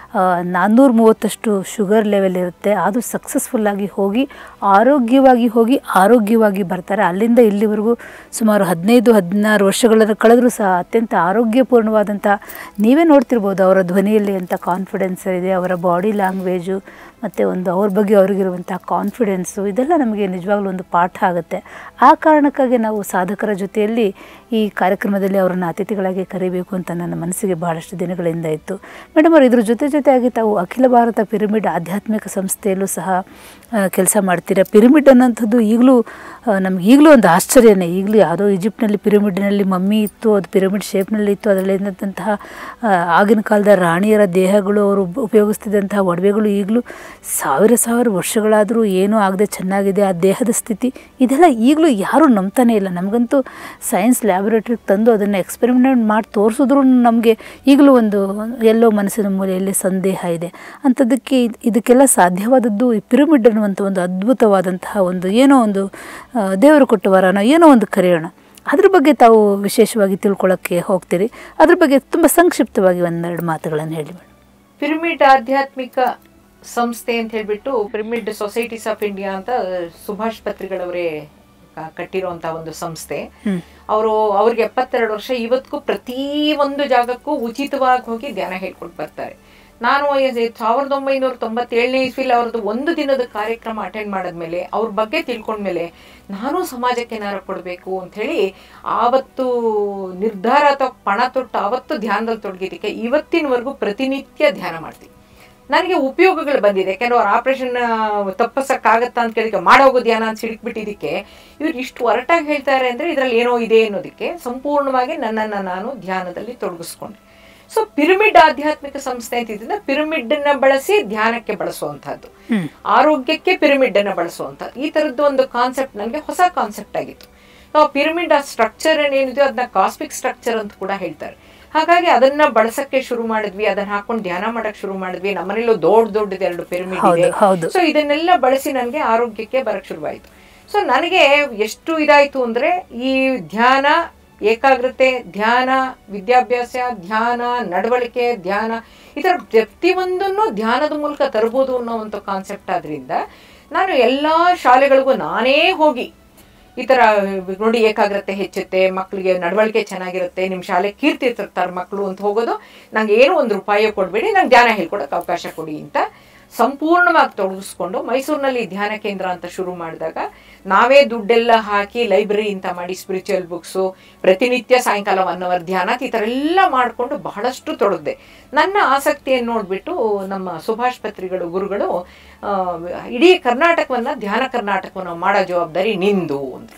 A: ನಾನ್ನೂರ ಮೂವತ್ತಷ್ಟು ಶುಗರ್ ಲೆವೆಲ್ ಇರುತ್ತೆ ಅದು ಸಕ್ಸಸ್ಫುಲ್ಲಾಗಿ ಹೋಗಿ ಆರೋಗ್ಯವಾಗಿ ಹೋಗಿ ಆರೋಗ್ಯವಾಗಿ ಬರ್ತಾರೆ ಅಲ್ಲಿಂದ ಇಲ್ಲಿವರೆಗೂ ಸುಮಾರು ಹದಿನೈದು ಹದಿನಾರು ವರ್ಷಗಳ ಕಳೆದರೂ ಸಹ ಅತ್ಯಂತ ಆರೋಗ್ಯಪೂರ್ಣವಾದಂಥ ನೀವೇ ನೋಡ್ತಿರ್ಬೋದು ಅವರ ಧ್ವನಿಯಲ್ಲಿ ಅಂತ ಕಾನ್ಫಿಡೆನ್ಸ್ ಇದೆ ಅವರ ಬಾಡಿ ಲ್ಯಾಂಗ್ವೇಜು ಮತ್ತು ಒಂದು ಅವ್ರ ಬಗ್ಗೆ ಅವ್ರಿಗಿರುವಂಥ ಕಾನ್ಫಿಡೆನ್ಸು ಇದೆಲ್ಲ ನಮಗೆ ನಿಜವಾಗ್ಲೂ ಒಂದು ಪಾಠ ಆಗುತ್ತೆ ಆ ಕಾರಣಕ್ಕಾಗಿ ನಾವು ಸಾಧಕರ ಜೊತೆಯಲ್ಲಿ ಈ ಕಾರ್ಯಕ್ರಮದಲ್ಲಿ ಅವರನ್ನು ಅತಿಥಿಗಳಾಗಿ ಕರಿಬೇಕು ಅಂತ ನನ್ನ ಮನಸ್ಸಿಗೆ ಬಹಳಷ್ಟು ದಿನಗಳಿಂದ ಇತ್ತು ಮೇಡಮ್ ಅವರು ಇದ್ರ ಜೊತೆ ಜೊತೆಯಾಗಿ ತಾವು ಅಖಿಲ ಭಾರತ ಪಿರಮಿಡ್ ಆಧ್ಯಾತ್ಮಿಕ ಸಂಸ್ಥೆಯಲ್ಲೂ ಸಹ ಕೆಲಸ ಮಾಡ್ತೀರಾ ಪಿರಮಿಡ್ ಅನ್ನೋಂಥದ್ದು ಈಗಲೂ ನಮ್ಗೆ ಈಗಲೂ ಒಂದು ಆಶ್ಚರ್ಯನೇ ಈಗಲೂ ಯಾವುದೋ ಈಜಿಪ್ಟ್ನಲ್ಲಿ ಪಿರಮಿಡ್ನಲ್ಲಿ ಮಮ್ಮಿ ಇತ್ತು ಅದು ಪಿರಮಿಡ್ ಶೇಪ್ನಲ್ಲಿ ಇತ್ತು ಅದರಲ್ಲಿ ಇದ್ದಂತಹ ಆಗಿನ ಕಾಲದ ರಾಣಿಯರ ದೇಹಗಳು ಅವರು ಉಪ- ಉಪಯೋಗಿಸ್ತಿದ್ದಂತಹ ಒಡವೆಗಳು ಈಗಲೂ ಸಾವಿರ ಸಾವಿರ ವರ್ಷಗಳಾದರೂ ಏನೂ ಆಗದೆ ಚೆನ್ನಾಗಿದೆ ಆ ದೇಹದ ಸ್ಥಿತಿ ಇದೆಲ್ಲ ಈಗಲೂ ಯಾರೂ ನಂಬ್ತಾನೆ ಇಲ್ಲ ನಮಗಂತೂ ಸೈನ್ಸ್ ಲ್ಯಾಬೊರೇಟ್ರಿಗೆ ತಂದು ಅದನ್ನು ಎಕ್ಸ್ಪೆರಿಮೆಂಟ್ ಮಾಡಿ ತೋರಿಸಿದ್ರು ನಮಗೆ ಈಗಲೂ ಒಂದು ಎಲ್ಲೋ ಮನಸ್ಸಿನ ಮೂಲೆಯಲ್ಲಿ ಸಂದೇಹ ಇದೆ ಅಂಥದ್ದಕ್ಕೆ ಇದ್- ಇದಕ್ಕೆಲ್ಲ ಸಾಧ್ಯವಾದದ್ದು ಈ ಪಿರಮಿಡ್ ಅನ್ನುವಂಥ ಒಂದು ಅದ್ಭುತವಾದಂತಹ ಒಂದು ಏನೋ ಒಂದು ಆ, ದೇವರು ಕೊಟ್ಟ ವರನೋ ಏನೋ ಒಂದು ಕರೆಯೋಣ ಅದ್ರ ಬಗ್ಗೆ ತಾವು ವಿಶೇಷವಾಗಿ ತಿಳ್ಕೊಳ್ಳೋಕ್ಕೆ ಹೋಗ್ತೀರಿ ಅದ್ರ ಬಗ್ಗೆ ತುಂಬ ಸಂಕ್ಷಿಪ್ತವಾಗಿ ಒಂದೆರಡು ಮಾತುಗಳನ್ನು ಹೇಳಿ ಮೇಡಮ್
B: ಪಿರಮಿಡ್ ಆಧ್ಯಾತ್ಮಿಕ ಸಂಸ್ಥೆ ಅಂತ ಹೇಳ್ಬಿಟ್ಟು ಪಿರಮಿಡ್ ಸೊಸೈಟೀಸ್ ಆಫ್ ಇಂಡಿಯಾ ಅಂತ ಸುಭಾಷ್ ಪತ್ರಿಗಳವರೇ ಕ- ಕಟ್ಟಿರುವಂತಹ ಒಂದು ಸಂಸ್ಥೆ
A: ಹ್ಮ್.
B: ಅವರು ಅವ್ರಿಗೆ ಎಪ್ಪತ್ತೆರಡು ವರ್ಷ ಇವತ್ತಿಗೂ ಪ್ರತಿ ಒಂದು ಜಾಗಕ್ಕೂ ಉಚಿತವಾಗಿ ಹೋಗಿ ಧ್ಯಾನ ಹೇಳ್ಕೊಟ್ಟು ಬರ್ತಾರೆ ನಾನು ಎ- ಸಾವಿರದ ಒಂಬೈನೂರ ತೊಂಬತ್ತೇಳನೇ ಇಸ್ವಿಲ್ ಅವ್ರದ್ದು ಒಂದು ದಿನದ ಕಾರ್ಯಕ್ರಮ ಅಟೆಂಡ್ ಮಾಡಿದ್ಮೇಲೆ ಅವ್ರ ಬಗ್ಗೆ ತಿಳ್ಕೊಂಡ್ಮೇಲೆ ನಾನು ಸಮಾಜಕ್ಕೆ ಏನಾರು ಕೊಡಬೇಕು ಅಂತ ಹೇಳಿ ಆವತ್ತು ನಿರ್ಧಾರ ಅಥವಾ ಪಣ ತೊಟ್ಟು ಆವತ್ತು ಧ್ಯಾನದಲ್ಲಿ ತೊಡಗಿದ್ದಕ್ಕೆ ಇವತ್ತಿನವರೆಗೂ ಪ್ರತಿನಿತ್ಯ ಧ್ಯಾನ ಮಾಡ್ತೀನಿ ನನಗೆ ಉಪಯೋಗಗಳು ಬಂದಿದೆ ಯಾಕೆಂದ್ರೆ ಅವ್ರ ಆಪರೇಷನ್ ತಪ್ಪಿಸಕ್ಕಾಗತ್ತಾ ಅಂತ ಕೇಳಿಕ್ಕೆ ಮಾಡೋಗೋ ಧ್ಯಾನ ಅಂತ ಸಿಡಿಕ್ಬಿಟ್ಟಿದ್ದಕ್ಕೆ ಇವ್ರು ಇಷ್ಟು ಒರಟಾಗಿ ಹೇಳ್ತಾರೆ ಅಂದ್ರೆ ಇದರಲ್ಲಿ ಏನೋ ಇದೆ ಅನ್ನೋದಕ್ಕೆ ಸಂಪೂರ್ಣವಾಗಿ ನನ್ನನ್ನು ನಾನು ಧ್ಯಾನದಲ್ಲಿ ತೊಡಗಿಸ್ಕೊಂಡೆ ಸೊ ಪಿರಮಿಡ್ ಆಧ್ಯಾತ್ಮಿಕ ಸಂಸ್ಥೆ ಅಂತ ಇದನ್ನ ಪಿರಮಿಡ್ ಅನ್ನ ಬಳಸಿ ಧ್ಯಾನಕ್ಕೆ ಬಳಸುವಂತಹದ್ದು
A: ಹ್ಮ್.
B: ಆರೋಗ್ಯಕ್ಕೆ ಪಿರಮಿಡ್ ಅನ್ನ ಬಳಸುವಂತ ಈ ತರದ್ದು ಒಂದು ಕಾನ್ಸೆಪ್ಟ್ ನನಗೆ ಹೊಸ ಕಾನ್ಸೆಪ್ಟ್ ಆಗಿತ್ತು ನಾವು ಪಿರಮಿಡ್ ಆ ಸ್ಟ್ರಕ್ಚರ್ ಏನಿದೆಯೋ ಅದನ್ನ ಕಾಸ್ಮಿಕ್ ಸ್ಟ್ರಕ್ಚರ್ ಅಂತ ಕೂಡ ಹೇಳ್ತಾರೆ ಹಾಗಾಗಿ ಅದನ್ನ ಬಳಸಕ್ಕೆ ಶುರು ಮಾಡಿದ್ವಿ ಅದನ್ನ ಹಾಕೊಂಡು ಧ್ಯಾನ ಮಾಡಕ್ ಶುರು ಮಾಡಿದ್ವಿ ನಮ್ಮನೇಲೂ ದೊಡ್ಡ ದೊಡ್ಡದು ಎರಡು ಪಿರಮಿಡ್
A: ಹೌದು,
B: ಇದೆ
A: ಹೌದು.
B: ಸೊ ಇದನ್ನೆಲ್ಲ ಬಳಸಿ ನನಗೆ ಆರೋಗ್ಯಕ್ಕೆ ಬರಕ್ ಶುರುವಾಯಿತು ಸೊ ನನಗೆ ಎಷ್ಟು ಇದಾಯ್ತು ಅಂದ್ರೆ ಈ ಧ್ಯಾನ ಏಕಾಗ್ರತೆ ಧ್ಯಾನ ವಿದ್ಯಾಭ್ಯಾಸ ಧ್ಯಾನ ನಡವಳಿಕೆ ಧ್ಯಾನ ಈ ಥರ ಪ್ರತಿಯೊಂದನ್ನು ಧ್ಯಾನದ ಮೂಲಕ ತರಬಹುದು ಅನ್ನೋ ಒಂದು ಕಾನ್ಸೆಪ್ಟ್ ಆದ್ರಿಂದ ನಾನು ಎಲ್ಲಾ ಶಾಲೆಗಳಿಗೂ ನಾನೇ ಹೋಗಿ ಈ ತರ ನೋಡಿ ಏಕಾಗ್ರತೆ ಹೆಚ್ಚುತ್ತೆ ಮಕ್ಕಳಿಗೆ ನಡವಳಿಕೆ ಚೆನ್ನಾಗಿರುತ್ತೆ ನಿಮ್ಮ ಶಾಲೆ ಕೀರ್ತಿ ತರ್ತಾರೆ ಮಕ್ಕಳು ಅಂತ ಹೋಗೋದು ನಂಗೆ ಏನು ಒಂದು ರೂಪಾಯಿ ಕೊಡಬೇಡಿ ನಂಗೆ ಧ್ಯಾನ ಹೇಳ್ಕೊಡಕ್ಕೆ ಅವಕಾಶ ಕೊಡಿ ಅಂತ ಸಂಪೂರ್ಣವಾಗಿ ತೊಡಗಿಸ್ಕೊಂಡು ಮೈಸೂರಿನಲ್ಲಿ ಧ್ಯಾನ ಕೇಂದ್ರ ಅಂತ ಶುರು ಮಾಡಿದಾಗ ನಾವೇ ದುಡ್ಡೆಲ್ಲ ಹಾಕಿ ಲೈಬ್ರರಿ ಅಂತ ಮಾಡಿ ಸ್ಪಿರಿಚುವಲ್ ಬುಕ್ಸು ಪ್ರತಿನಿತ್ಯ ಸಾಯಂಕಾಲ ಒನ್ ಅವರ್ ಧ್ಯಾನ ಈ ಥರ ಎಲ್ಲ ಮಾಡಿಕೊಂಡು ಬಹಳಷ್ಟು ತೊಡಗಿದೆ ನನ್ನ ಆಸಕ್ತಿಯನ್ನು ನೋಡಿಬಿಟ್ಟು ನಮ್ಮ ಸುಭಾಷ್ ಪತ್ರಿಗಳು ಗುರುಗಳು ಆ, ಇಡೀ ಕರ್ನಾಟಕವನ್ನ ಧ್ಯಾನ ಕರ್ನಾಟಕವನ್ನು ಮಾಡೋ ಜವಾಬ್ದಾರಿ ನಿಂದು ಅಂತ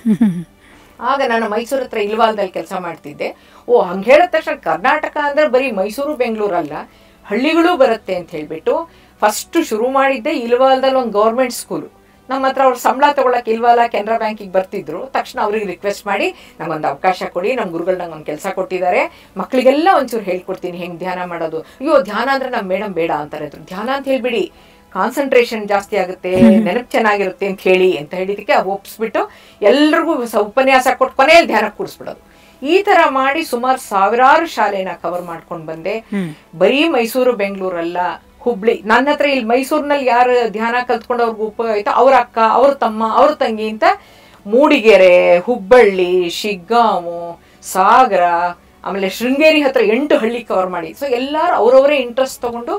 B: ಆಗ ನಾನು ಮೈಸೂರು ಹತ್ರ ಇಲ್ವಾಲ್ದಲ್ಲಿ ಕೆಲಸ ಮಾಡ್ತಿದ್ದೆ ಓ ಹಂಗೆ ಹೇಳಿದ ತಕ್ಷಣ ಕರ್ನಾಟಕ ಅಂದ್ರೆ ಬರೀ ಮೈಸೂರು ಬೆಂಗಳೂರಲ್ಲ ಹಳ್ಳಿಗಳು ಬರುತ್ತೆ ಅಂತ ಹೇಳ್ಬಿಟ್ಟು ಫಸ್ಟ್ ಶುರು ಮಾಡಿದ್ದೆ ಇಲ್ವಾಲ್ದಲ್ಲಿ ಒಂದು ಗೌರ್ಮೆಂಟ್ ಸ್ಕೂಲು ನಮ್ಮ ಹತ್ರ ಅವ್ರು ಸಂಬಳ ತಗೊಳಕ್ ಇಲ್ವಲ್ಲ ಕೆನರಾ ಬ್ಯಾಂಕಿಗೆ ಬರ್ತಿದ್ರು ತಕ್ಷಣ ಅವ್ರಿಗೆ ರಿಕ್ವೆಸ್ಟ್ ಮಾಡಿ ನಂಗೊಂದು ಅವಕಾಶ ಕೊಡಿ ನಮ್ಮ ಗುರುಗಳು ನಂಗೆ ಒಂದು ಕೆಲಸ ಕೊಟ್ಟಿದ್ದಾರೆ ಮಕ್ಕಳಿಗೆಲ್ಲ ಒಂಚೂರು ಹೇಳ್ಕೊಡ್ತೀನಿ ಹೆಂಗ್ ಧ್ಯಾನ ಮಾಡೋದು ಅಯ್ಯೋ ಧ್ಯಾನ ಅಂದ್ರೆ ನಮ್ಮ ಮೇಡಮ್ ಬೇಡ ಅಂತಾರೆ ಅಂದ್ರು. ಧ್ಯಾನ ಅಂತ ಹೇಳ್ಬಿಡಿ ಕಾನ್ಸಂಟ್ರೇಷನ್ ಜಾಸ್ತಿ ಆಗುತ್ತೆ ನೆನಪು ಚೆನ್ನಾಗಿರುತ್ತೆ ಅಂತ ಹೇಳಿ ಅಂತ ಹೇಳಿದಕ್ಕೆ ಅವು ಒಪ್ಸ್ಬಿಟ್ಟು ಎಲ್ರಿಗೂ ಸ- ಉಪನ್ಯಾಸ ಕೊಟ್ಟು ಕೊನೆಯಲ್ಲಿ ಧ್ಯಾನ ಕೂಡಿಸ್ಬಿಡೋದು ಈ ತರ ಮಾಡಿ ಸುಮಾರು ಸಾವಿರಾರು ಶಾಲೆನ ಕವರ್ ಮಾಡ್ಕೊಂಡು ಬಂದೆ ಬರೀ ಮೈಸೂರು ಬೆಂಗಳೂರಲ್ಲ ಹುಬ್ಳಿ ನನ್ನ ಹತ್ರ ಇಲ್ಲಿ ಮೈಸೂರಿನಲ್ಲಿ ಯಾರು ಧ್ಯಾನ ಕಲ್ತ್ಕೊಂಡು ಅವ್ರಿಗೆ ಉಪಯೋಗ ಆಯ್ತು ಅವ್ರ ಅಕ್ಕ ಅವ್ರ ತಮ್ಮ ಅವ್ರ ತಂಗಿ ಅಂತ ಮೂಡಿಗೆರೆ ಹುಬ್ಬಳ್ಳಿ ಶಿಗ್ಗಾಂವು ಸಾಗರ ಆಮೇಲೆ ಶೃಂಗೇರಿ ಹತ್ರ ಎಂಟು ಹಳ್ಳಿ ಕವರ್ ಮಾಡಿ ಸೊ ಎಲ್ಲರೂ ಅವರವರೇ ಇಂಟ್ರೆಸ್ಟ್ ತಗೊಂಡು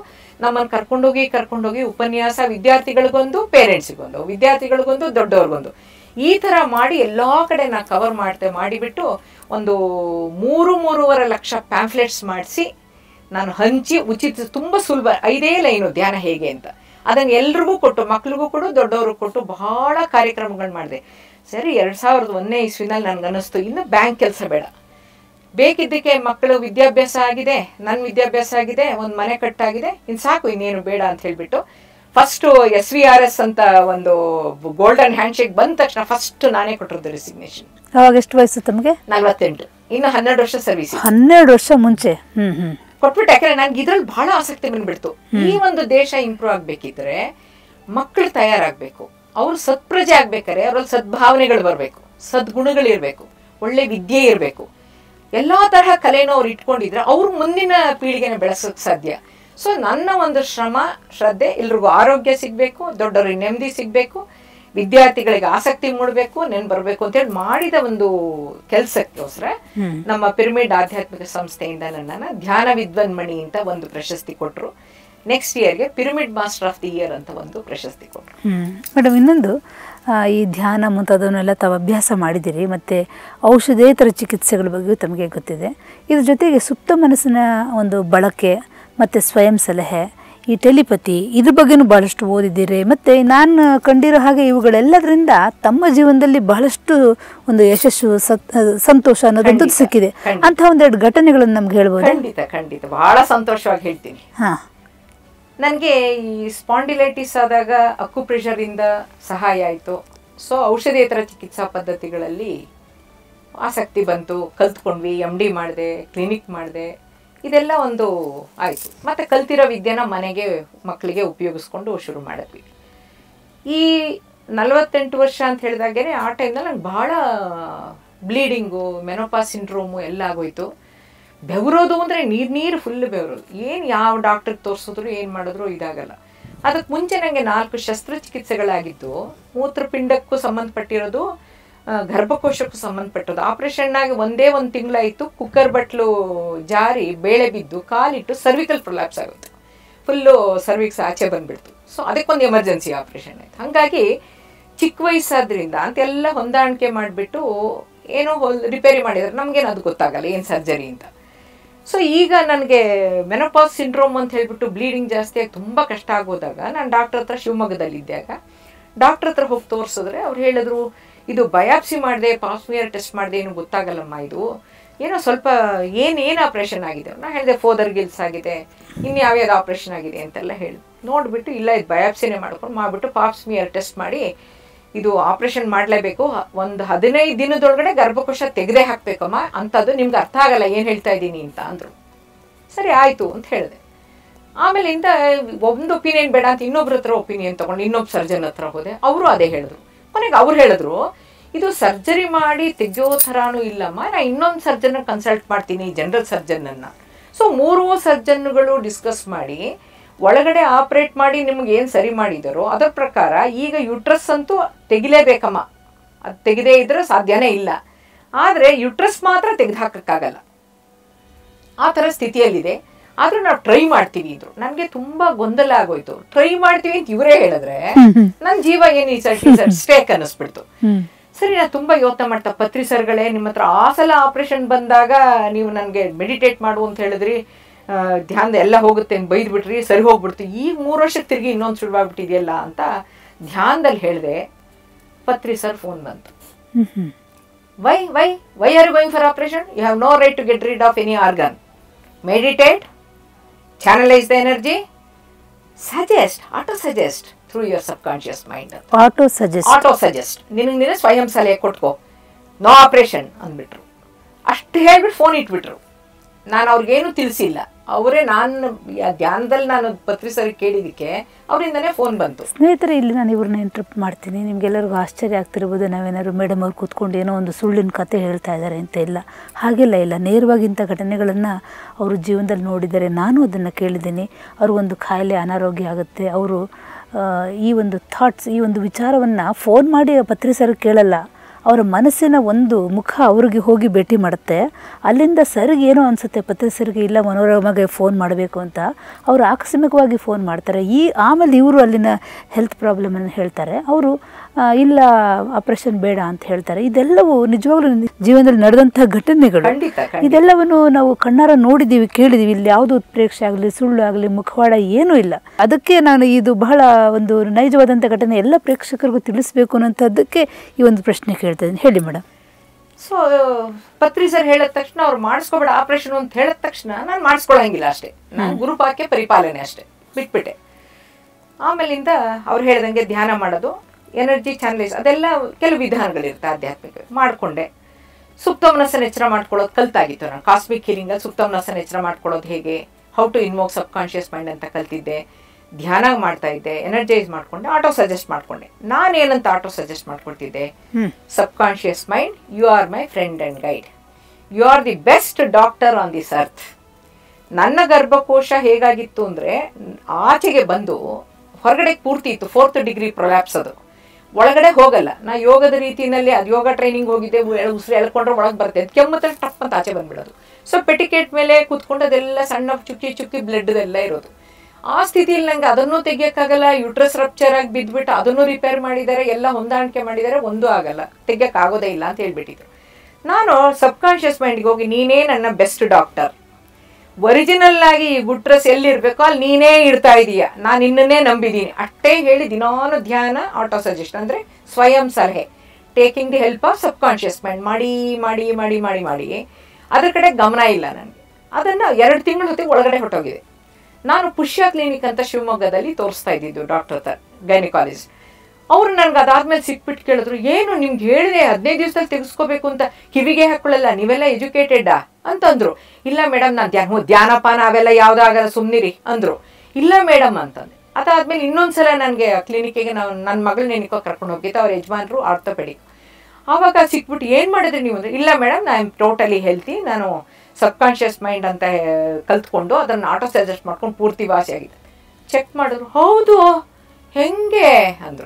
B: ನಮ್ಮನ್ನು ಕರ್ಕೊಂಡೋಗಿ ಕರ್ಕೊಂಡೋಗಿ ಉಪನ್ಯಾಸ ವಿದ್ಯಾರ್ಥಿಗಳಿಗೊಂದು ಪೇರೆಂಟ್ಸಿಗೊಂದು ವಿದ್ಯಾರ್ಥಿಗಳಿಗೊಂದು ದೊಡ್ಡವ್ರಿಗೊಂದು ಈ ಥರ ಮಾಡಿ ಎಲ್ಲ ಕಡೆ ನಾನು ಕವರ್ ಮಾಡ್ತೆ ಮಾಡಿಬಿಟ್ಟು ಒಂದು ಮೂರು ಮೂರುವರೆ ಲಕ್ಷ ಪ್ಯಾಂಫ್ಲೆಟ್ಸ್ ಮಾಡಿಸಿ ನಾನು ಹಂಚಿ ಉಚಿತ ತುಂಬ ಸುಲಭ ಐದೇ ಲೈನು ಧ್ಯಾನ ಹೇಗೆ ಅಂತ ಅದನ್ನು ಎಲ್ರಿಗೂ ಕೊಟ್ಟು ಮಕ್ಳಿಗೂ ಕೊಡು ದೊಡ್ಡವ್ರಿಗೂ ಕೊಟ್ಟು ಬಹಳ ಕಾರ್ಯಕ್ರಮಗಳು ಮಾಡಿದೆ ಸರಿ ಎರಡು ಸಾವಿರದ ಒಂದನೇ ಇಸ್ವಿನಲ್ಲಿ ನನಗೆ ಅನ್ನಿಸ್ತು ಇನ್ನು ಬ್ಯಾಂಕ್ ಕೆಲಸ ಬೇಡ ಬೇಕಿದ್ದಕ್ಕೆ ಮಕ್ಕಳು ವಿದ್ಯಾಭ್ಯಾಸ ಆಗಿದೆ ನನ್ನ ವಿದ್ಯಾಭ್ಯಾಸ ಆಗಿದೆ ಒಂದು ಮನೆ ಕಟ್ಟಾಗಿದೆ ಇನ್ನು ಸಾಕು ಇನ್ನೇನು ಬೇಡ ಅಂತ ಹೇಳ್ಬಿಟ್ಟು first S V R S ಅಂತ ಒಂದು ಗೋಲ್ಡನ್ ಹ್ಯಾಂಡ್ ಶೇಕ್ ಬಂದ ತಕ್ಷಣ ಫಸ್ಟ್ ನಾನೇ ಕೊಟ್ಟಿರೋದು ರೆಸಿಗ್ನೇಷನ್
A: ಅವಾಗ ಎಷ್ಟು ವಯಸ್ಸು ತಮಗೆ
B: ನಲ್ವತ್ತೆಂಟು ಇನ್ನು ಹನ್ನೆರಡು ವರ್ಷ ಸರ್ವಿಸ್
A: ಹನ್ನೆರಡು ವರ್ಷ ಮುಂಚೆ ಹ್ಮ್ ಹ್ಮ್
B: ಕೊಟ್ಬಿಟ್ಟು ಯಾಕಂದ್ರೆ ನನ್ಗೆ ಇದ್ರಲ್ಲಿ ಬಹಳ ಆಸಕ್ತಿ ಬಂದ್ಬಿಡ್ತು ಈ ಒಂದು ದೇಶ ಇಂಪ್ರೂವ್ ಆಗ್ಬೇಕಿದ್ರೆ ಮಕ್ಕಳು ತಯಾರಾಗ್ಬೇಕು ಅವ್ರು ಸತ್ಪ್ರಜೆ ಆಗ್ಬೇಕಾದ್ರೆ ಅವ್ರಲ್ಲಿ ಸದ್ಭಾವನೆಗಳು ಬರಬೇಕು ಸದ್ಗುಣಗಳು ಇರಬೇಕು ಒಳ್ಳೆ ವಿದ್ಯೆ ಇರಬೇಕು ಎಲ್ಲಾ ತರಹ ಕಲೆನೂ ಅವ್ರು ಇಟ್ಕೊಂಡಿದ್ರೆ ಅವ್ರು ಮುಂದಿನ ಪೀಳಿಗೆನ ಬೆಳೆಸೋಕ್ ಸಾಧ್ಯ ಸೊ ನನ್ನ ಒಂದು ಶ್ರಮ ಶ್ರದ್ಧೆ ಎಲ್ರಿಗೂ ಆರೋಗ್ಯ ಸಿಗ್ಬೇಕು ದೊಡ್ಡವ್ರಿಗೆ ನೆಮ್ಮದಿ ಸಿಗ್ಬೇಕು ವಿದ್ಯಾರ್ಥಿಗಳಿಗೆ ಆಸಕ್ತಿ ಮೂಡಬೇಕು ನೆನ್ ಬರಬೇಕು ಅಂತೇಳಿ ಮಾಡಿದ ಒಂದು ಕೆಲಸಕ್ಕೋಸ್ಕರ ನಮ್ಮ ಪಿರಮಿಡ್ ಆಧ್ಯಾತ್ಮಿಕ ಸಂಸ್ಥೆಯಿಂದ ನನ್ನನ್ನು ಧ್ಯಾನ ವಿದ್ವನ್ಮಣಿ ಅಂತ ಒಂದು ಪ್ರಶಸ್ತಿ ಕೊಟ್ಟರು ನೆಕ್ಸ್ಟ್ ಇಯರ್ಗೆ pyramid master of the year ಅಂತ ಒಂದು ಪ್ರಶಸ್ತಿ ಕೊಟ್ಟರು
A: ಹ್ಮ್ ಮೇಡಮ್ ಇನ್ನೊಂದು ಆ, ಈ ಧ್ಯಾನ ಮುಂತಾದವನ್ನೆಲ್ಲ ತಾವು ಅಭ್ಯಾಸ ಮಾಡಿದ್ದೀರಿ ಮತ್ತು ಔಷಧೇತರ ಚಿಕಿತ್ಸೆಗಳ ಬಗ್ಗೆಯೂ ತಮಗೆ ಗೊತ್ತಿದೆ ಇದ್ರ ಜೊತೆಗೆ ಸುಪ್ತ ಮನಸ್ಸಿನ ಒಂದು ಬಳಕೆ ಮತ್ತು ಸ್ವಯಂ ಸಲಹೆ ಈ ಟೆಲಿಪತಿ ಇದ್ರ ಬಗ್ಗೆನೂ ಬಹಳಷ್ಟು ಓದಿದ್ದೀರಿ ಮತ್ತು ನಾನು ಕಂಡಿರೋ ಹಾಗೆ ಇವುಗಳೆಲ್ಲದರಿಂದ ತಮ್ಮ ಜೀವನದಲ್ಲಿ ಬಹಳಷ್ಟು ಒಂದು ಯಶಸ್ಸು ಸತ್ ಸಂತೋಷ ಅನ್ನೋದಂಥದ್ದು
B: ಖಂಡಿತ,
A: ಸಿಕ್ಕಿದೆ
B: ಖಂಡಿತ.
A: ಅಂಥ ಒಂದೆರಡು ಘಟನೆಗಳನ್ನು ನಮ್ಗೆ ಹೇಳ್ಬೋದು
B: ಖಂಡಿತ ಖಂಡಿತ ಬಹಳ ಸಂತೋಷವಾಗಿ ಹೇಳ್ತೀನಿ
A: ಹಾಂ
B: ನನಗೆ ಈ ಸ್ಪಾಂಡಿಲೈಟಿಸ್ ಆದಾಗ ಅಕ್ಯುಪ್ರೆಷರ್ ಇಂದ ಸಹಾಯ ಆಯಿತು ಸೊ ಔಷಧೇತರ ಚಿಕಿತ್ಸಾ ಪದ್ಧತಿಗಳಲ್ಲಿ ಆಸಕ್ತಿ ಬಂತು ಕಲ್ತ್ಕೊಂಡ್ವಿ ಎಮ್ ಡಿ ಮಾಡಿದೆ ಕ್ಲಿನಿಕ್ ಮಾಡಿದೆ ಇದೆಲ್ಲ ಒಂದು ಆಯಿತು ಮತ್ತು ಕಲ್ತಿರೋ ವಿದ್ಯೆನ ಮನೆಗೆ ಮಕ್ಕಳಿಗೆ ಉಪಯೋಗಿಸ್ಕೊಂಡು ಶುರು ಮಾಡಿದ್ವಿ ಈ ನಲವತ್ತೆಂಟು ವರ್ಷ ಅಂತ ಹೇಳಿದಾಗೇನೆ ಆ ಟೈಮ್ನಲ್ಲಿ ನಂಗೆ ಭಾಳ ಬ್ಲೀಡಿಂಗು ಮೆನೋಪಾ ಸಿಂಡ್ರೋಮು ಎಲ್ಲ ಆಗೋಯ್ತು ಬೆವರೋದು ಅಂದರೆ ನೀರು ನೀರು ಫುಲ್ ಬೆವರೋದು ಏನು ಯಾವ ಡಾಕ್ಟ್ರಿಗೆ ತೋರಿಸಿದ್ರು ಏನು ಮಾಡಿದ್ರು ಇದಾಗಲ್ಲ ಅದಕ್ಕೆ ಮುಂಚೆ ನನಗೆ ನಾಲ್ಕು ಶಸ್ತ್ರಚಿಕಿತ್ಸೆಗಳಾಗಿದ್ದು ಮೂತ್ರಪಿಂಡಕ್ಕೂ ಸಂಬಂಧಪಟ್ಟಿರೋದು ಆ, ಗರ್ಭಕೋಶಕ್ಕೂ ಸಂಬಂಧಪಟ್ಟದ್ದು ಆಪರೇಷನ್ ಆಗಿ ಒಂದೇ ಒಂದು ತಿಂಗಳಾಯಿತು ಕುಕ್ಕರ್ ಬಟ್ಲು ಜಾರಿ ಬೇಳೆ ಬಿದ್ದು ಕಾಲಿಟ್ಟು ಸರ್ವಿಕಲ್ ಪ್ರೊಲ್ಯಾಪ್ಸ್ ಆಗುತ್ತೆ ಫುಲ್ಲು ಸರ್ವಿಕ್ಸ್ ಆಚೆ ಬಂದ್ಬಿಡ್ತು ಸೊ ಅದಕ್ಕೊಂದು ಎಮರ್ಜೆನ್ಸಿ ಆಪರೇಷನ್ ಆಯ್ತು ಹಾಗಾಗಿ ಚಿಕ್ಕ ವಯಸ್ಸಾದ್ರಿಂದ ಅಂತೆಲ್ಲ ಹೊಂದಾಣಿಕೆ ಮಾಡಿಬಿಟ್ಟು ಏನೋ ಹೊಲ್ ರಿಪೇರಿ ಮಾಡಿದ್ರೆ ನಮಗೇನು ಅದು ಗೊತ್ತಾಗಲ್ಲ ಏನು ಸರ್ಜರಿ ಅಂತ ಸೊ ಈಗ ನನಗೆ ಮೆನೋಪಾಸ್ ಸಿಂಡ್ರೋಮ್ ಅಂತ ಹೇಳ್ಬಿಟ್ಟು ಬ್ಲೀಡಿಂಗ್ ಜಾಸ್ತಿ ಆಗಿ ತುಂಬ ಕಷ್ಟ ಆಗೋದಾಗ ನಾನು ಡಾಕ್ಟರ್ ಹತ್ರ ಶಿವಮೊಗ್ಗದಲ್ಲಿದ್ದಾಗ ಡಾಕ್ಟರ್ ಹತ್ರ ಹೋಗಿ ತೋರಿಸಿದ್ರೆ ಅವ್ರು ಹೇಳಿದ್ರು ಇದು ಬಯಾಪ್ಸಿ ಮಾಡಿದೆ ಪಾಸ್ಮಿಯರ್ ಟೆಸ್ಟ್ ಮಾಡಿದೆ ಏನು ಗೊತ್ತಾಗಲ್ಲಮ್ಮ ಇದು ಏನೋ ಸ್ವಲ್ಪ ಏನು ಏನು ಆಪ್ರೇಷನ್ ಆಗಿದೆ ನಾ ಹೇಳಿದೆ ಫೋದರ್ ಗಿಲ್ಸ್ ಆಗಿದೆ ಇನ್ನು ಯಾವ್ಯಾವ್ದು ಆಪ್ರೇಷನ್ ಆಗಿದೆ ಅಂತೆಲ್ಲ ಹೇಳಿ ನೋಡಿಬಿಟ್ಟು ಇಲ್ಲ ಇದು ಬಯಾಪ್ಸಿನೇ ಮಾಡ್ಕೊಂಡು ಮಾಡಿಬಿಟ್ಟು ಪಾಪ್ಸ್ಮಿಯರ್ ಟೆಸ್ಟ್ ಮಾಡಿ ಇದು ಆಪರೇಷನ್ ಮಾಡಲೇಬೇಕು ಒಂದು ಹದಿನೈದು ದಿನದೊಳಗಡೆ ಗರ್ಭಕೋಶ ತೆಗೆದೇ ಹಾಕ್ಬೇಕಮ್ಮ ಅಂಥದ್ದು ನಿಮ್ಗೆ ಅರ್ಥ ಆಗಲ್ಲ ಏನು ಹೇಳ್ತಾ ಇದ್ದೀನಿ ಅಂತ ಅಂದರು ಸರಿ ಆಯಿತು ಅಂತ ಹೇಳಿದೆ ಆಮೇಲೆ ಇಂದ ಒಂದು ಒಪಿನಿಯನ್ ಬೇಡ ಅಂತ ಇನ್ನೊಬ್ರ ಹತ್ರ ಒಪಿನಿಯನ್ ತಗೊಂಡು ಇನ್ನೊಬ್ಬ ಸರ್ಜನ್ ಹತ್ರ ಹೋದೆ ಅವರು ಅದೇ ಹೇಳಿದ್ರು ಕೊನೆಗೆ ಅವ್ರು ಹೇಳಿದ್ರು ಇದು ಸರ್ಜರಿ ಮಾಡಿ ತೆಗೆಯೋ ಥರಾನು ಇಲ್ಲಮ್ಮ ನಾ ಇನ್ನೊಂದು ಸರ್ಜನ್ ಕನ್ಸಲ್ಟ್ ಮಾಡ್ತೀನಿ ಜನರಲ್ ಸರ್ಜನ್ನನ್ನು ಸೊ ಮೂರು ಸರ್ಜನ್ಗಳು ಡಿಸ್ಕಸ್ ಮಾಡಿ ಒಳಗಡೆ ಆಪ್ರೇಟ್ ಮಾಡಿ ನಿಮ್ಗೆ ಏನು ಸರಿ ಮಾಡಿದಾರೋ ಅದರ ಪ್ರಕಾರ ಈಗ ಯುಟ್ರಸ್ ಅಂತೂ ತೆಗಿಲೇಬೇಕಮ್ಮ ಅದು ತೆಗೆದೇ ಇದ್ರೆ ಸಾಧ್ಯನೇ ಇಲ್ಲ ಆದರೆ ಯುಟ್ರಸ್ ಮಾತ್ರ ತೆಗೆದು ಹಾಕಕ್ಕಾಗಲ್ಲ ಆ ಥರ ಸ್ಥಿತಿಯಲ್ಲಿದೆ ಆದ್ರೂ ನಾವು ಟ್ರೈ ಮಾಡ್ತೀವಿ ಇದ್ರು ನನಗೆ ತುಂಬಾ ಗೊಂದಲ ಆಗೋಯ್ತು ಟ್ರೈ ಮಾಡ್ತೀವಿ ಅಂತ ಇವರೇ ಹೇಳಿದ್ರೆ ನನ್ನ ಜೀವ ಏನು ಈ ಸರ್ ಸ್ಟೇಕ್ ಅನ್ನಿಸ್ಬಿಡ್ತು
A: ಹ್ಮ್
B: ಸರಿ ನಾನು ತುಂಬಾ ಯೋಚನೆ ಮಾಡ್ತಾ ಪತ್ರಿ ಸರ್ಗಳೇ ನಿಮ್ಮ ಹತ್ರ ಆ ಸಲ ಆಪರೇಷನ್ ಬಂದಾಗ ನೀವು ನನಗೆ ಮೆಡಿಟೇಟ್ ಮಾಡು ಅಂತ ಹೇಳಿದ್ರಿ ಆ, ಧ್ಯಾನದ ಎಲ್ಲ ಹೋಗುತ್ತೆ ಅಂತ ಬೈದ್ಬಿಟ್ರಿ ಸರಿ ಹೋಗ್ಬಿಡ್ತು ಈಗ ಮೂರು ವರ್ಷಕ್ಕೆ ತಿರುಗಿ ಇನ್ನೊಂದು ಶುರುವಾಗ್ಬಿಟ್ಟಿದೆಯಲ್ಲ ಅಂತ ಧ್ಯಾನದಲ್ಲಿ ಹೇಳಿದೆ ಪತ್ರಿ ಸರ್ ಫೋನ್ ಬಂತು
A: hmm hmm
B: why why why are going for operation you have no right to get rid of any organ meditate channelise the energy suggest auto suggest through your subconscious mind ಅಂತ
A: ಆಟೋ ಸಜೆಸ್ಟ್
B: ಆಟೋ ಸಜೆಸ್ಟ್ ನಿನಗೆ ನೀನೇ ಸ್ವಯಂ ಸಲಹೆ ಕೊಟ್ಕೋ ನೋ ಆಪರೇಷನ್ ಅಂದ್ಬಿಟ್ರು ಅಷ್ಟು ಹೇಳ್ಬಿಟ್ಟು ಫೋನ್ ಇಟ್ಬಿಟ್ರು ನಾನು ಅವ್ರಿಗೇನು ತಿಳಿಸಿಲ್ಲ ಅವರೇ ನಾನು ಯಾ- ಧ್ಯಾನದಲ್ಲಿ ನಾನು ಪತ್ರಿ ಸರಿ ಕೇಳಿದಕ್ಕೆ ಅವರಿಂದನೇ ಫೋನ್ ಬಂತು
A: ಸ್ನೇಹಿತರೆ ಇಲ್ಲಿ ನಾನು ಇವ್ರನ್ನ ಇಂಟ್ರಪ್ಟ್ ಮಾಡ್ತೀನಿ ನಿಮ್ಗೆಲ್ಲರಿಗೂ ಆಶ್ಚರ್ಯ ಆಗ್ತಿರ್ಬೋದು ನಾವೇನಾದ್ರು ಮೇಡಮ್ ಅವ್ರು ಕೂತ್ಕೊಂಡು ಏನೋ ಒಂದು ಸುಳ್ಳಿನ ಕತೆ ಹೇಳ್ತಾ ಇದ್ದಾರೆ ಅಂತ ಇಲ್ಲ ಹಾಗೆಲ್ಲ ಇಲ್ಲ ನೇರವಾಗಿ ಇಂಥ ಘಟನೆಗಳನ್ನು ಅವರು ಜೀವನದಲ್ಲಿ ನೋಡಿದ್ದಾರೆ ನಾನು ಅದನ್ನು ಕೇಳಿದ್ದೀನಿ ಅವ್ರಿಗೊಂದು ಕಾಯಿಲೆ ಅನಾರೋಗ್ಯ ಆಗುತ್ತೆ ಅವರು ಈ ಒಂದು ಥಾಟ್ಸ್ ಈ ಒಂದು ವಿಚಾರವನ್ನು ಫೋನ್ ಮಾಡಿ ಪತ್ರಿಸರು ಕೇಳಲ್ಲ ಅವರ ಮನಸ್ಸಿನ ಒಂದು ಮುಖ ಅವ್ರಿಗೆ ಹೋಗಿ ಭೇಟಿ ಮಾಡುತ್ತೆ ಅಲ್ಲಿಂದ ಸರ್ಗೆ ಏನೋ ಅನಿಸುತ್ತೆ ಪತ್ರ ಸರ್ಗೆ ಇಲ್ಲ ಮನೋರಮಗೆ ಫೋನ್ ಮಾಡಬೇಕು ಅಂತ ಅವರು ಆಕಸ್ಮಿಕವಾಗಿ ಫೋನ್ ಮಾಡ್ತಾರೆ ಈ ಆಮೇಲೆ ಇವರು ಅಲ್ಲಿನ ಹೆಲ್ತ್ ಪ್ರಾಬ್ಲಮನ್ನು ಹೇಳ್ತಾರೆ ಅವರು ಆ, ಇಲ್ಲ ಆಪರೇಷನ್ ಬೇಡ ಅಂತ ಹೇಳ್ತಾರೆ ಇದೆಲ್ಲವೂ ನಿಜವಾಗ್ಲೂ ಜೀವನದಲ್ಲಿ ನಡೆದಂತಹ ಘಟನೆಗಳು
B: ಖಂಡಿತ ಖಂಡಿತ.
A: ಇದೆಲ್ಲವನ್ನು ನಾವು ಕಣ್ಣಾರ ನೋಡಿದ್ದೀವಿ ಕೇಳಿದ್ದೀವಿ ಇಲ್ಲಿ ಯಾವುದು ಉತ್ಪ್ರೇಕ್ಷೆ ಆಗಲಿ ಸುಳ್ಳು ಆಗಲಿ ಮುಖವಾಡ ಏನೂ ಇಲ್ಲ ಅದಕ್ಕೆ ನಾನು ಇದು ಬಹಳ ಒಂದು ನೈಜವಾದಂಥ ಘಟನೆ ಎಲ್ಲ ಪ್ರೇಕ್ಷಕರಿಗೂ ತಿಳಿಸ್ಬೇಕು ಅನ್ನೋಂಥದ್ದಕ್ಕೆ ಈ ಒಂದು ಪ್ರಶ್ನೆ ಕೇಳ್ತಾ ಇದ್ದೀನಿ ಹೇಳಿ ಮೇಡಮ್
B: ಸೊ ಪತ್ರಿ ಸರ್ ಹೇಳಿದ ತಕ್ಷಣ ಅವ್ರು ಮಾಡಿಸ್ಕೋಬೇಡ ಆಪರೇಷನ್ ಅಂತ ಹೇಳಿದ ತಕ್ಷಣ ನಾನು ಮಾಡಿಸ್ಕೊಳಂಗಿಲ್ಲ ಅಷ್ಟೇ ನಾನು ಗುರುಪಾಕ್ಯ ಪರಿಪಾಲನೆ ಅಷ್ಟೇ ಬಿಟ್ಬಿಟ್ಟೆ ಆಮೇಲಿಂದ ಅವ್ರು ಹೇಳ್ದಂಗೆ ಧ್ಯಾನ ಮಾಡೋದು ಎನರ್ಜಿ ಚಾನಲೈಸ್ ಅದೆಲ್ಲ ಕೆಲವು ವಿಧಾನಗಳಿರುತ್ತೆ ಆಧ್ಯಾತ್ಮಿಕ ಮಾಡಿಕೊಂಡೆ ಸುಪ್ತಮನಸ್ಸನ್ನು ಎಚ್ಚರ ಮಾಡ್ಕೊಳ್ಳೋದು ಕಲ್ತಾಗಿತ್ತು ನಾನು ಕಾಸ್ಮಿಕ್ ಹೀಲಿಂಗಲ್ಲಿ ಸುಪ್ತಮನಸ್ಸನ್ನು ಎಚ್ಚರ ಮಾಡ್ಕೊಳ್ಳೋದು ಹೇಗೆ how to invoke subconscious mind ಅಂತ ಕಲ್ತಿದ್ದೆ ಧ್ಯಾನ ಮಾಡ್ತಾ ಇದ್ದೆ ಎನರ್ಜೈಸ್ ಮಾಡ್ಕೊಂಡೆ ಆಟೋ ಸಜೆಸ್ಟ್ ಮಾಡ್ಕೊಂಡೆ ನಾನೇನಂತ ಆಟೋ ಸಜೆಸ್ಟ್ ಮಾಡ್ಕೊಳ್ತಿದ್ದೆ subconscious mind you are my friend and guide you are the best doctor on this earth ನನ್ನ ಗರ್ಭಕೋಶ ಹೇಗಾಗಿತ್ತು ಅಂದರೆ ಆಚೆಗೆ ಬಂದು ಹೊರಗಡೆ ಪೂರ್ತಿ ಇತ್ತು ಫೋರ್ತ್ ಡಿಗ್ರಿ ಪ್ರೊಲ್ಯಾಪ್ಸ್ ಅದು ಒಳಗಡೆ ಹೋಗಲ್ಲ ನಾ ಯೋಗದ ರೀತಿಯಲ್ಲಿ ಅದು ಯೋಗ ಟ್ರೈನಿಂಗ್ ಹೋಗಿದ್ದೆ ಉ- ಉಸಿರು ಎಳ್ಕೊಂಡ್ರೆ ಒಳಗೆ ಬರುತ್ತೆ ಅದು ಕೆಮ್ಮು ತಕ್ಷಣ ಟಪ್ ಅಂತ ಆಚೆ ಬಂದ್ಬಿಡೋದು ಸೊ ಪೆಟಿಕೇಟ್ ಮೇಲೆ ಕೂತ್ಕೊಂಡು ಅದೆಲ್ಲ ಸಣ್ಣ ಚುಕ್ಕಿ ಚುಕ್ಕಿ ಬ್ಲಡ್ ಎಲ್ಲ ಇರೋದು ಆ ಸ್ಥಿತಿಯಲ್ಲಿ ನಂಗೆ ಅದನ್ನು ತೆಗಿಯೋಕ್ಕಾಗಲ್ಲ ಯೂಟ್ರಸ್ ರಪ್ಚರ್ ಆಗಿ ಬಿದ್ದುಬಿಟ್ಟು ಅದನ್ನು ರಿಪೇರ್ ಮಾಡಿದ್ದಾರೆ ಎಲ್ಲ ಹೊಂದಾಣಿಕೆ ಮಾಡಿದ್ದಾರೆ ಒಂದೂ ಆಗಲ್ಲ ತೆಗಿಯೋಕ್ಕಾಗೋದೇ ಇಲ್ಲ ಅಂತ ಹೇಳ್ಬಿಟ್ಟಿದ್ರು ನಾನು ಸಬ್ ಕಾನ್ಷಿಯಸ್ ಮೈಂಡ್ಗೆ ಹೋಗಿ ನೀನೇ ನನ್ನ ಬೆಸ್ಟ್ ಡಾಕ್ಟರ್ ಒರಿಜಿನಲ್ ಆಗಿ ಈ ಗುಟ್ರಸ್ ಎಲ್ಲಿರ್ಬೇಕೋ ಅಲ್ಲಿ ನೀನೇ ಇಡ್ತಾ ಇದೀಯ ನಾನು ನಿನ್ನನ್ನೇ ನಂಬಿದ್ದೀನಿ ಅಷ್ಟೇ ಹೇಳಿ ದಿನಾನು ಧ್ಯಾನ ಆಟೋ ಸಜೆಸ್ಟ್ ಅಂದ್ರೆ ಸ್ವಯಂ ಸಲಹೆ taking the help of subconscious mind ಮಾಡಿ ಮಾಡಿ ಮಾಡಿ ಮಾಡಿ ಮಾಡಿ ಅದ್ರ ಕಡೆ ಗಮನ ಇಲ್ಲ ನನಗೆ ಅದನ್ನ ಎರಡು ತಿಂಗಳ ಹೊತ್ತಿಗೆ ಒಳಗಡೆ ಹೊಟ್ಟೋಗಿದೆ ನಾನು ಪುಷ್ಯ ಕ್ಲಿನಿಕ್ ಅಂತ ಶಿವಮೊಗ್ಗದಲ್ಲಿ ತೋರಿಸ್ತಾ ಇದ್ದಿದ್ದು ಡಾಕ್ಟರ್ ತ ಗೈನಿಕಾಲಜಿಸ್ಟ್ ಅವ್ರು ನನ್ಗೆ ಅದಾದ್ಮೇಲೆ ಸಿಕ್ಬಿಟ್ಟು ಕೇಳಿದ್ರು ಏನು ನಿಮ್ಗೆ ಹೇಳಿದೆ ಹದಿನೈದು ದಿವಸದಲ್ಲಿ ತೆಗೆಸ್ಕೋಬೇಕು ಅಂತ ಕಿವಿಗೆ ಹಾಕೊಳ್ಳಲ್ಲ ನೀವೆಲ್ಲ ಎಜುಕೇಟೆಡ್ಡಾ ಅಂತಂದ್ರು ಇಲ್ಲ ಮೇಡಮ್ ನಾನು ಧ್ಯಾನ ಹ್ಞೂ, ಧ್ಯಾನಪಾನ ಅವೆಲ್ಲ ಯಾವ್ದಾಗಲ್ಲ ಸುಮ್ನಿರಿ ಅಂದ್ರು ಇಲ್ಲ ಮೇಡಮ್ ಅಂತಂದೆ ಅದಾದ್ಮೇಲೆ ಇನ್ನೊಂದ್ಸಲ ನನಗೆ ಕ್ಲಿನಿಕ್ಕಿಗೆ ನಾವು ನನ್ನ ಮಗಳ ನೆನಿಕೋ ಕರ್ಕೊಂಡು ಹೋಗಿದ್ದೆ ಅವ್ರ ಯಜಮಾನ್ರು ಆರ್ಥೋಪೆಡಿಕ್ ಆವಾಗ ಸಿಕ್ಬಿಟ್ಟು ಏನು ಮಾಡಿದ್ರಿ ನೀವು ಅಂದ್ರೆ ಇಲ್ಲ madam I am totally healthy ನಾನು ಸಬ್ ಕಾನ್ಷಿಯಸ್ ಮೈಂಡ್ ಅಂತ ಆ, ಕಲ್ತ್ಕೊಂಡು ಅದನ್ನು ಆಟೋ ಸಜೆಸ್ಟ್ ಮಾಡ್ಕೊಂಡು ಪೂರ್ತಿ ವಾಸಿಯಾಗಿದೆ ಚೆಕ್ ಮಾಡಿದ್ರು ಹೌದು ಹೆಂಗೆ ಅಂದರು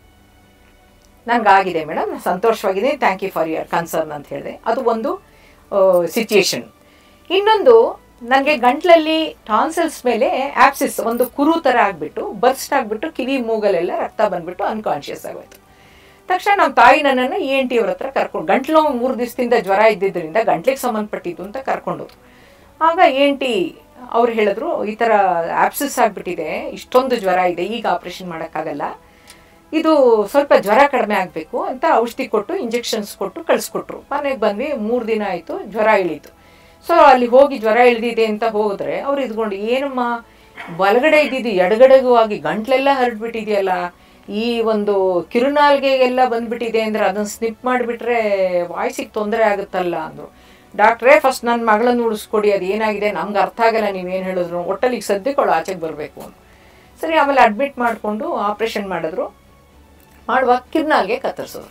B: ನನಗಾಗಿದೆ ಮೇಡಮ್ ನಾನು ಸಂತೋಷವಾಗಿದ್ದೀನಿ thank you for your concern ಅಂತ ಹೇಳಿದೆ ಅದು ಒಂದು ಸಿಚುಯೇಷನ್ ಇನ್ನೊಂದು ನನಗೆ ಗಂಟ್ಲಲ್ಲಿ ಟಾನ್ಸಲ್ಸ್ ಮೇಲೆ ಆಪ್ಸಿಸ್ ಒಂದು ಕುರು ಥರ ಆಗಿಬಿಟ್ಟು ಬರ್ಸ್ಟ್ ಆಗಿಬಿಟ್ಟು ಕಿವಿ ಮೂಗಲೆಲ್ಲ ರಕ್ತ ಬಂದ್ಬಿಟ್ಟು ಅನ್ಕಾನ್ಷಿಯಸ್ ಆಗೋಯ್ತು ತಕ್ಷಣ ನಮ್ಮ ತಾಯಿ ನನ್ನನ್ನು ಇ ಎನ್ ಟಿ ಅವ್ರ ಹತ್ರ ಕರ್ಕೊಂಡು ಗಂಟ್ಲು ನೋವು ಮೂರು ದಿವಸದಿಂದ ಜ್ವರ ಇದ್ದಿದ್ದರಿಂದ ಗಂಟ್ಲಿಗೆ ಸಂಬಂಧಪಟ್ಟಿದ್ದು ಅಂತ ಕರ್ಕೊಂಡೋದು ಆಗ ಇ ಎನ್ ಟಿ ಅವ್ರು ಹೇಳಿದ್ರು ಈ ಥರ ಆಪ್ಸಿಸ್ ಆಗಿಬಿಟ್ಟಿದೆ ಇಷ್ಟೊಂದು ಜ್ವರ ಇದೆ ಈಗ ಆಪ್ರೇಷನ್ ಮಾಡೋಕ್ಕಾಗಲ್ಲ ಇದು ಸ್ವಲ್ಪ ಜ್ವರ ಕಡಿಮೆ ಆಗಬೇಕು ಅಂತ ಔಷಧಿ ಕೊಟ್ಟು ಇಂಜೆಕ್ಷನ್ಸ್ ಕೊಟ್ಟು ಕಳಿಸ್ಕೊಟ್ರು ಮನೆಗೆ ಬಂದ್ವಿ ಮೂರು ದಿನ ಆಯಿತು ಜ್ವರ ಇಳೀತು ಸೊ ಅಲ್ಲಿ ಹೋಗಿ ಜ್ವರ ಇಳಿದಿದೆ ಅಂತ ಹೋದ್ರೆ ಅವ್ರು ಇದ್ಕೊಂಡು ಏನಮ್ಮ ಬಲಗಡೆ ಇದ್ದಿದ್ದು ಎಡಗಡೆಗೂ ಆಗಿ ಗಂಟ್ಲೆಲ್ಲ ಹರಡ್ಬಿಟ್ಟಿದೆಯಲ್ಲ ಈ ಒಂದು ಕಿರುನಾಲ್ಗೆಗೆಲ್ಲ ಬಂದ್ಬಿಟ್ಟಿದೆ ಅಂದ್ರೆ ಅದನ್ನ ಸ್ನಿಪ್ ಮಾಡಿಬಿಟ್ರೆ ವಾಯ್ಸಿಗೆ ತೊಂದರೆ ಆಗುತ್ತಲ್ಲ ಅಂದರು ಡಾಕ್ಟ್ರೇ ಫಸ್ಟ್ ನನ್ನ ಮಗಳನ್ನ ಉಳಿಸ್ಕೊಡಿ ಅದು ಏನಾಗಿದೆ ನಮ್ಗೆ ಅರ್ಥ ಆಗಲ್ಲ ನೀವೇನು ಹೇಳಿದ್ರು ಒಟ್ಟಲ್ಲಿ ಈಗ ಸದ್ಯಕ್ಕೆ ಅವಳು ಆಚೆಗೆ ಬರಬೇಕು ಅಂತ ಸರಿ ಆಮೇಲೆ ಅಡ್ಮಿಟ್ ಮಾಡಿಕೊಂಡು ಆಪ್ರೇಷನ್ ಮಾಡಿದ್ರು ಮಾಡುವಾಗ ಕಿರ್ನಾಲ್ಗೆ ಕತ್ತರಿಸೋರು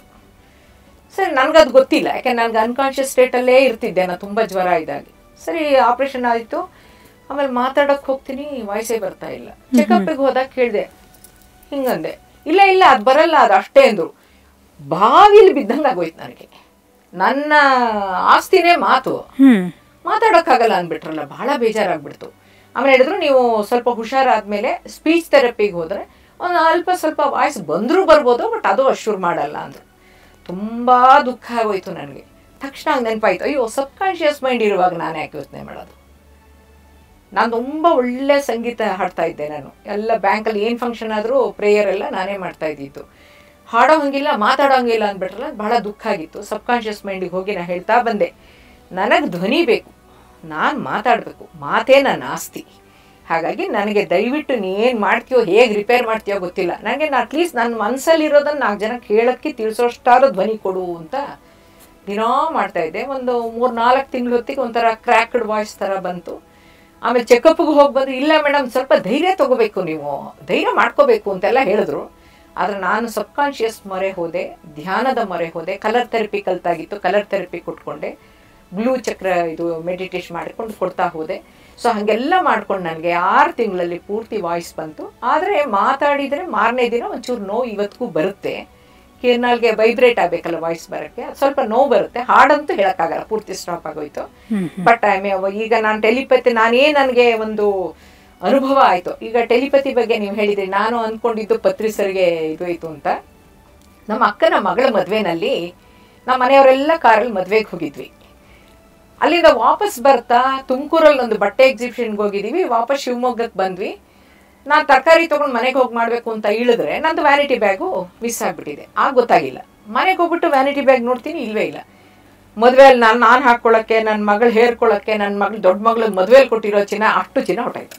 B: ಸರಿ ನನಗದು ಗೊತ್ತಿಲ್ಲ ಯಾಕೆ ನನಗೆ ಅನ್ಕಾನ್ಷಿಯಸ್ ಸ್ಟೇಟಲ್ಲೇ ಇರ್ತಿದ್ದೆ ನಾನು ತುಂಬ ಜ್ವರ ಇದ್ದಾಗೆ ಸರಿ ಆಪ್ರೇಷನ್ ಆಯಿತು ಆಮೇಲೆ ಮಾತಾಡೋಕೆ ಹೋಗ್ತೀನಿ ವಾಯ್ಸೇ ಬರ್ತಾ ಇಲ್ಲ ಚೆಕಪ್ಪಿಗೆ ಹೋದಾಗ ಕೇಳಿದೆ ಹಿಂಗಂದೆ ಇಲ್ಲ ಇಲ್ಲ ಅದು ಬರಲ್ಲ ಅದು ಅಷ್ಟೇ ಅಂದರು ಬಾವಿಲಿ ಬಿದ್ದಂಗೆ ಆಗೋಯ್ತು ನನಗೆ ನನ್ನ ಆಸ್ತಿನೇ ಮಾತು
A: ಹ್ಮ್
B: ಮಾತಾಡೋಕ್ಕಾಗಲ್ಲ ಅಂದ್ಬಿಟ್ರಲ್ಲ ಬಹಳ ಬೇಜಾರಾಗ್ಬಿಡ್ತು ಆಮೇಲೆ ಹೇಳಿದ್ರು ನೀವು ಸ್ವಲ್ಪ ಹುಷಾರಾದ್ಮೇಲೆ ಸ್ಪೀಚ್ ಥೆರಪಿಗೆ ಹೋದರೆ ಒಂದು ಅಲ್ಪ ಸ್ವಲ್ಪ ವಾಯ್ಸ್ ಬಂದರೂ ಬರ್ಬೋದು ಬಟ್ ಅದು ಅಶ್ಯೂರ್ ಮಾಡಲ್ಲ ಅಂದರು ತುಂಬ ದುಃಖ ಆಗೋಯ್ತು ನನಗೆ ತಕ್ಷಣ ಹಂಗೆ ನೆನಪಾಯ್ತು ಅಯ್ಯೋ ಸಬ್ ಕಾನ್ಷಿಯಸ್ ಮೈಂಡ್ ಇರುವಾಗ ನಾನು ಯಾಕೆ ಯೋಚನೆ ಮಾಡೋದು ನಾನು ತುಂಬ ಒಳ್ಳೆ ಸಂಗೀತ ಹಾಡ್ತಾ ಇದ್ದೆ ನಾನು ಎಲ್ಲ ಬ್ಯಾಂಕಲ್ಲಿ ಏನು ಫಂಕ್ಷನ್ ಆದರೂ ಪ್ರೇಯರ್ ಎಲ್ಲ ನಾನೇ ಮಾಡ್ತಾ ಇದ್ದಿದ್ದು ಹಾಡೋ ಹಂಗಿಲ್ಲ ಮಾತಾಡೋ ಹಂಗಿಲ್ಲ ಅಂದ್ಬಿಟ್ರಲ್ಲ ಬಹಳ ದುಃಖ ಆಗಿತ್ತು ಸಬ್ ಕಾನ್ಷಿಯಸ್ ಮೈಂಡಿಗೆ ಹೋಗಿ ನಾನು ಹೇಳ್ತಾ ಬಂದೆ ನನಗೆ ಧ್ವನಿ ಬೇಕು ನಾನು ಮಾತಾಡಬೇಕು ಮಾತೇ ನನ್ನ ಆಸ್ತಿ ಹಾಗಾಗಿ ನನಗೆ ದಯವಿಟ್ಟು ನೀ ಏನು ಮಾಡ್ತೀಯೋ ಹೇಗೆ ರಿಪೇರ್ ಮಾಡ್ತೀಯೋ ಗೊತ್ತಿಲ್ಲ ನನಗೆ ಅಟ್ಲೀಸ್ಟ್ ನನ್ನ ಮನಸ್ಸಲ್ಲಿರೋದನ್ನು ನಾಲ್ಕು ಜನ ಕೇಳೋಕ್ಕೆ ತಿಳಿಸೋಷ್ಟಾರು ಧ್ವನಿ ಕೊಡು ಅಂತ ದಿನಾ ಮಾಡ್ತಾ ಇದ್ದೆ ಒಂದು ಮೂರು ನಾಲ್ಕು ತಿಂಗಳ ಹೊತ್ತಿಗೆ ಒಂಥರ ಕ್ರ್ಯಾಕ್ಡ್ ವಾಯ್ಸ್ ಥರ ಬಂತು ಆಮೇಲೆ ಚೆಕಪ್ಗೆ ಹೋಗಿ ಬಂದು ಇಲ್ಲ ಮೇಡಮ್ ಸ್ವಲ್ಪ ಧೈರ್ಯ ತಗೋಬೇಕು ನೀವು ಧೈರ್ಯ ಮಾಡ್ಕೋಬೇಕು ಅಂತೆಲ್ಲ ಹೇಳಿದ್ರು ಆದರೆ ನಾನು ಸಬ್ ಕಾನ್ಷಿಯಸ್ ಮೊರೆ ಹೋದೆ ಧ್ಯಾನದ ಮೊರೆ ಹೋದೆ ಕಲರ್ ಥೆರಪಿ ಕಲ್ತಾಗಿತ್ತು ಕಲರ್ ಥೆರಪಿ ಕೊಟ್ಕೊಂಡೆ ಬ್ಲೂ ಚಕ್ರ ಇದು ಮೆಡಿಟೇಷನ್ ಮಾಡಿಕೊಂಡು ಕೊಡ್ತಾ ಹೋದೆ ಸೊ ಹಾಗೆಲ್ಲ ಮಾಡ್ಕೊಂಡು ನನಗೆ ಆರು ತಿಂಗಳಲ್ಲಿ ಪೂರ್ತಿ ವಾಯ್ಸ್ ಬಂತು ಆದರೆ ಮಾತಾಡಿದರೆ ಮಾರನೇ ದಿನ ಒಂಚೂರು ನೋವು ಇವತ್ತಿಗೂ ಬರುತ್ತೆ ಕಿರ್ನಾಲ್ಗೆ ವೈಬ್ರೇಟ್ ಆಗಬೇಕಲ್ಲ ವಾಯ್ಸ್ ಬರೋಕ್ಕೆ ಸ್ವಲ್ಪ ನೋವು ಬರುತ್ತೆ ಹಾಡಂತೂ ಹೇಳೋಕ್ಕಾಗಲ್ಲ ಪೂರ್ತಿ ಸ್ಟಾಪ್ ಆಗೋಯ್ತು ಬಟ್ ಐ ಮೇ ಈಗ ನಾನು ಟೆಲಿಪತಿ ನಾನೇ ನನಗೆ ಒಂದು ಅನುಭವ ಆಯಿತು ಈಗ ಟೆಲಿಪತಿ ಬಗ್ಗೆ ನೀವು ಹೇಳಿದ್ರಿ ನಾನು ಅಂದ್ಕೊಂಡಿದ್ದು ಪತ್ರಿಸರಿಗೆ ಇದು ಆಯಿತು ಅಂತ ನಮ್ಮ ಅಕ್ಕನ ಮಗಳ ಮದುವೆನಲ್ಲಿ ನಮ್ಮ ಮನೆಯವರೆಲ್ಲ ಕಾರಲ್ಲಿ ಮದುವೆಗೆ ಹೋಗಿದ್ವಿ ಅಲ್ಲಿಂದ ವಾಪಸ್ ಬರ್ತಾ ತುಮಕೂರಲ್ಲಿ ಒಂದು ಬಟ್ಟೆ ಎಕ್ಸಿಬಿಷನ್ಗೆ ಹೋಗಿದ್ದೀವಿ ವಾಪಸ್ ಶಿವಮೊಗ್ಗಕ್ಕೆ ಬಂದ್ವಿ ನಾನು ತರಕಾರಿ ತೊಗೊಂಡು ಮನೆಗೆ ಹೋಗಿ ಮಾಡಬೇಕು ಅಂತ ಇಳಿದ್ರೆ ನಂದು ವ್ಯಾನಿಟಿ ಬ್ಯಾಗು ಮಿಸ್ ಆಗಿಬಿಟ್ಟಿದೆ ಆಗ ಗೊತ್ತಾಗಿಲ್ಲ ಮನೆಗೆ ಹೋಗ್ಬಿಟ್ಟು ವ್ಯಾನಿಟಿ ಬ್ಯಾಗ್ ನೋಡ್ತೀನಿ ಇಲ್ವೇ ಇಲ್ಲ ಮದುವೆಯಲ್ಲಿ ನಾನು ನಾನು ಹಾಕ್ಕೊಳ್ಳೋಕ್ಕೆ ನನ್ನ ಮಗಳು ಹೇರ್ಕೊಳ್ಳೋಕ್ಕೆ ನನ್ನ ಮಗಳು ದೊಡ್ಡ ಮಗಳು ಮದುವೆಯಲ್ಲಿ ಕೊಟ್ಟಿರೋ ಚಿನ್ನ ಅಷ್ಟು ಚಿನ್ನ ಹೊಟ್ಟಾಯ್ತು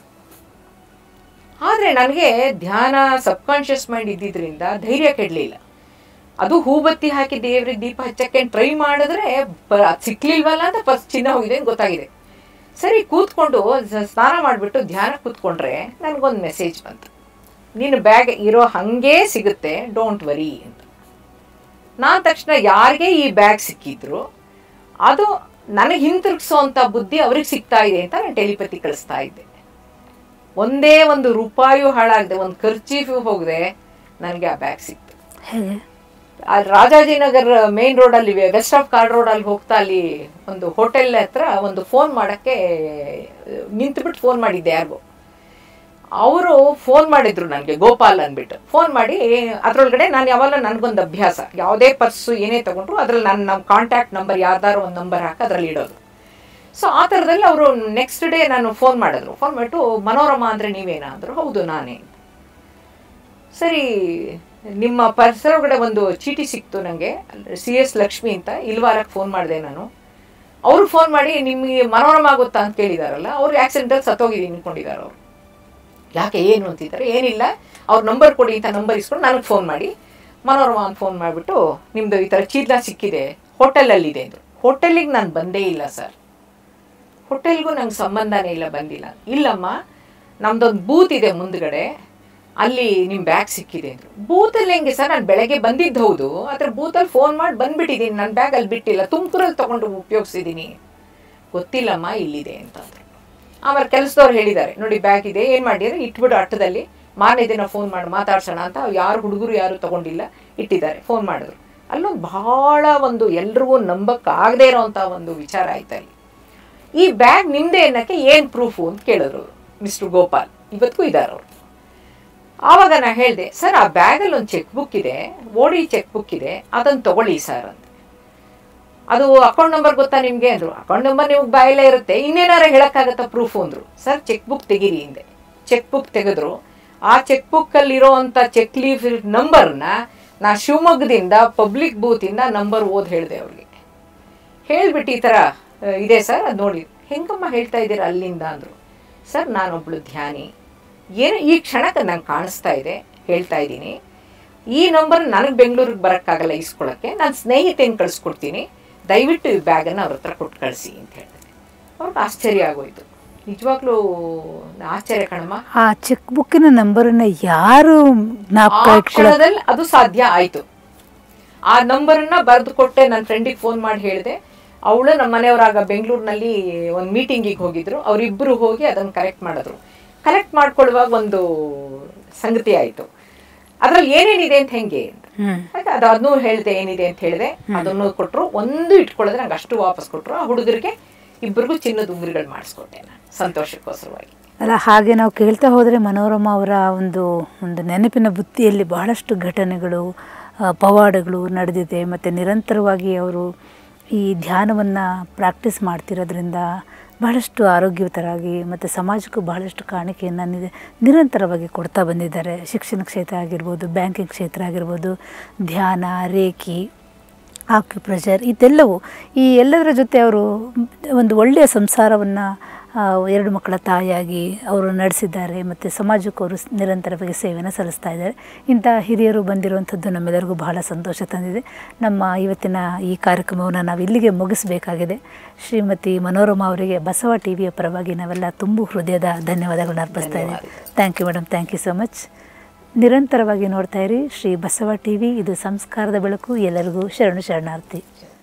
B: ಆದರೆ ನನಗೆ ಧ್ಯಾನ ಸಬ್ಕಾನ್ಷಿಯಸ್ ಮೈಂಡ್ ಇದ್ದಿದ್ರಿಂದ ಧೈರ್ಯ ಕೆಡಲಿಲ್ಲ ಅದು ಹೂಬತ್ತಿ ಹಾಕಿ ದೇವ್ರಿಗೆ ದೀಪ ಹಚ್ಚಕ್ಕೆ ಟ್ರೈ ಮಾಡಿದ್ರೆ ಬ ಅದ್ ಸಿಕ್ಲಿಲ್ವಲ್ಲ ಅಂತ ಫಸ್ಟ್ ಚಿನ್ನ ಹೋಗಿದೆ ಅಂತ ಗೊತ್ತಾಗಿದೆ ಸರಿ ಕೂತ್ಕೊಂಡು ಸ- ಸ್ನಾನ ಮಾಡಿಬಿಟ್ಟು ಧ್ಯಾನ ಕೂತ್ಕೊಂಡ್ರೆ ನನಗೊಂದು ಮೆಸೇಜ್ ಬಂತು ನಿನ್ನ ಬ್ಯಾಗ್ ಇರೋ ಹಾಗೇ ಸಿಗುತ್ತೆ ಡೋಂಟ್ ವರಿ ಅಂತ ನಾನು ತಕ್ಷಣ ಯಾರಿಗೆ ಈ ಬ್ಯಾಗ್ ಸಿಕ್ಕಿದ್ರು ಅದು ನನಗೆ ಹಿಂತಿರುಗಿಸೋವಂಥ ಬುದ್ಧಿ ಅವ್ರಿಗೆ ಸಿಗ್ತಾ ಇದೆ ಅಂತ ನಾನು ಟೆಲಿಪತಿ ಕಳಿಸ್ತಾ ಇದ್ದೆ ಒಂದೇ ಒಂದು ರೂಪಾಯು ಹಾಳಾಗದೆ ಒಂದು ಖರ್ಚೀಫು ಹೋಗದೆ ನನಗೆ ಆ ಬ್ಯಾಗ್ ಸಿಕ್ತು
A: ಹೇಗೆ
B: ಆ ರಾಜಾಜಿನಗರ್ ಮೇನ್ ರೋಡಲ್ಲಿ ವೆಸ್ಟ್ ಆಫ್ ಕಾರ್ಡ್ ರೋಡಲ್ಲಿ ಹೋಗ್ತಾ ಅಲ್ಲಿ ಒಂದು ಹೋಟೆಲ್ ಹತ್ರ ಒಂದು ಫೋನ್ ಮಾಡೋಕ್ಕೆ ನಿಂತುಬಿಟ್ಟು ಫೋನ್ ಮಾಡಿದ್ದೆ ಯಾರಿಗೂ ಅವರು ಫೋನ್ ಮಾಡಿದ್ರು ನನಗೆ ಗೋಪಾಲ್ ಅಂದ್ಬಿಟ್ಟು ಫೋನ್ ಮಾಡಿ ಅದರೊಳಗಡೆ ನಾನು ಯಾವಾಗಲೂ ನನಗೊಂದು ಅಭ್ಯಾಸ ಯಾವುದೇ ಪರ್ಸು ಏನೇ ತಗೊಂಡ್ರು ಅದ್ರಲ್ಲಿ ನನ್ನ ನಮ್ಮ ಕಾಂಟ್ಯಾಕ್ಟ್ ನಂಬರ್ ಯಾವ್ದಾದ್ರು ಒಂದು ನಂಬರ್ ಹಾಕಿ ಅದರಲ್ಲಿ ಇಡೋದು ಸೊ ಆ ಥರದಲ್ಲಿ ಅವರು ನೆಕ್ಸ್ಟ್ ಡೇ ನಾನು ಫೋನ್ ಮಾಡಿದ್ರು ಫೋನ್ ಮಾಡಿಬಿಟ್ಟು ಮನೋರಮ ಅಂದರೆ ನೀವೇನಾ ಅಂದರು ಹೌದು ನಾನೇ ಸರಿ ನಿಮ್ಮ ಪರ್ಸರೊಳಗಡೆ ಒಂದು ಚೀಟಿ ಸಿಕ್ತು ನನಗೆ ಸಿ ಎಸ್ ಲಕ್ಷ್ಮಿ ಅಂತ ಇಲ್ವಾರಕ್ಕೆ ಫೋನ್ ಮಾಡಿದೆ ನಾನು ಅವ್ರು ಫೋನ್ ಮಾಡಿ ನಿಮಗೆ ಮನೋರಮ ಗೊತ್ತಾ ಅಂತ ಕೇಳಿದಾರಲ್ಲ ಅವ್ರು ಆಕ್ಸಿಡೆಂಟಲ್ಲಿ ಸತ್ತೋಗಿದ್ದೀನಿ ಅನ್ಕೊಂಡಿದ್ದಾರೆ ಅವರು ಯಾಕೆ ಏನು ಅಂತಿದ್ದಾರೆ ಏನಿಲ್ಲ ಅವ್ರ ನಂಬರ್ ಕೊಡಿ ಅಂತ ನಂಬರ್ ಇಸ್ಕೊಂಡು ನನಗೆ ಫೋನ್ ಮಾಡಿ ಮನೋರಮ ಅಂತ ಫೋನ್ ಮಾಡಿಬಿಟ್ಟು ನಿಮ್ಮದು ಈ ಥರ ಚೀಲ ಸಿಕ್ಕಿದೆ ಹೋಟೆಲಲ್ಲಿದೆ ಅಂದರು ಹೋಟೆಲಿಗೆ ನಾನು ಬಂದೇ ಇಲ್ಲ ಸರ್ ಹೋಟೆಲ್ಗೂ ನಂಗೆ ಸಂಬಂಧನೇ ಇಲ್ಲ ಬಂದಿಲ್ಲ ಇಲ್ಲಮ್ಮ ನಮ್ದೊಂದು ಬೂತ್ ಇದೆ ಮುಂದ್ಗಡೆ ಅಲ್ಲಿ ನಿಮ್ಮ ಬ್ಯಾಗ್ ಸಿಕ್ಕಿದೆ ಅಂದರು ಬೂತಲ್ಲಿ ಹೆಂಗೆ ಸರ್ ನಾನು ಬೆಳಗ್ಗೆ ಬಂದಿದ್ದು ಹೌದು ಆದರೆ ಬೂತಲ್ಲಿ ಫೋನ್ ಮಾಡಿ ಬಂದ್ಬಿಟ್ಟಿದ್ದೀನಿ ನನ್ನ ಬ್ಯಾಗ್ ಅಲ್ಲಿ ಬಿಟ್ಟಿಲ್ಲ ತುಮಕೂರಲ್ಲಿ ತೊಗೊಂಡು ಉಪಯೋಗಿಸಿದ್ದೀನಿ ಗೊತ್ತಿಲ್ಲಮ್ಮ ಇಲ್ಲಿದೆ ಅಂತಂದ್ರು ಆಮೇಲೆ ಕೆಲಸದವ್ರು ಹೇಳಿದ್ದಾರೆ ನೋಡಿ ಬ್ಯಾಗ್ ಇದೆ ಏನು ಮಾಡಿದ್ರೆ ಇಟ್ಬಿಡು ಅಟ್ಟದಲ್ಲಿ ಮಾರನೇ ದಿನ ಫೋನ್ ಮಾಡಿ ಮಾತಾಡ್ಸೋಣ ಅಂತ ಯಾರು ಹುಡುಗರು ಯಾರು ತಗೊಂಡಿಲ್ಲ ಇಟ್ಟಿದ್ದಾರೆ ಫೋನ್ ಮಾಡಿದ್ರು ಅಲ್ಲೊಂದು ಬಹಳ ಒಂದು ಎಲ್ರಿಗೂ ನಂಬಕ್ಕಾಗದೇ ಇರೋವಂಥ ಒಂದು ವಿಚಾರ ಆಯ್ತು ಅಲ್ಲಿ ಈ ಬ್ಯಾಗ್ ನಿಮ್ಮದೇ ಅನ್ನೋಕ್ಕೆ ಏನು ಪ್ರೂಫು ಅಂತ ಕೇಳಿದ್ರು ಮಿಸ್ಟರ್ ಗೋಪಾಲ್ ಇವತ್ತಿಗೂ ಇದ್ದಾರೆ ಅವರು ಆವಾಗ ನಾ ಹೇಳಿದೆ ಸರ್ ಆ ಬ್ಯಾಗಲ್ಲಿ ಒಂದು ಚೆಕ್ ಬುಕ್ ಇದೆ ಓಡಿ ಚೆಕ್ ಬುಕ್ ಇದೆ ಅದನ್ನು ತಗೊಳ್ಳಿ ಸರ್ ಅಂತ ಅದು ಅಕೌಂಟ್ ನಂಬರ್ ಗೊತ್ತಾ ನಿಮಗೆ ಅಂದರು ಅಕೌಂಟ್ ನಂಬರ್ ನಿಮ್ಗೆ ಬಾಯಲ್ಲೇ ಇರುತ್ತೆ ಇನ್ನೇನಾರ ಹೇಳೋಕ್ಕಾಗತ್ತಾ ಪ್ರೂಫ್ ಅಂದರು ಸರ್ ಚೆಕ್ ಬುಕ್ ತೆಗೀರಿ ಹಿಂದೆ ಚೆಕ್ ಬುಕ್ ತೆಗೆದ್ರು ಆ ಚೆಕ್ ಬುಕ್ಕಲ್ಲಿರೋ ಅಂಥ ಚೆಕ್ ಲೀಫ್ ನಂಬರ್ನ ನಾ ಶಿವಮೊಗ್ಗದಿಂದ ಪಬ್ಲಿಕ್ ಬೂತಿಂದ ನಂಬರ್ ಓದ್ ಹೇಳಿದೆ ಅವ್ರಿಗೆ ಹೇಳ್ಬಿಟ್ಟು ಈ ಥರ ಆ, ಇದೆ ಸರ್ ಅದು ನೋಡಿ ಹೆಂಗಮ್ಮ ಹೇಳ್ತಾ ಇದ್ದೀರಾ ಅಲ್ಲಿಂದ ಅಂದರು ಸರ್ ನಾನೊಬ್ಳು ಧ್ಯಾನಿ ಏನು ಈ ಕ್ಷಣಕ್ಕೆ ನಂಗೆ ಕಾಣಿಸ್ತಾ ಇದೆ ಹೇಳ್ತಾ ಇದ್ದೀನಿ ಈ ನಂಬರ್ ನನಗೆ ಬೆಂಗಳೂರಿಗೆ ಬರೋಕ್ಕಾಗಲ್ಲ ಇಸ್ಕೊಳ್ಳೋಕ್ಕೆ ನಾನು ಸ್ನೇಹಿತೆಯನ್ನು ಕಳಿಸ್ಕೊಡ್ತೀನಿ ದಯವಿಟ್ಟು ಈ ಬ್ಯಾಗನ್ನು ಅವ್ರ ಹತ್ರ ಕೊಟ್ಟು ಕಳಿಸಿ ಅಂತ ಹೇಳಿದೆ ಅವ್ರಿಗೆ ಆಶ್ಚರ್ಯ ಆಗೋಯ್ತು ನಿಜವಾಗ್ಲೂ ಆಶ್ಚರ್ಯ ಕಣಮ್ಮ
A: ಆ ಚೆಕ್ ಬುಕ್ಕಿನ ನಂಬರನ್ನ ಯಾರು ಜ್ಞಾಪಕ
B: ಆ
A: ಇಟ್ಕೊಳ್ಳೋ
B: ಕ್ಷಣದಲ್ಲಿ ಅದು ಸಾಧ್ಯ ಆಯ್ತು ಆ ನಂಬರನ್ನ ಬರೆದು ಕೊಟ್ಟೆ ನನ್ನ ಫ್ರೆಂಡಿಗೆ ಫೋನ್ ಮಾಡಿ ಹೇಳಿದೆ ಅವಳು ನಮ್ಮ ಮನೆಯವರಾಗ ಬೆಂಗಳೂರಿನಲ್ಲಿ ಒಂದು ಮೀಟಿಂಗಿಗೆ ಹೋಗಿದ್ರು ಅವರಿಬ್ಬರು ಹೋಗಿ ಅದನ್ನು ಕರೆಕ್ಟ್ ಮಾಡಿದ್ರು ಕರೆಕ್ಟ್ ಮಾಡ್ಕೊಳ್ಳುವಾಗ ಒಂದು ಸಂಗತಿ ಆಯಿತು ಅದ್ರಲ್ಲಿ ಏನೇನಿದೆ ಅಂತ ಹೆಂಗೆ ಅಂತ
A: ಹ್ಮ್
B: ಹಾಗೆ ಅದು ಅದನ್ನೂ ಹೇಳಿದೆ ಏನಿದೆ ಅಂತ ಹೇಳಿದೆ ಅದನ್ನು ಕೊಟ್ಟರು ಒಂದು ಇಟ್ಕೊಳ್ಳೋದ್ರೆ ನಂಗೆ ಅಷ್ಟು ವಾಪಸ್ ಕೊಟ್ಟರು ಆ ಹುಡುಗರಿಗೆ ಇಬ್ಬರಿಗೂ ಚಿನ್ನದ ಉಂಗುರಿಗಳು ಮಾಡಿಸ್ಕೊಟ್ಟೆ ನಾನು ಸಂತೋಷಕ್ಕೋಸ್ಕರವಾಗಿ
A: ಅಲ್ಲ ಹಾಗೆ ನಾವು ಕೇಳ್ತಾ ಹೋದರೆ ಮನೋರಮ ಅವರ ಒಂದು ಒಂದು ನೆನಪಿನ ಬುತ್ತಿಯಲ್ಲಿ ಬಹಳಷ್ಟು ಘಟನೆಗಳು ಆ, ಪವಾಡಗಳು ನಡೆದಿದೆ ಮತ್ತು ನಿರಂತರವಾಗಿ ಅವರು ಈ ಧ್ಯಾನವನ್ನು ಪ್ರಾಕ್ಟೀಸ್ ಮಾಡ್ತಿರೋದ್ರಿಂದ ಬಹಳಷ್ಟು ಆರೋಗ್ಯಯುತರಾಗಿ ಮತ್ತು ಸಮಾಜಕ್ಕೂ ಬಹಳಷ್ಟು ಕಾಣಿಕೆಯನ್ನು ನಿ ನಿರಂತರವಾಗಿ ಕೊಡ್ತಾ ಬಂದಿದ್ದಾರೆ ಶಿಕ್ಷಣ ಕ್ಷೇತ್ರ ಆಗಿರ್ಬೋದು ಬ್ಯಾಂಕಿಂಗ್ ಕ್ಷೇತ್ರ ಆಗಿರ್ಬೋದು ಧ್ಯಾನ ರೇಖಿ ಆಕ್ಯುಪ್ರೆಷರ್ ಇದೆಲ್ಲವೂ ಈ ಎಲ್ಲದರ ಜೊತೆ ಅವರು ಒಂದು ಒಳ್ಳೆಯ ಸಂಸಾರವನ್ನು ಎರಡು ಮಕ್ಕಳ ತಾಯಿಯಾಗಿ ಅವರು ನಡೆಸಿದ್ದಾರೆ ಮತ್ತು ಸಮಾಜಕ್ಕೂ ಅವರು ಸ್- ನಿರಂತರವಾಗಿ ಸೇವೆಯನ್ನು ಸಲ್ಲಿಸ್ತಾ ಇದ್ದಾರೆ ಇಂಥ ಹಿರಿಯರು ಬಂದಿರುವಂಥದ್ದು ನಮ್ಮೆಲ್ಲರಿಗೂ ಬಹಳ ಸಂತೋಷ ತಂದಿದೆ ನಮ್ಮ ಇವತ್ತಿನ ಈ ಕಾರ್ಯಕ್ರಮವನ್ನು ನಾವು ಇಲ್ಲಿಗೆ ಮುಗಿಸಬೇಕಾಗಿದೆ ಶ್ರೀಮತಿ ಮನೋರಮಾ ಅವರಿಗೆ ಬಸವ ಟಿ ವಿಯ ಪರವಾಗಿ ನಾವೆಲ್ಲ ತುಂಬು ಹೃದಯದ ಧನ್ಯವಾದಗಳನ್ನ ಅರ್ಪಿಸ್ತಾ ಇದ್ದೀವಿ thank you madam thank you so much ನಿರಂತರವಾಗಿ ನೋಡ್ತಾ ಇರಿ ಶ್ರೀ ಬಸವ ಟಿ ವಿ ಇದು ಸಂಸ್ಕಾರದ ಬೆಳಕು ಎಲ್ಲರಿಗೂ ಶರಣು ಶರಣಾರ್ಥಿ